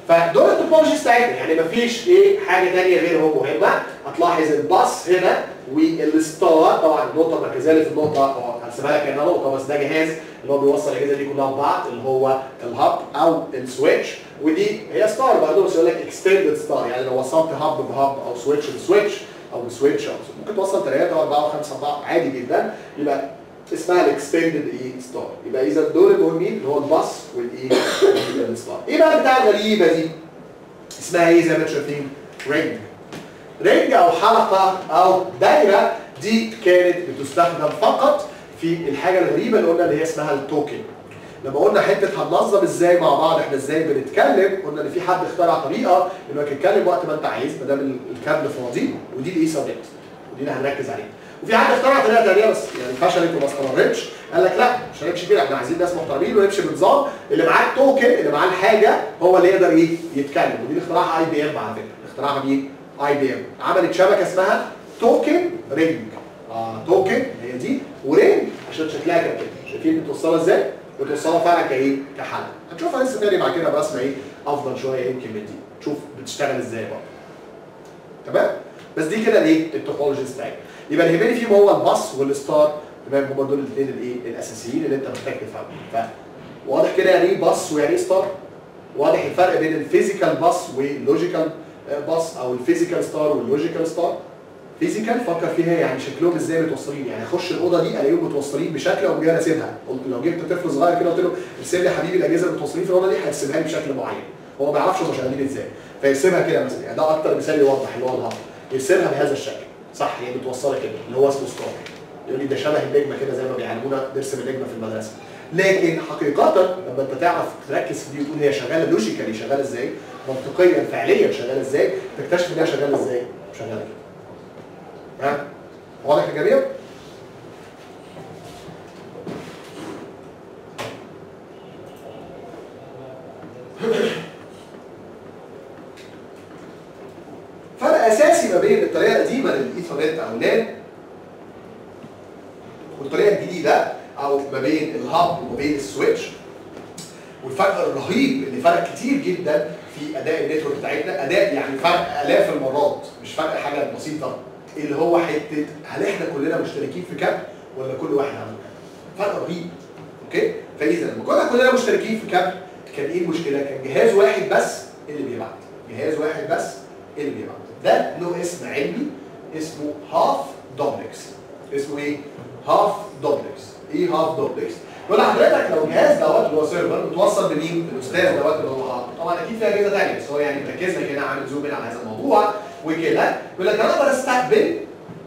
فدول التوبولوجيز بتاعتنا يعني مفيش ايه حاجه ثانيه غيرهم مهمه هتلاحظ الباص هنا والستار طبعا النقطه المركزيه اللي في النقطه هو هرسمها لك كانها نقطه بس ده جهاز اللي هو بيوصل الاجهزه دي كلها ببعض اللي هو الهاب او السويتش ودي هي ستار برضه بس يقول لك اكستندد ستار يعني لو وصلت هاب بهاب او سويتش بسويتش او بسويتش او ممكن توصل ثلاثه واربعه وخمسه ببعض عادي جدا يبقى اسمها الاكستندد اي ستار يبقى اذا دول المهمين اللي هو الباص والاي الستار ايه بقى بتاع الغريبه دي اسمها ايه زي ما انتم شايفين رينج رينج او حلقه او دايره دي كانت بتستخدم فقط في الحاجه الغريبه اللي قلنا اللي هي اسمها التوكن لما قلنا حته هننظم ازاي مع بعض احنا ازاي بنتكلم قلنا ان في حد اخترع طريقه انك تتكلم وقت ما انت عايز ما دام الكابل فاضي ودي الايثرنت ودي اللي هنركز عليها وفي حد اخترع طريقه ثانيه بس يعني فشلت وما استمرتش قال لك لا مش هنمشي كده احنا عايزين ناس محترمين ونمشي بنظام اللي معاه التوكن اللي معاه الحاجه هو اللي يقدر ايه يتكلم ودي اللي اخترعها اي بي ام على فكره اخترعها مين؟ اي بي ام عملت شبكه اسمها توكن رينج اه توكن هي دي ورينج عشان شكلها كده كده شايفين بتوصلها ازاي؟ بتوصلها فعلا كايه؟ كحلقه هنشوفها لسه تاني بعد كده برسمه ايه افضل شويه يمكن من دي تشوف بتشتغل ازاي برضه تمام؟ بس دي كده الايه؟ التوبولوجيز بتاعتنا يبقى اللي يهمني فيهم هو الباص والستار تمام هم دول الاثنين الايه؟ الاساسيين اللي انت محتاج تفهمهم فواضح كده يعني ايه باص ويعني ايه ستار؟ واضح الفرق بين الفيزيكال باص واللوجيكال باص او الفيزيكال ستار واللوجيكال ستار فيزيكال فكر فيها يعني شكلهم ازاي متوصلين يعني اخش الاوضه دي الاقيهم متوصلين بشكل او جاي اسيبها قلت لو جبت طفل صغير كده قلت له ارسم لي يا حبيبي الاجهزه المتوصلين في الاوضه دي هيرسمها لي بشكل معين هو ما يعرفش هم شغالين ازاي فيرسمها كده مثلا يعني ده اكتر مثال يوضح اللي هو الهب يرسمها بهذا الشكل صح هي متوصله كده اللي هو اسمه ستار يقول لي ده شبه النجمه كده زي ما بيعلمونا نرسم النجمه في المدرسه لكن حقيقة لما انت تعرف تركز في دي وتقول هي شغالة لوجيكالي شغالة ازاي منطقيا فعليا شغالة ازاي تكتشف انها شغالة ازاي شغالة كده ها واضح يا جميع؟ فرق اساسي ما بين الطريقه القديمه للايثرنت او لان والطريقه الجديده او ما بين الهاب وما بين السويتش والفرق الرهيب اللي فرق كتير جدا في اداء النتورك بتاعتنا اداء يعني فرق الاف المرات مش فرق حاجه بسيطه اللي هو حته هل احنا كلنا مشتركين في كابل ولا كل واحد عنده كابل فرق رهيب اوكي فاذا لما كنا كلنا مشتركين في كابل كان ايه المشكله كان جهاز واحد بس اللي بيبعت جهاز واحد بس اللي بيبعت ده له اسم علمي اسمه هاف دوبلكس اسمه ايه هاف دوبلكس ايه هاف دوبلكس يقول لحضرتك لو الجهاز دوت اللي هو سيرفر متوصل بمين؟ بالاستاذ دوت اللي هو هاف طبعا اكيد في اجهزه ثانيه بس هو يعني مركز لك هنا عامل زوم ان على هذا الموضوع وكده يقول لك انا اقدر استقبل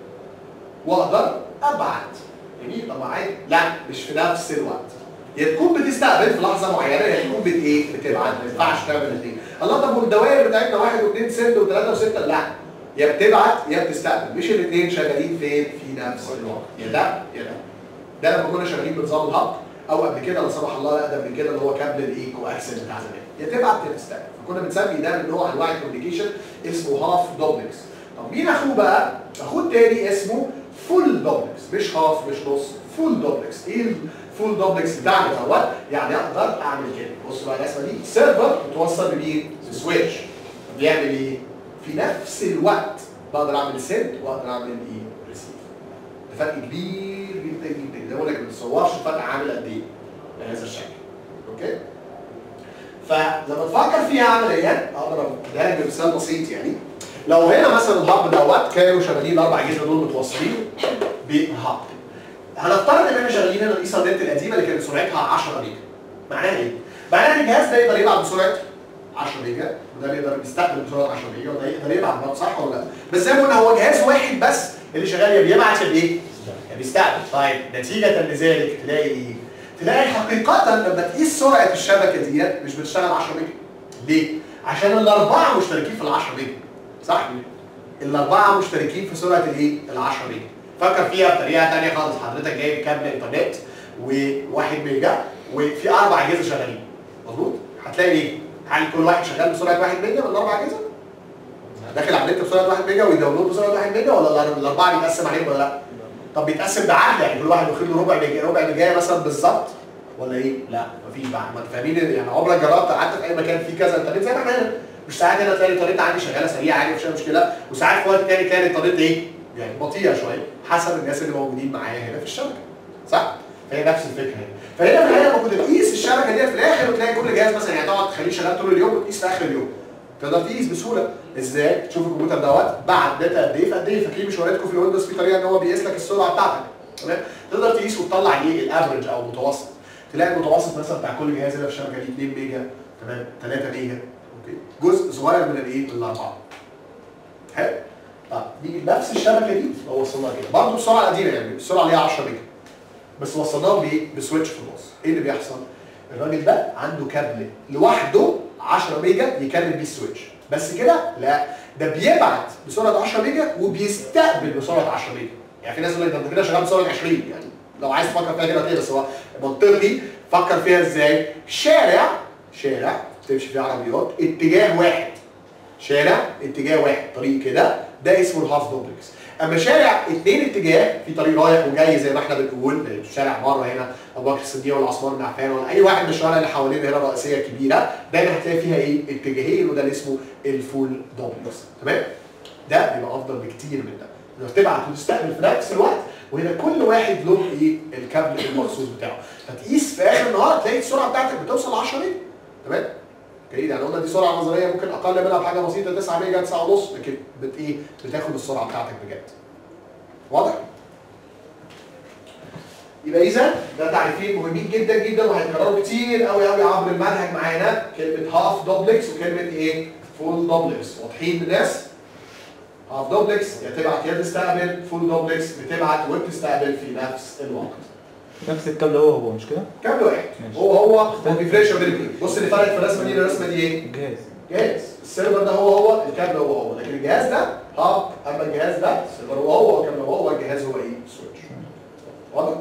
واقدر ابعت جميل طب عادي لا مش في نفس الوقت يا تكون بتستقبل في لحظه معينه يا تكون بت ايه؟ بتبعت ما ينفعش تعمل الاثنين الله طب والدوائر بتاعتنا واحد واثنين سند وثلاثه وسته لا يا بتبعت يا بتستقبل مش الاثنين شغالين فين في نفس الوقت يا ده يا ده ده لما كنا شغالين بنظام الهب او قبل كده لا سمح الله لا قبل كده اللي هو كابل الايه كواكسل بتاع زمان يا تبعت يا تستقبل فكنا بنسمي ده من نوع انواع الكوميونيكيشن اسمه هاف دوبلكس طب مين اخوه بقى؟ اخوه التاني اسمه فول دوبلكس مش هاف مش نص فول دوبلكس ايه الفول دوبلكس بتاعنا دوت يعني اقدر اعمل كده بص بقى الرسمه دي سيرفر متوصل بمين؟ بسويتش بيعمل ايه؟ في نفس الوقت بقدر اعمل سند واقدر اعمل ايه؟ ريسيف ده فرق كبير جدا جدا ده بقول لك ما تتصورش الفرق عامل قد ايه بهذا الشكل اوكي؟ فلما تفكر فيها عمليا اقدر اديها لك بمثال بسيط يعني لو هنا مثلا الهب دوت كانوا شغالين الاربع اجهزه دول متوصلين بهب هنفترض ان احنا شغالين هنا الايثرنت القديمه اللي كانت سرعتها 10 ميجا معناها ايه؟ معناها ان الجهاز ده يقدر يبعت بسرعه 10 ميجا وده يقدر يستقبل بسرعه 10 ميجا وده يقدر يبعت برضه صح ولا لا؟ بس زي ما قلنا هو جهاز واحد بس اللي شغال يا بيبعت يا بايه؟ يا بيستقبل طيب نتيجه لذلك تلاقي ايه؟ تلاقي حقيقه لما تقيس سرعه الشبكه ديت مش بتشتغل 10 ميجا ليه؟ عشان الاربعه مشتركين في ال 10 ميجا صح؟ الاربعه مشتركين في سرعه الايه؟ ال 10 ميجا فكر فيها بطريقه ثانيه خالص حضرتك جايب كابل انترنت و1 ميجا وفي اربع اجهزه شغالين مظبوط؟ هتلاقي ايه؟ هل كل واحد شغال بسرعه 1 ميجا ولا اربع اجهزه؟ داخل على النت بسرعه 1 ميجا ويداونلود بسرعه 1 ميجا ولا الأر- الاربعه بيتقسم عليهم ولا لا؟ طب بيتقسم بعقد يعني كل واحد واخد له ربع ميجا ربع ميجا مثلا بالظبط ولا ايه؟ لا مفيش بعد ما فاهمين يعني عمرك جربت قعدت في اي مكان فيه كذا انترنت زي ما احنا هنا مش ساعات هنا تلاقي الطريقه عندي شغاله سريعه عادي مفيش أي مشكله وساعات في وقت تاني تلاقي الطريقه ايه؟ يعني بطيئه شويه حسب الناس اللي موجودين معايا هنا في الشبكه صح؟ فهي نفس الفكره هنا فهنا في الحقيقه لما كنت تقيس الشبكه ديت في الاخر وتلاقي كل جهاز مثلا يعني تقعد تخليه شغال طول اليوم وتقيس في اخر اليوم تقدر تقيس بسهوله ازاي؟ تشوف الكمبيوتر دوت بعد داتا قد ايه في قد ايه فاكرين مش وريتكم في الويندوز في طريقه ان هو بيقيس لك السرعه بتاعتك تمام؟ تقدر تقيس وتطلع ايه الافرج او المتوسط تلاقي المتوسط مثلا بتاع كل جهاز هنا في الشبكه دي 2 ميجا تمام 3 ميجا اوكي جزء صغير من الايه؟ من الاربعه حلو طب دي نفس الشبكه دي لو وصلناها كده برضه السرعه القديمه يعني السرعه اللي هي 10 ميجا بس وصلناها بايه؟ بسويتش في النص ايه اللي بيحصل؟ الراجل ده عنده كابل لوحده 10 ميجا يكمل بيه السويتش بس كده لا ده بيبعت بسرعه 10 ميجا وبيستقبل بسرعه 10 ميجا يعني في ناس يقول لك ده انت كده شغال بسرعه 20 يعني لو عايز تفكر فيها كده كده بس هو منطقي فكر فيها ازاي؟ شارع شارع تمشي فيه عربيات اتجاه واحد شارع اتجاه واحد طريق كده ده اسمه الهاف دوبلكس اما شارع اثنين اتجاه في طريق رايح وجاي زي ما احنا بنقول شارع مره هنا ابو بكر الصديق ولا عثمان بن عفان ولا اي واحد من الشوارع اللي حوالينا هنا الرئيسيه كبيره دايما هتلاقي فيها ايه اتجاهين وده اللي اسمه الفول دوبلكس تمام ده بيبقى افضل بكتير من ده انك تبعت وتستقبل في نفس الوقت وهنا كل واحد له ايه الكابل المخصوص بتاعه فتقيس في اخر النهار تلاقي السرعه بتاعتك بتوصل ل 10 ميجا تمام جيد يعني قلنا دي سرعه نظريه ممكن اقل منها بحاجه بسيطه 9 ميجا 9 ونص لكن بت ايه بتاخد السرعه بتاعتك بجد واضح؟ يبقى اذا ده تعريفين مهمين جدا جدا وهيتكرروا كتير قوي قوي عبر المنهج معانا كلمه هاف دوبلكس وكلمه ايه؟ فول دوبلكس واضحين للناس؟ هاف دوبلكس يا تبعت يا تستقبل فول دوبلكس بتبعت وبتستقبل في نفس الوقت نفس الكابل هو هو مش كده؟ كابل واحد ماشي. هو هو ما بيفرقش ما بين الاثنين بص اللي فرقت في الرسمه دي الرسمه دي ايه؟ الجهاز جهاز السيرفر ده هو هو الكابل هو هو لكن الجهاز ده هاب اما الجهاز ده السيرفر هو هو الكابل هو هو الجهاز هو ايه؟ سويتش واضح؟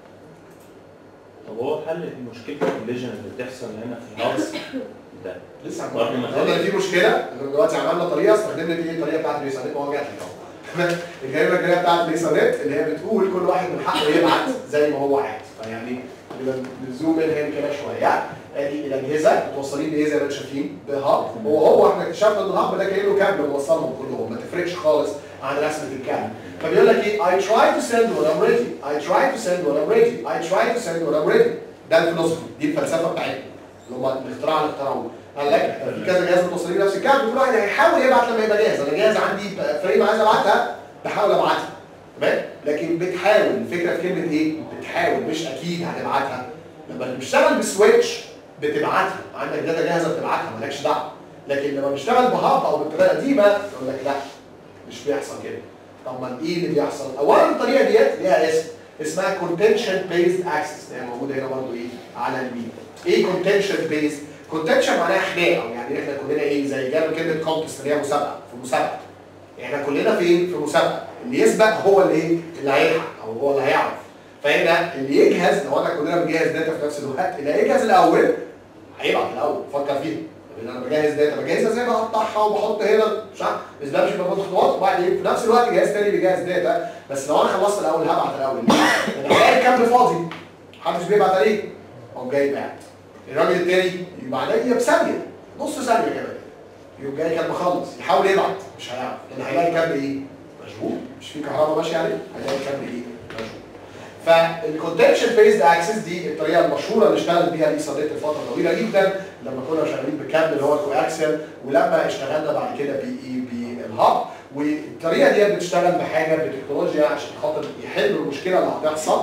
طب هو حل مشكله الكوليجن اللي بتحصل هنا في الهاوس ده لسه برضه عندنا ما قلنا في مشكله احنا دلوقتي عملنا طريقه استخدمنا دي الطريقه بتاعت الريسانيت وهو جات لك اهو الجريمه الجريمه بتاعت الريسانيت اللي هي بتقول كل واحد من حقه يبعت زي ما هو عايز فيعني نبقى نزوم ان هنا كده شويه ادي الاجهزه متوصلين بايه زي ما انتم شايفين بهاب هو هو احنا اكتشفنا ان الهاب ده كانه كابل موصلهم كلهم ما تفرقش خالص عن رسمه الكابل فبيقول لك ايه I try to send when I'm ready I try to send when I'm ready I try to send when I'm ready ده الفلسفه دي الفلسفه بتاعتنا اللي هم الاختراع اللي اخترعوه قال لك إحنا في كذا جهاز متوصلين نفس الكابل كل واحد هيحاول يبعت لما يبقى جاهز انا جاهز عندي فريم عايز ابعتها بحاول ابعتها تمام لكن بتحاول الفكره في كلمه ايه بتحاول مش اكيد هتبعتها لما بتشتغل بسويتش بتبعتها عندك داتا جاهزه بتبعتها مالكش دعوه لكن لما بتشتغل بهاب او بالطريقه دي بقى يقول لك لا مش بيحصل كده طب ما ايه اللي بيحصل اولا الطريقه ديت ليها اسم اسمها contention based access هي موجوده هنا برضو ايه على اليمين ايه contention based contention معناها خناقه يعني احنا كلنا ايه زي جاب كلمه contest اللي هي مسابقه في مسابقه احنا كلنا فين في مسابقه اللي يسبق هو اللي ايه اللي هيلحق او هو اللي هيعرف فهنا اللي يجهز لو احنا كلنا بنجهز داتا في نفس الوقت اللي هيجهز الاول هيبعت الاول فكر فيها لان انا بجهز داتا بجهزها ازاي بقطعها وبحط هنا مش عارف بس ده مش بيبقى خطوات وبعدين في نفس الوقت جهاز تاني بيجهز داتا بس لو انا خلصت الاول هبعت الاول انا هلاقي الكابل فاضي محدش بيبعت عليه اقوم جاي باعت الراجل التاني يبقى عليا بثانيه نص ثانيه كمان يقوم جاي كان مخلص يحاول يبعت مش هيعرف لان هيلاقي الكابل ايه؟ مشغول مش في كهرباء ماشيه عليه هيلاقي الكابل ايه؟ مشغول فالكونتنشن بيزد اكسس دي الطريقه المشهوره اللي اشتغلت بيها الايثرنت لفتره طويله جدا لما كنا شغالين بكابل اللي هو الكواكسل ولما اشتغلنا بعد كده باي بالهاب والطريقه دي بتشتغل بحاجه بتكنولوجيا عشان خاطر يحلوا المشكله اللي هتحصل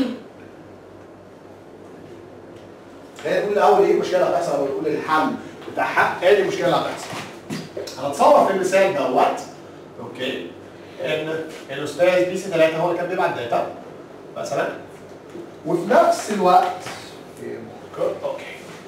خلينا نقول الاول ايه المشكله اللي هتحصل او نقول الحل بتاعها ايه المشكله اللي هتحصل هنتصور في المثال دوت اوكي ان الاستاذ بي سي 3 هو اللي كان بيبعت داتا مثلا وفي نفس الوقت اوكي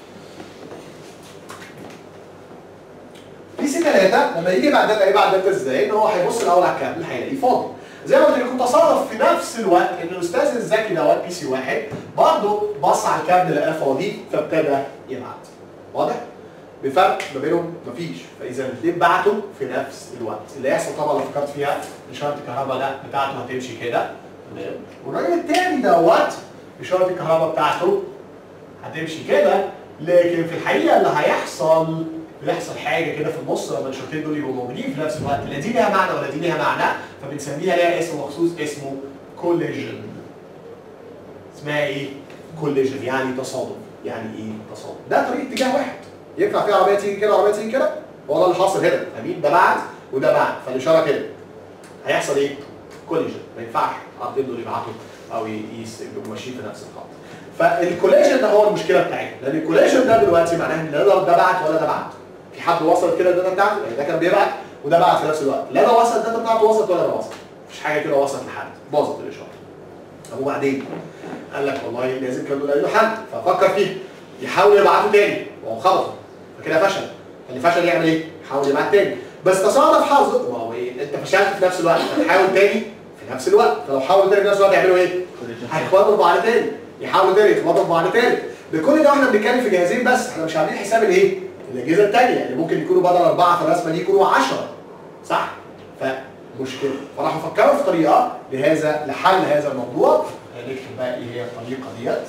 بي سي 3 لما يجي يبعت داتا يبعت داتا ازاي؟ ان هو هيبص الاول على الكابل هيلاقيه فاضي زي ما قلت لكم تصرف في نفس الوقت ان الاستاذ الذكي دوت بي سي واحد برضه بص على الكابل لقاه فاضي فابتدى يبعت واضح؟ بفرق ما بينهم مفيش فاذا الاثنين بعتوا في نفس الوقت اللي هيحصل طبعا لو فكرت فيها اشاره الكهرباء ده بتاعته هتمشي كده والراجل التاني دوت اشاره الكهرباء بتاعته هتمشي كده لكن في الحقيقه اللي هيحصل بيحصل حاجه كده في النص لما الشوطين دول يبقوا موجودين في نفس الوقت لا دي ليها معنى ولا دي ليها معنى فبنسميها ليها اسم مخصوص اسمه كوليجن اسمها ايه؟ كوليجن يعني تصادم يعني ايه تصادم ده طريق اتجاه واحد ينفع فيه عربيه تيجي كده وعربيه تيجي كده هو ده اللي حاصل هنا فاهمين ده بعد وده بعد فالاشاره كده هيحصل ايه؟ كوليجن ما ينفعش العرضين دول يبعتوا او يقيس يبقوا ماشيين في نفس الخط فالكوليجن ده هو المشكله بتاعتنا لان الكوليجن ده دلوقتي معناه ان لا ده بعت ولا ده بعت في حد وصل كده الداتا بتاعته يعني ده كان بيبعت وده بعت في نفس الوقت لا ده وصل الداتا بتاعته وصلت ولا ده وصل مفيش حاجه كده وصلت لحد باظت الاشاره طب وبعدين قال لك والله لازم كانوا يلاقوا له حل ففكر فيه يحاول يبعته تاني وهو خبطه فكده فشل اللي فشل يعمل ايه؟ يحاول يبعت تاني بس تصادف حظه ما هو ايه انت فشلت في نفس الوقت فتحاول تاني في نفس الوقت فلو حاولوا تاني في نفس الوقت يعملوا ايه؟ هيخبطوا في بعض تاني يحاولوا تاني يخبطوا في بعض تاني لكل ده احنا بنتكلم في جهازين بس احنا مش عاملين حساب الايه؟ الاجهزه الثانيه اللي ممكن يكونوا بدل اربعه في الرسمه دي يكونوا 10 صح؟ فمشكله فراحوا فكروا في طريقه لهذا لحل هذا الموضوع نكتب بقى ايه هي الطريقه ديت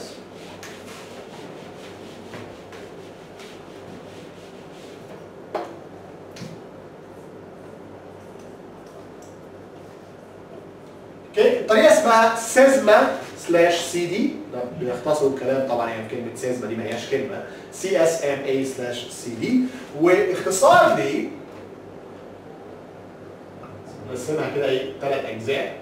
اوكي الطريقه اسمها سيزما سلاش سي دي ده بيختصروا الكلام طبعا يعني كلمه سيزما دي ما هياش كلمه سي اس ام اي سلاش سي دي واختصار دي نقسمها كده ايه ثلاث اجزاء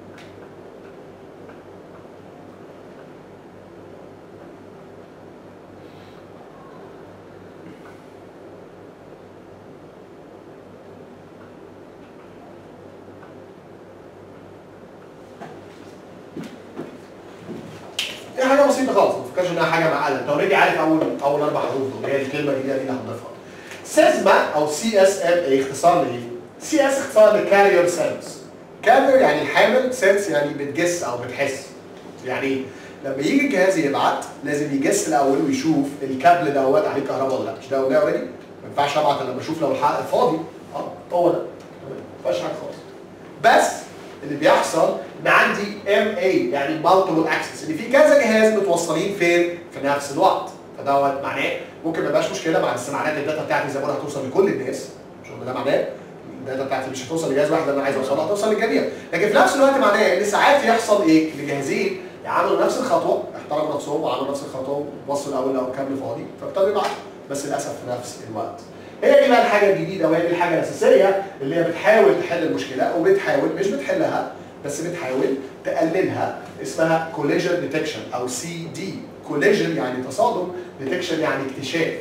دي حاجه بسيطه خالص ما تفكرش انها حاجه معقده انت اوريدي عارف اول اول اربع حروف دول هي الكلمه الجديده دي اللي هنضيفها سيزما او سي اس ام اي اختصار لايه؟ سي اس اختصار لكارير سيلز كارير يعني الحامل سيلز يعني بتجس او بتحس يعني ايه؟ لما يجي الجهاز يبعت لازم يجس الاول ويشوف الكابل دوت عليه كهرباء ولا لا مش ده ده اوريدي ما ينفعش ابعت لما اشوف لو الحلقه فاضي اه هو ده ما فيهاش حاجه خالص بس اللي بيحصل ان عندي ام اي يعني مالتيبل اكسس ان في كذا جهاز متوصلين فين في نفس الوقت فدوت معناه ممكن ما يبقاش مشكله مع معناه الداتا بتاعتي زي ما قلنا هتوصل لكل الناس مش هو ده معناه الداتا بتاعتي مش هتوصل لجهاز واحد انا عايز اوصلها هتوصل للجميع لكن في نفس الوقت معناه ان ساعات يحصل ايه لجهازين يعملوا نفس الخطوه احترموا نفسهم وعملوا نفس الخطوه وبصوا الاول لو الكابل فاضي فابتدوا يبعتوا بس للاسف في نفس الوقت هي دي بقى الحاجه الجديده وهي دي الحاجه الاساسيه اللي هي بتحاول تحل المشكله وبتحاول مش بتحلها بس بتحاول تقللها اسمها كوليجن ديتكشن او سي دي كوليجن يعني تصادم ديتكشن يعني اكتشاف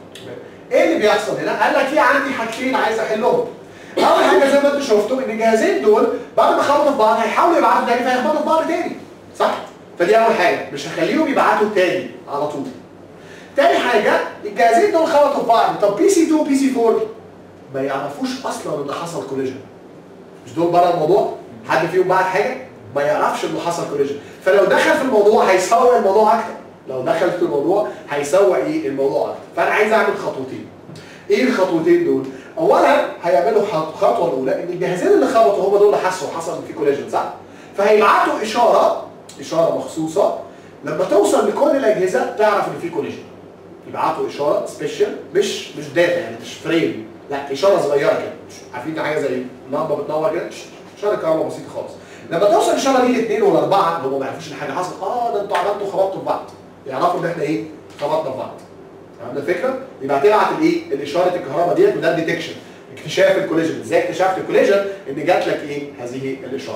ايه اللي بيحصل هنا؟ قال لك في عندي حاجتين عايز احلهم اول حاجه زي ما انتم شفتوا ان الجهازين دول بعد ما خبطوا في بعض هيحاولوا يبعتوا تاني فيخبطوا في بعض تاني صح؟ فدي اول حاجه مش هخليهم يبعتوا تاني على طول تاني حاجه الجهازين دول خبطوا في بعض طب بي سي 2 وبي سي 4 ما يعرفوش اصلا ان حصل كوليجن مش دول بره الموضوع حد فيهم بعت حاجه ما يعرفش انه حصل كوليجن فلو دخل في الموضوع هيسوق الموضوع اكتر لو دخل في الموضوع هيسوق ايه الموضوع اكتر فانا عايز اعمل خطوتين ايه الخطوتين دول اولا هيعملوا الخطوه الاولى ان الجهازين اللي خبطوا هم دول اللي حسوا حصل في كوليجن صح فهيبعتوا اشاره اشاره مخصوصه لما توصل لكل الاجهزه تعرف ان في كوليجن يبعتوا اشاره سبيشال مش مش داتا يعني مش فريم لا اشاره صغيره كده مش عارفين حاجه زي لمبه بتنور كده اشاره كهرباء بسيطه خالص لما توصل الاشاره دي لاثنين ولا اربعه هم ما يعرفوش ان حاجه حصلت اه ده انتوا عملتوا خبطتوا في بعض يعرفوا ان احنا ايه خبطنا في بعض فهمنا الفكره؟ يبقى هتبعت الايه؟ الاشاره الكهرباء ديت وده الديتكشن اكتشاف الكوليجن ازاي اكتشفت الكوليجن ان جات لك ايه؟ هذه الاشاره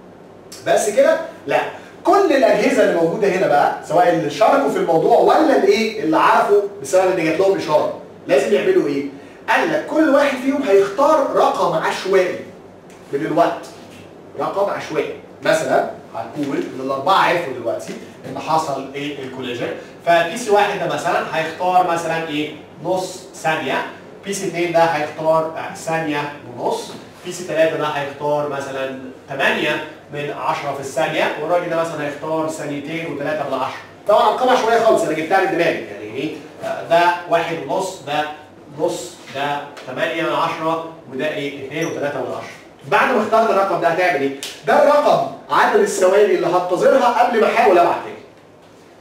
بس كده؟ لا كل الاجهزه اللي موجوده هنا بقى سواء اللي شاركوا في الموضوع ولا الايه اللي عرفوا بسبب ان جات لهم اشاره لازم يعملوا ايه؟ قال لك كل واحد فيهم هيختار رقم عشوائي من الوقت رقم عشوائي مثلا هنقول ان الاربعه عرفوا دلوقتي ان حصل ايه الكوليجن فبي سي واحد ده مثلا هيختار مثلا ايه نص ثانيه بي سي 2 ده هيختار ثانيه ونص بي سي 3 ده هيختار مثلا 8 من 10 في الثانيه والراجل ده مثلا هيختار ثانيتين و3 من 10 طبعا ارقام عشوائيه خالص انا جبتها من دماغي يعني ايه ده واحد ونص ده نص ده 8 من 10 وده ايه 2 و3 من 10 بعد ما اخترت الرقم ده هتعمل ايه؟ ده الرقم عدد الثواني اللي هنتظرها قبل ما احاول ابعت تاني.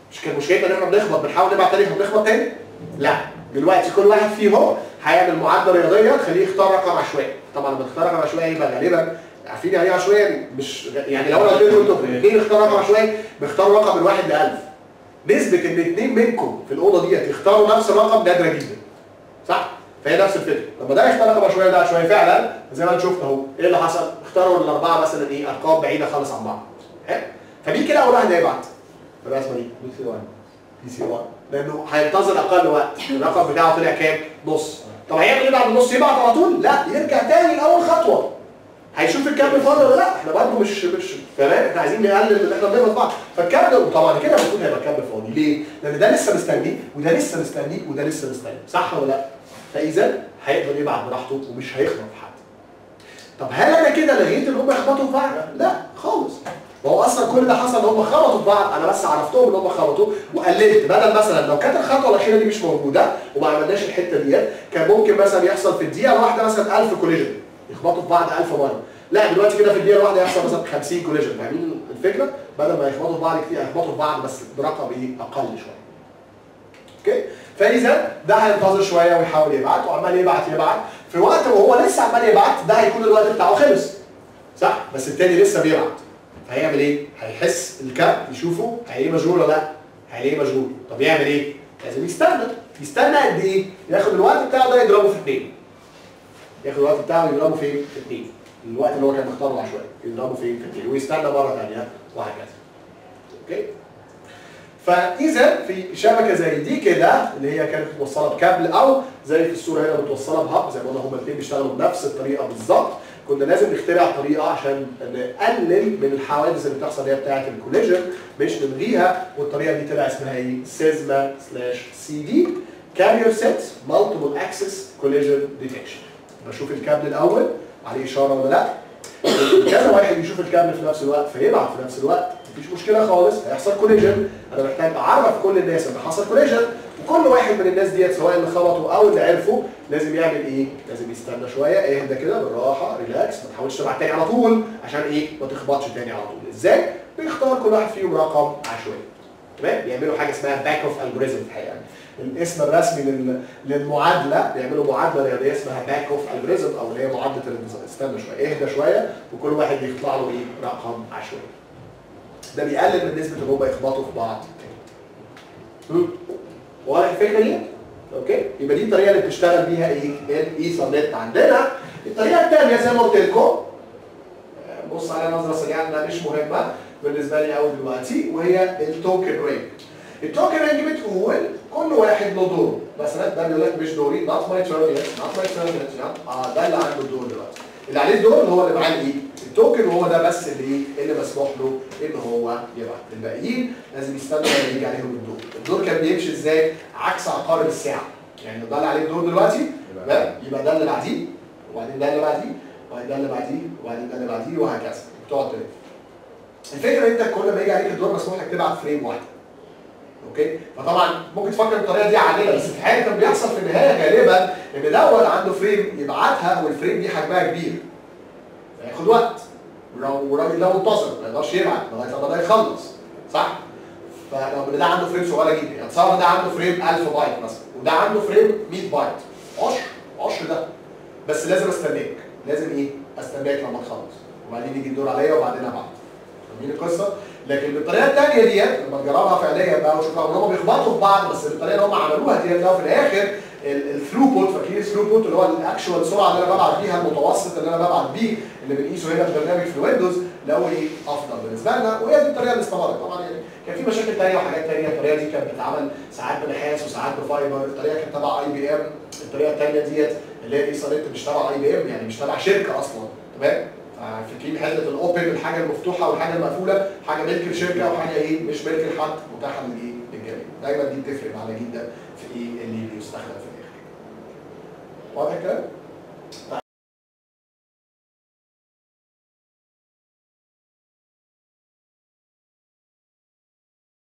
مش كان مشكلتنا ان احنا بنخبط بنحاول نبعت تاني فبنخبط تاني لا دلوقتي كل واحد فيهم هيعمل معادله رياضيه تخليه يختار رقم عشوائي طبعا لما تختار رقم عشوائي يبقى غالبا عارفين يعني ايه عشوائي مش يعني لو انا قلت لكم انتوا الاثنين اختاروا رقم عشوائي بيختاروا رقم من واحد ل 1000 نسبه ان اثنين منكم في الاوضه ديت يختاروا نفس الرقم نادره جدا صح؟ فهي نفس الفكره لما ده يختار رقم عشوائي وده عشوائي فعلا زي ما انت شفت اهو ايه اللي حصل؟ اختاروا الاربعه مثلا ايه ارقام بعيده خالص عن بعض حلو؟ فمين كده اول واحد هيبعت؟ الرسمه دي بي سي 1 بي سي 1 لانه هينتظر اقل وقت الرقم بتاعه طلع كام؟ نص طب هيعمل ايه بعد النص يبعت على طول؟ لا يرجع تاني لاول خطوه هيشوف الكابل فاضي ولا لا احنا برضه مش مش تمام احنا عايزين نقلل ان احنا بنغلط بعض فالكابل وطبعا كده المفروض هيبقى الكابل فاضي ليه؟ لان ده لسه مستني وده لسه مستني وده لسه مستني صح ولا لا؟ فاذا هيقدر يبعت براحته ومش هيخبط في حد طب هل انا كده لغيت ان هم يخبطوا في بعض؟ لا خالص وهو اصلا كل ده حصل ان هم خبطوا في بعض انا بس عرفتهم ان هم خبطوا وقللت بدل مثلا لو كانت الخطوه الاخيره دي مش موجوده وما عملناش الحته ديت كان ممكن مثلا يحصل في الدقيقه الواحده مثلا 1000 كوليجن يخبطوا في بعض 1000 مره لا دلوقتي كده في الدقيقه الواحده يحصل مثلا 50 كوليجن فاهمين الفكره بدل ما يخبطوا في بعض كتير هيخبطوا في بعض بس برقم ايه اقل شويه اوكي فاذا ده هينتظر شويه ويحاول يبعت وعمال يبعت يبعت في وقت وهو لسه عمال يبعت ده هيكون الوقت بتاعه خلص صح بس التاني لسه بيبعت هيعمل ايه هيحس الكاب يشوفه هيلاقيه مشغول ولا لا هيلاقيه مشغول طب يعمل ايه لازم يستنى يستنى قد ايه ياخد الوقت بتاعه ده يضربه في اثنين ياخد الوقت بتاعه يضربه فين في اثنين الوقت اللي هو كان مختاره عشوائي يضربه فين في اثنين ويستنى مره ثانيه وهكذا اوكي فاذا في شبكه زي دي كده اللي هي كانت متوصله بكابل او زي في الصوره هنا متوصله بهب زي ما قلنا هما الاثنين بيشتغلوا بنفس الطريقه بالظبط كنا لازم نخترع طريقه عشان نقلل من الحوادث اللي بتحصل اللي هي بتاعه الكوليجن مش نلغيها والطريقه دي طلع اسمها ايه؟ سيزما سلاش سي دي كارير سيت مالتيبل اكسس كوليجن ديتكشن بشوف الكابل الاول عليه اشاره ولا لا كذا واحد يشوف الكابل في نفس الوقت فيبعت في نفس الوقت مفيش مشكله خالص هيحصل كوليجن انا محتاج اعرف كل الناس ان حصل كوليجن وكل واحد من الناس ديت سواء اللي خبطوا او اللي عرفوا لازم يعمل ايه؟ لازم يستنى شويه اهدى كده بالراحه ريلاكس ما تحاولش تبعت تاني على طول عشان ايه؟ ما تخبطش تاني على طول ازاي؟ بيختار كل واحد فيهم رقم عشوائي تمام؟ بيعملوا حاجه اسمها باك اوف الجوريزم الحقيقه يعني الاسم الرسمي لل... للمعادله بيعملوا معادله رياضيه اسمها باك اوف الجوريزم او اللي هي معادله الانتظار استنى شويه اهدى شويه وكل واحد يطلع له ايه؟ رقم عشوائي ده بيقلل من نسبه ان هم يخبطوا في بعض تاني. واضح الفكره دي؟ اوكي يبقى دي الطريقه اللي بتشتغل بيها ايه؟ الايثرنت عندنا الطريقه الثانيه زي ما قلت لكم بص عليها نظره سريعه انها مش مهمه بالنسبه لي قوي دلوقتي وهي التوكن رينج التوكن رينج بتقول كل واحد له دور مثلا ده بيقول لك مش دوري not my turn yet not my turn yet اه ده اللي عنده الدور دلوقتي اللي عليه الدور اللي هو اللي معاه الايه؟ التوكن وهو ده بس اللي اللي مسموح له ان هو يبعت الباقيين لازم يستنوا لما يجي عليهم الدور الدور كان بيمشي ازاي عكس عقارب الساعه يعني ده اللي عليه الدور دلوقتي لا يبقى ده اللي بعديه وبعدين ده اللي بعديه وبعدين ده اللي بعديه وبعدين ده اللي بعديه وهكذا بتقعد تلف الفكره انت كل ما يجي عليك الدور مسموح لك تبعت فريم واحد اوكي فطبعا ممكن تفكر الطريقه دي عادله بس في الحقيقه كان بيحصل في النهايه غالبا ان دوت عنده فريم يبعتها والفريم دي حجمها كبير فياخد وقت ولو والراجل ده منتظر ما يقدرش يبعت لغايه لما ده يخلص صح؟ فلو ده عنده فريم صغيره جدا يعني تصور ده عنده فريم 1000 بايت مثلا وده عنده فريم 100 بايت عشر عشر ده بس لازم استناك لازم ايه؟ استناك لما تخلص وبعدين يجي الدور عليا وبعدين ابعت فاهمين القصه؟ لكن بالطريقه الثانيه ديت لما تجربها فعليا بقى وتشوفها ان هم بيخبطوا في بعض بس بالطريقه اللي هم عملوها ديت لو في الاخر الثروبوت فاكرين الثروبوت اللي هو الاكشوال سرعه اللي انا ببعت بيها المتوسط اللي انا ببعت بيه اللي بنقيسه هنا في برنامج في الويندوز لو ايه افضل بالنسبه لنا وهي دي الطريقه اللي استمرت طبعا يعني كان في مشاكل ثانيه وحاجات ثانيه الطريقه دي كانت بتتعمل ساعات بنحاس وساعات بفايبر الطريقه كانت تبع اي بي ام الطريقه الثانيه ديت اللي هي ايثرنت مش تبع اي بي ام يعني مش تبع شركه اصلا تمام فاكرين حته الاوبن الحاجه المفتوحه والحاجه المقفوله حاجه ملك الشركه وحاجه ايه مش ملك الحد متاحه للايه للجميع دايما دي بتفرق معانا جدا في ايه اللي بيستخدم في الاخر واضح الكلام؟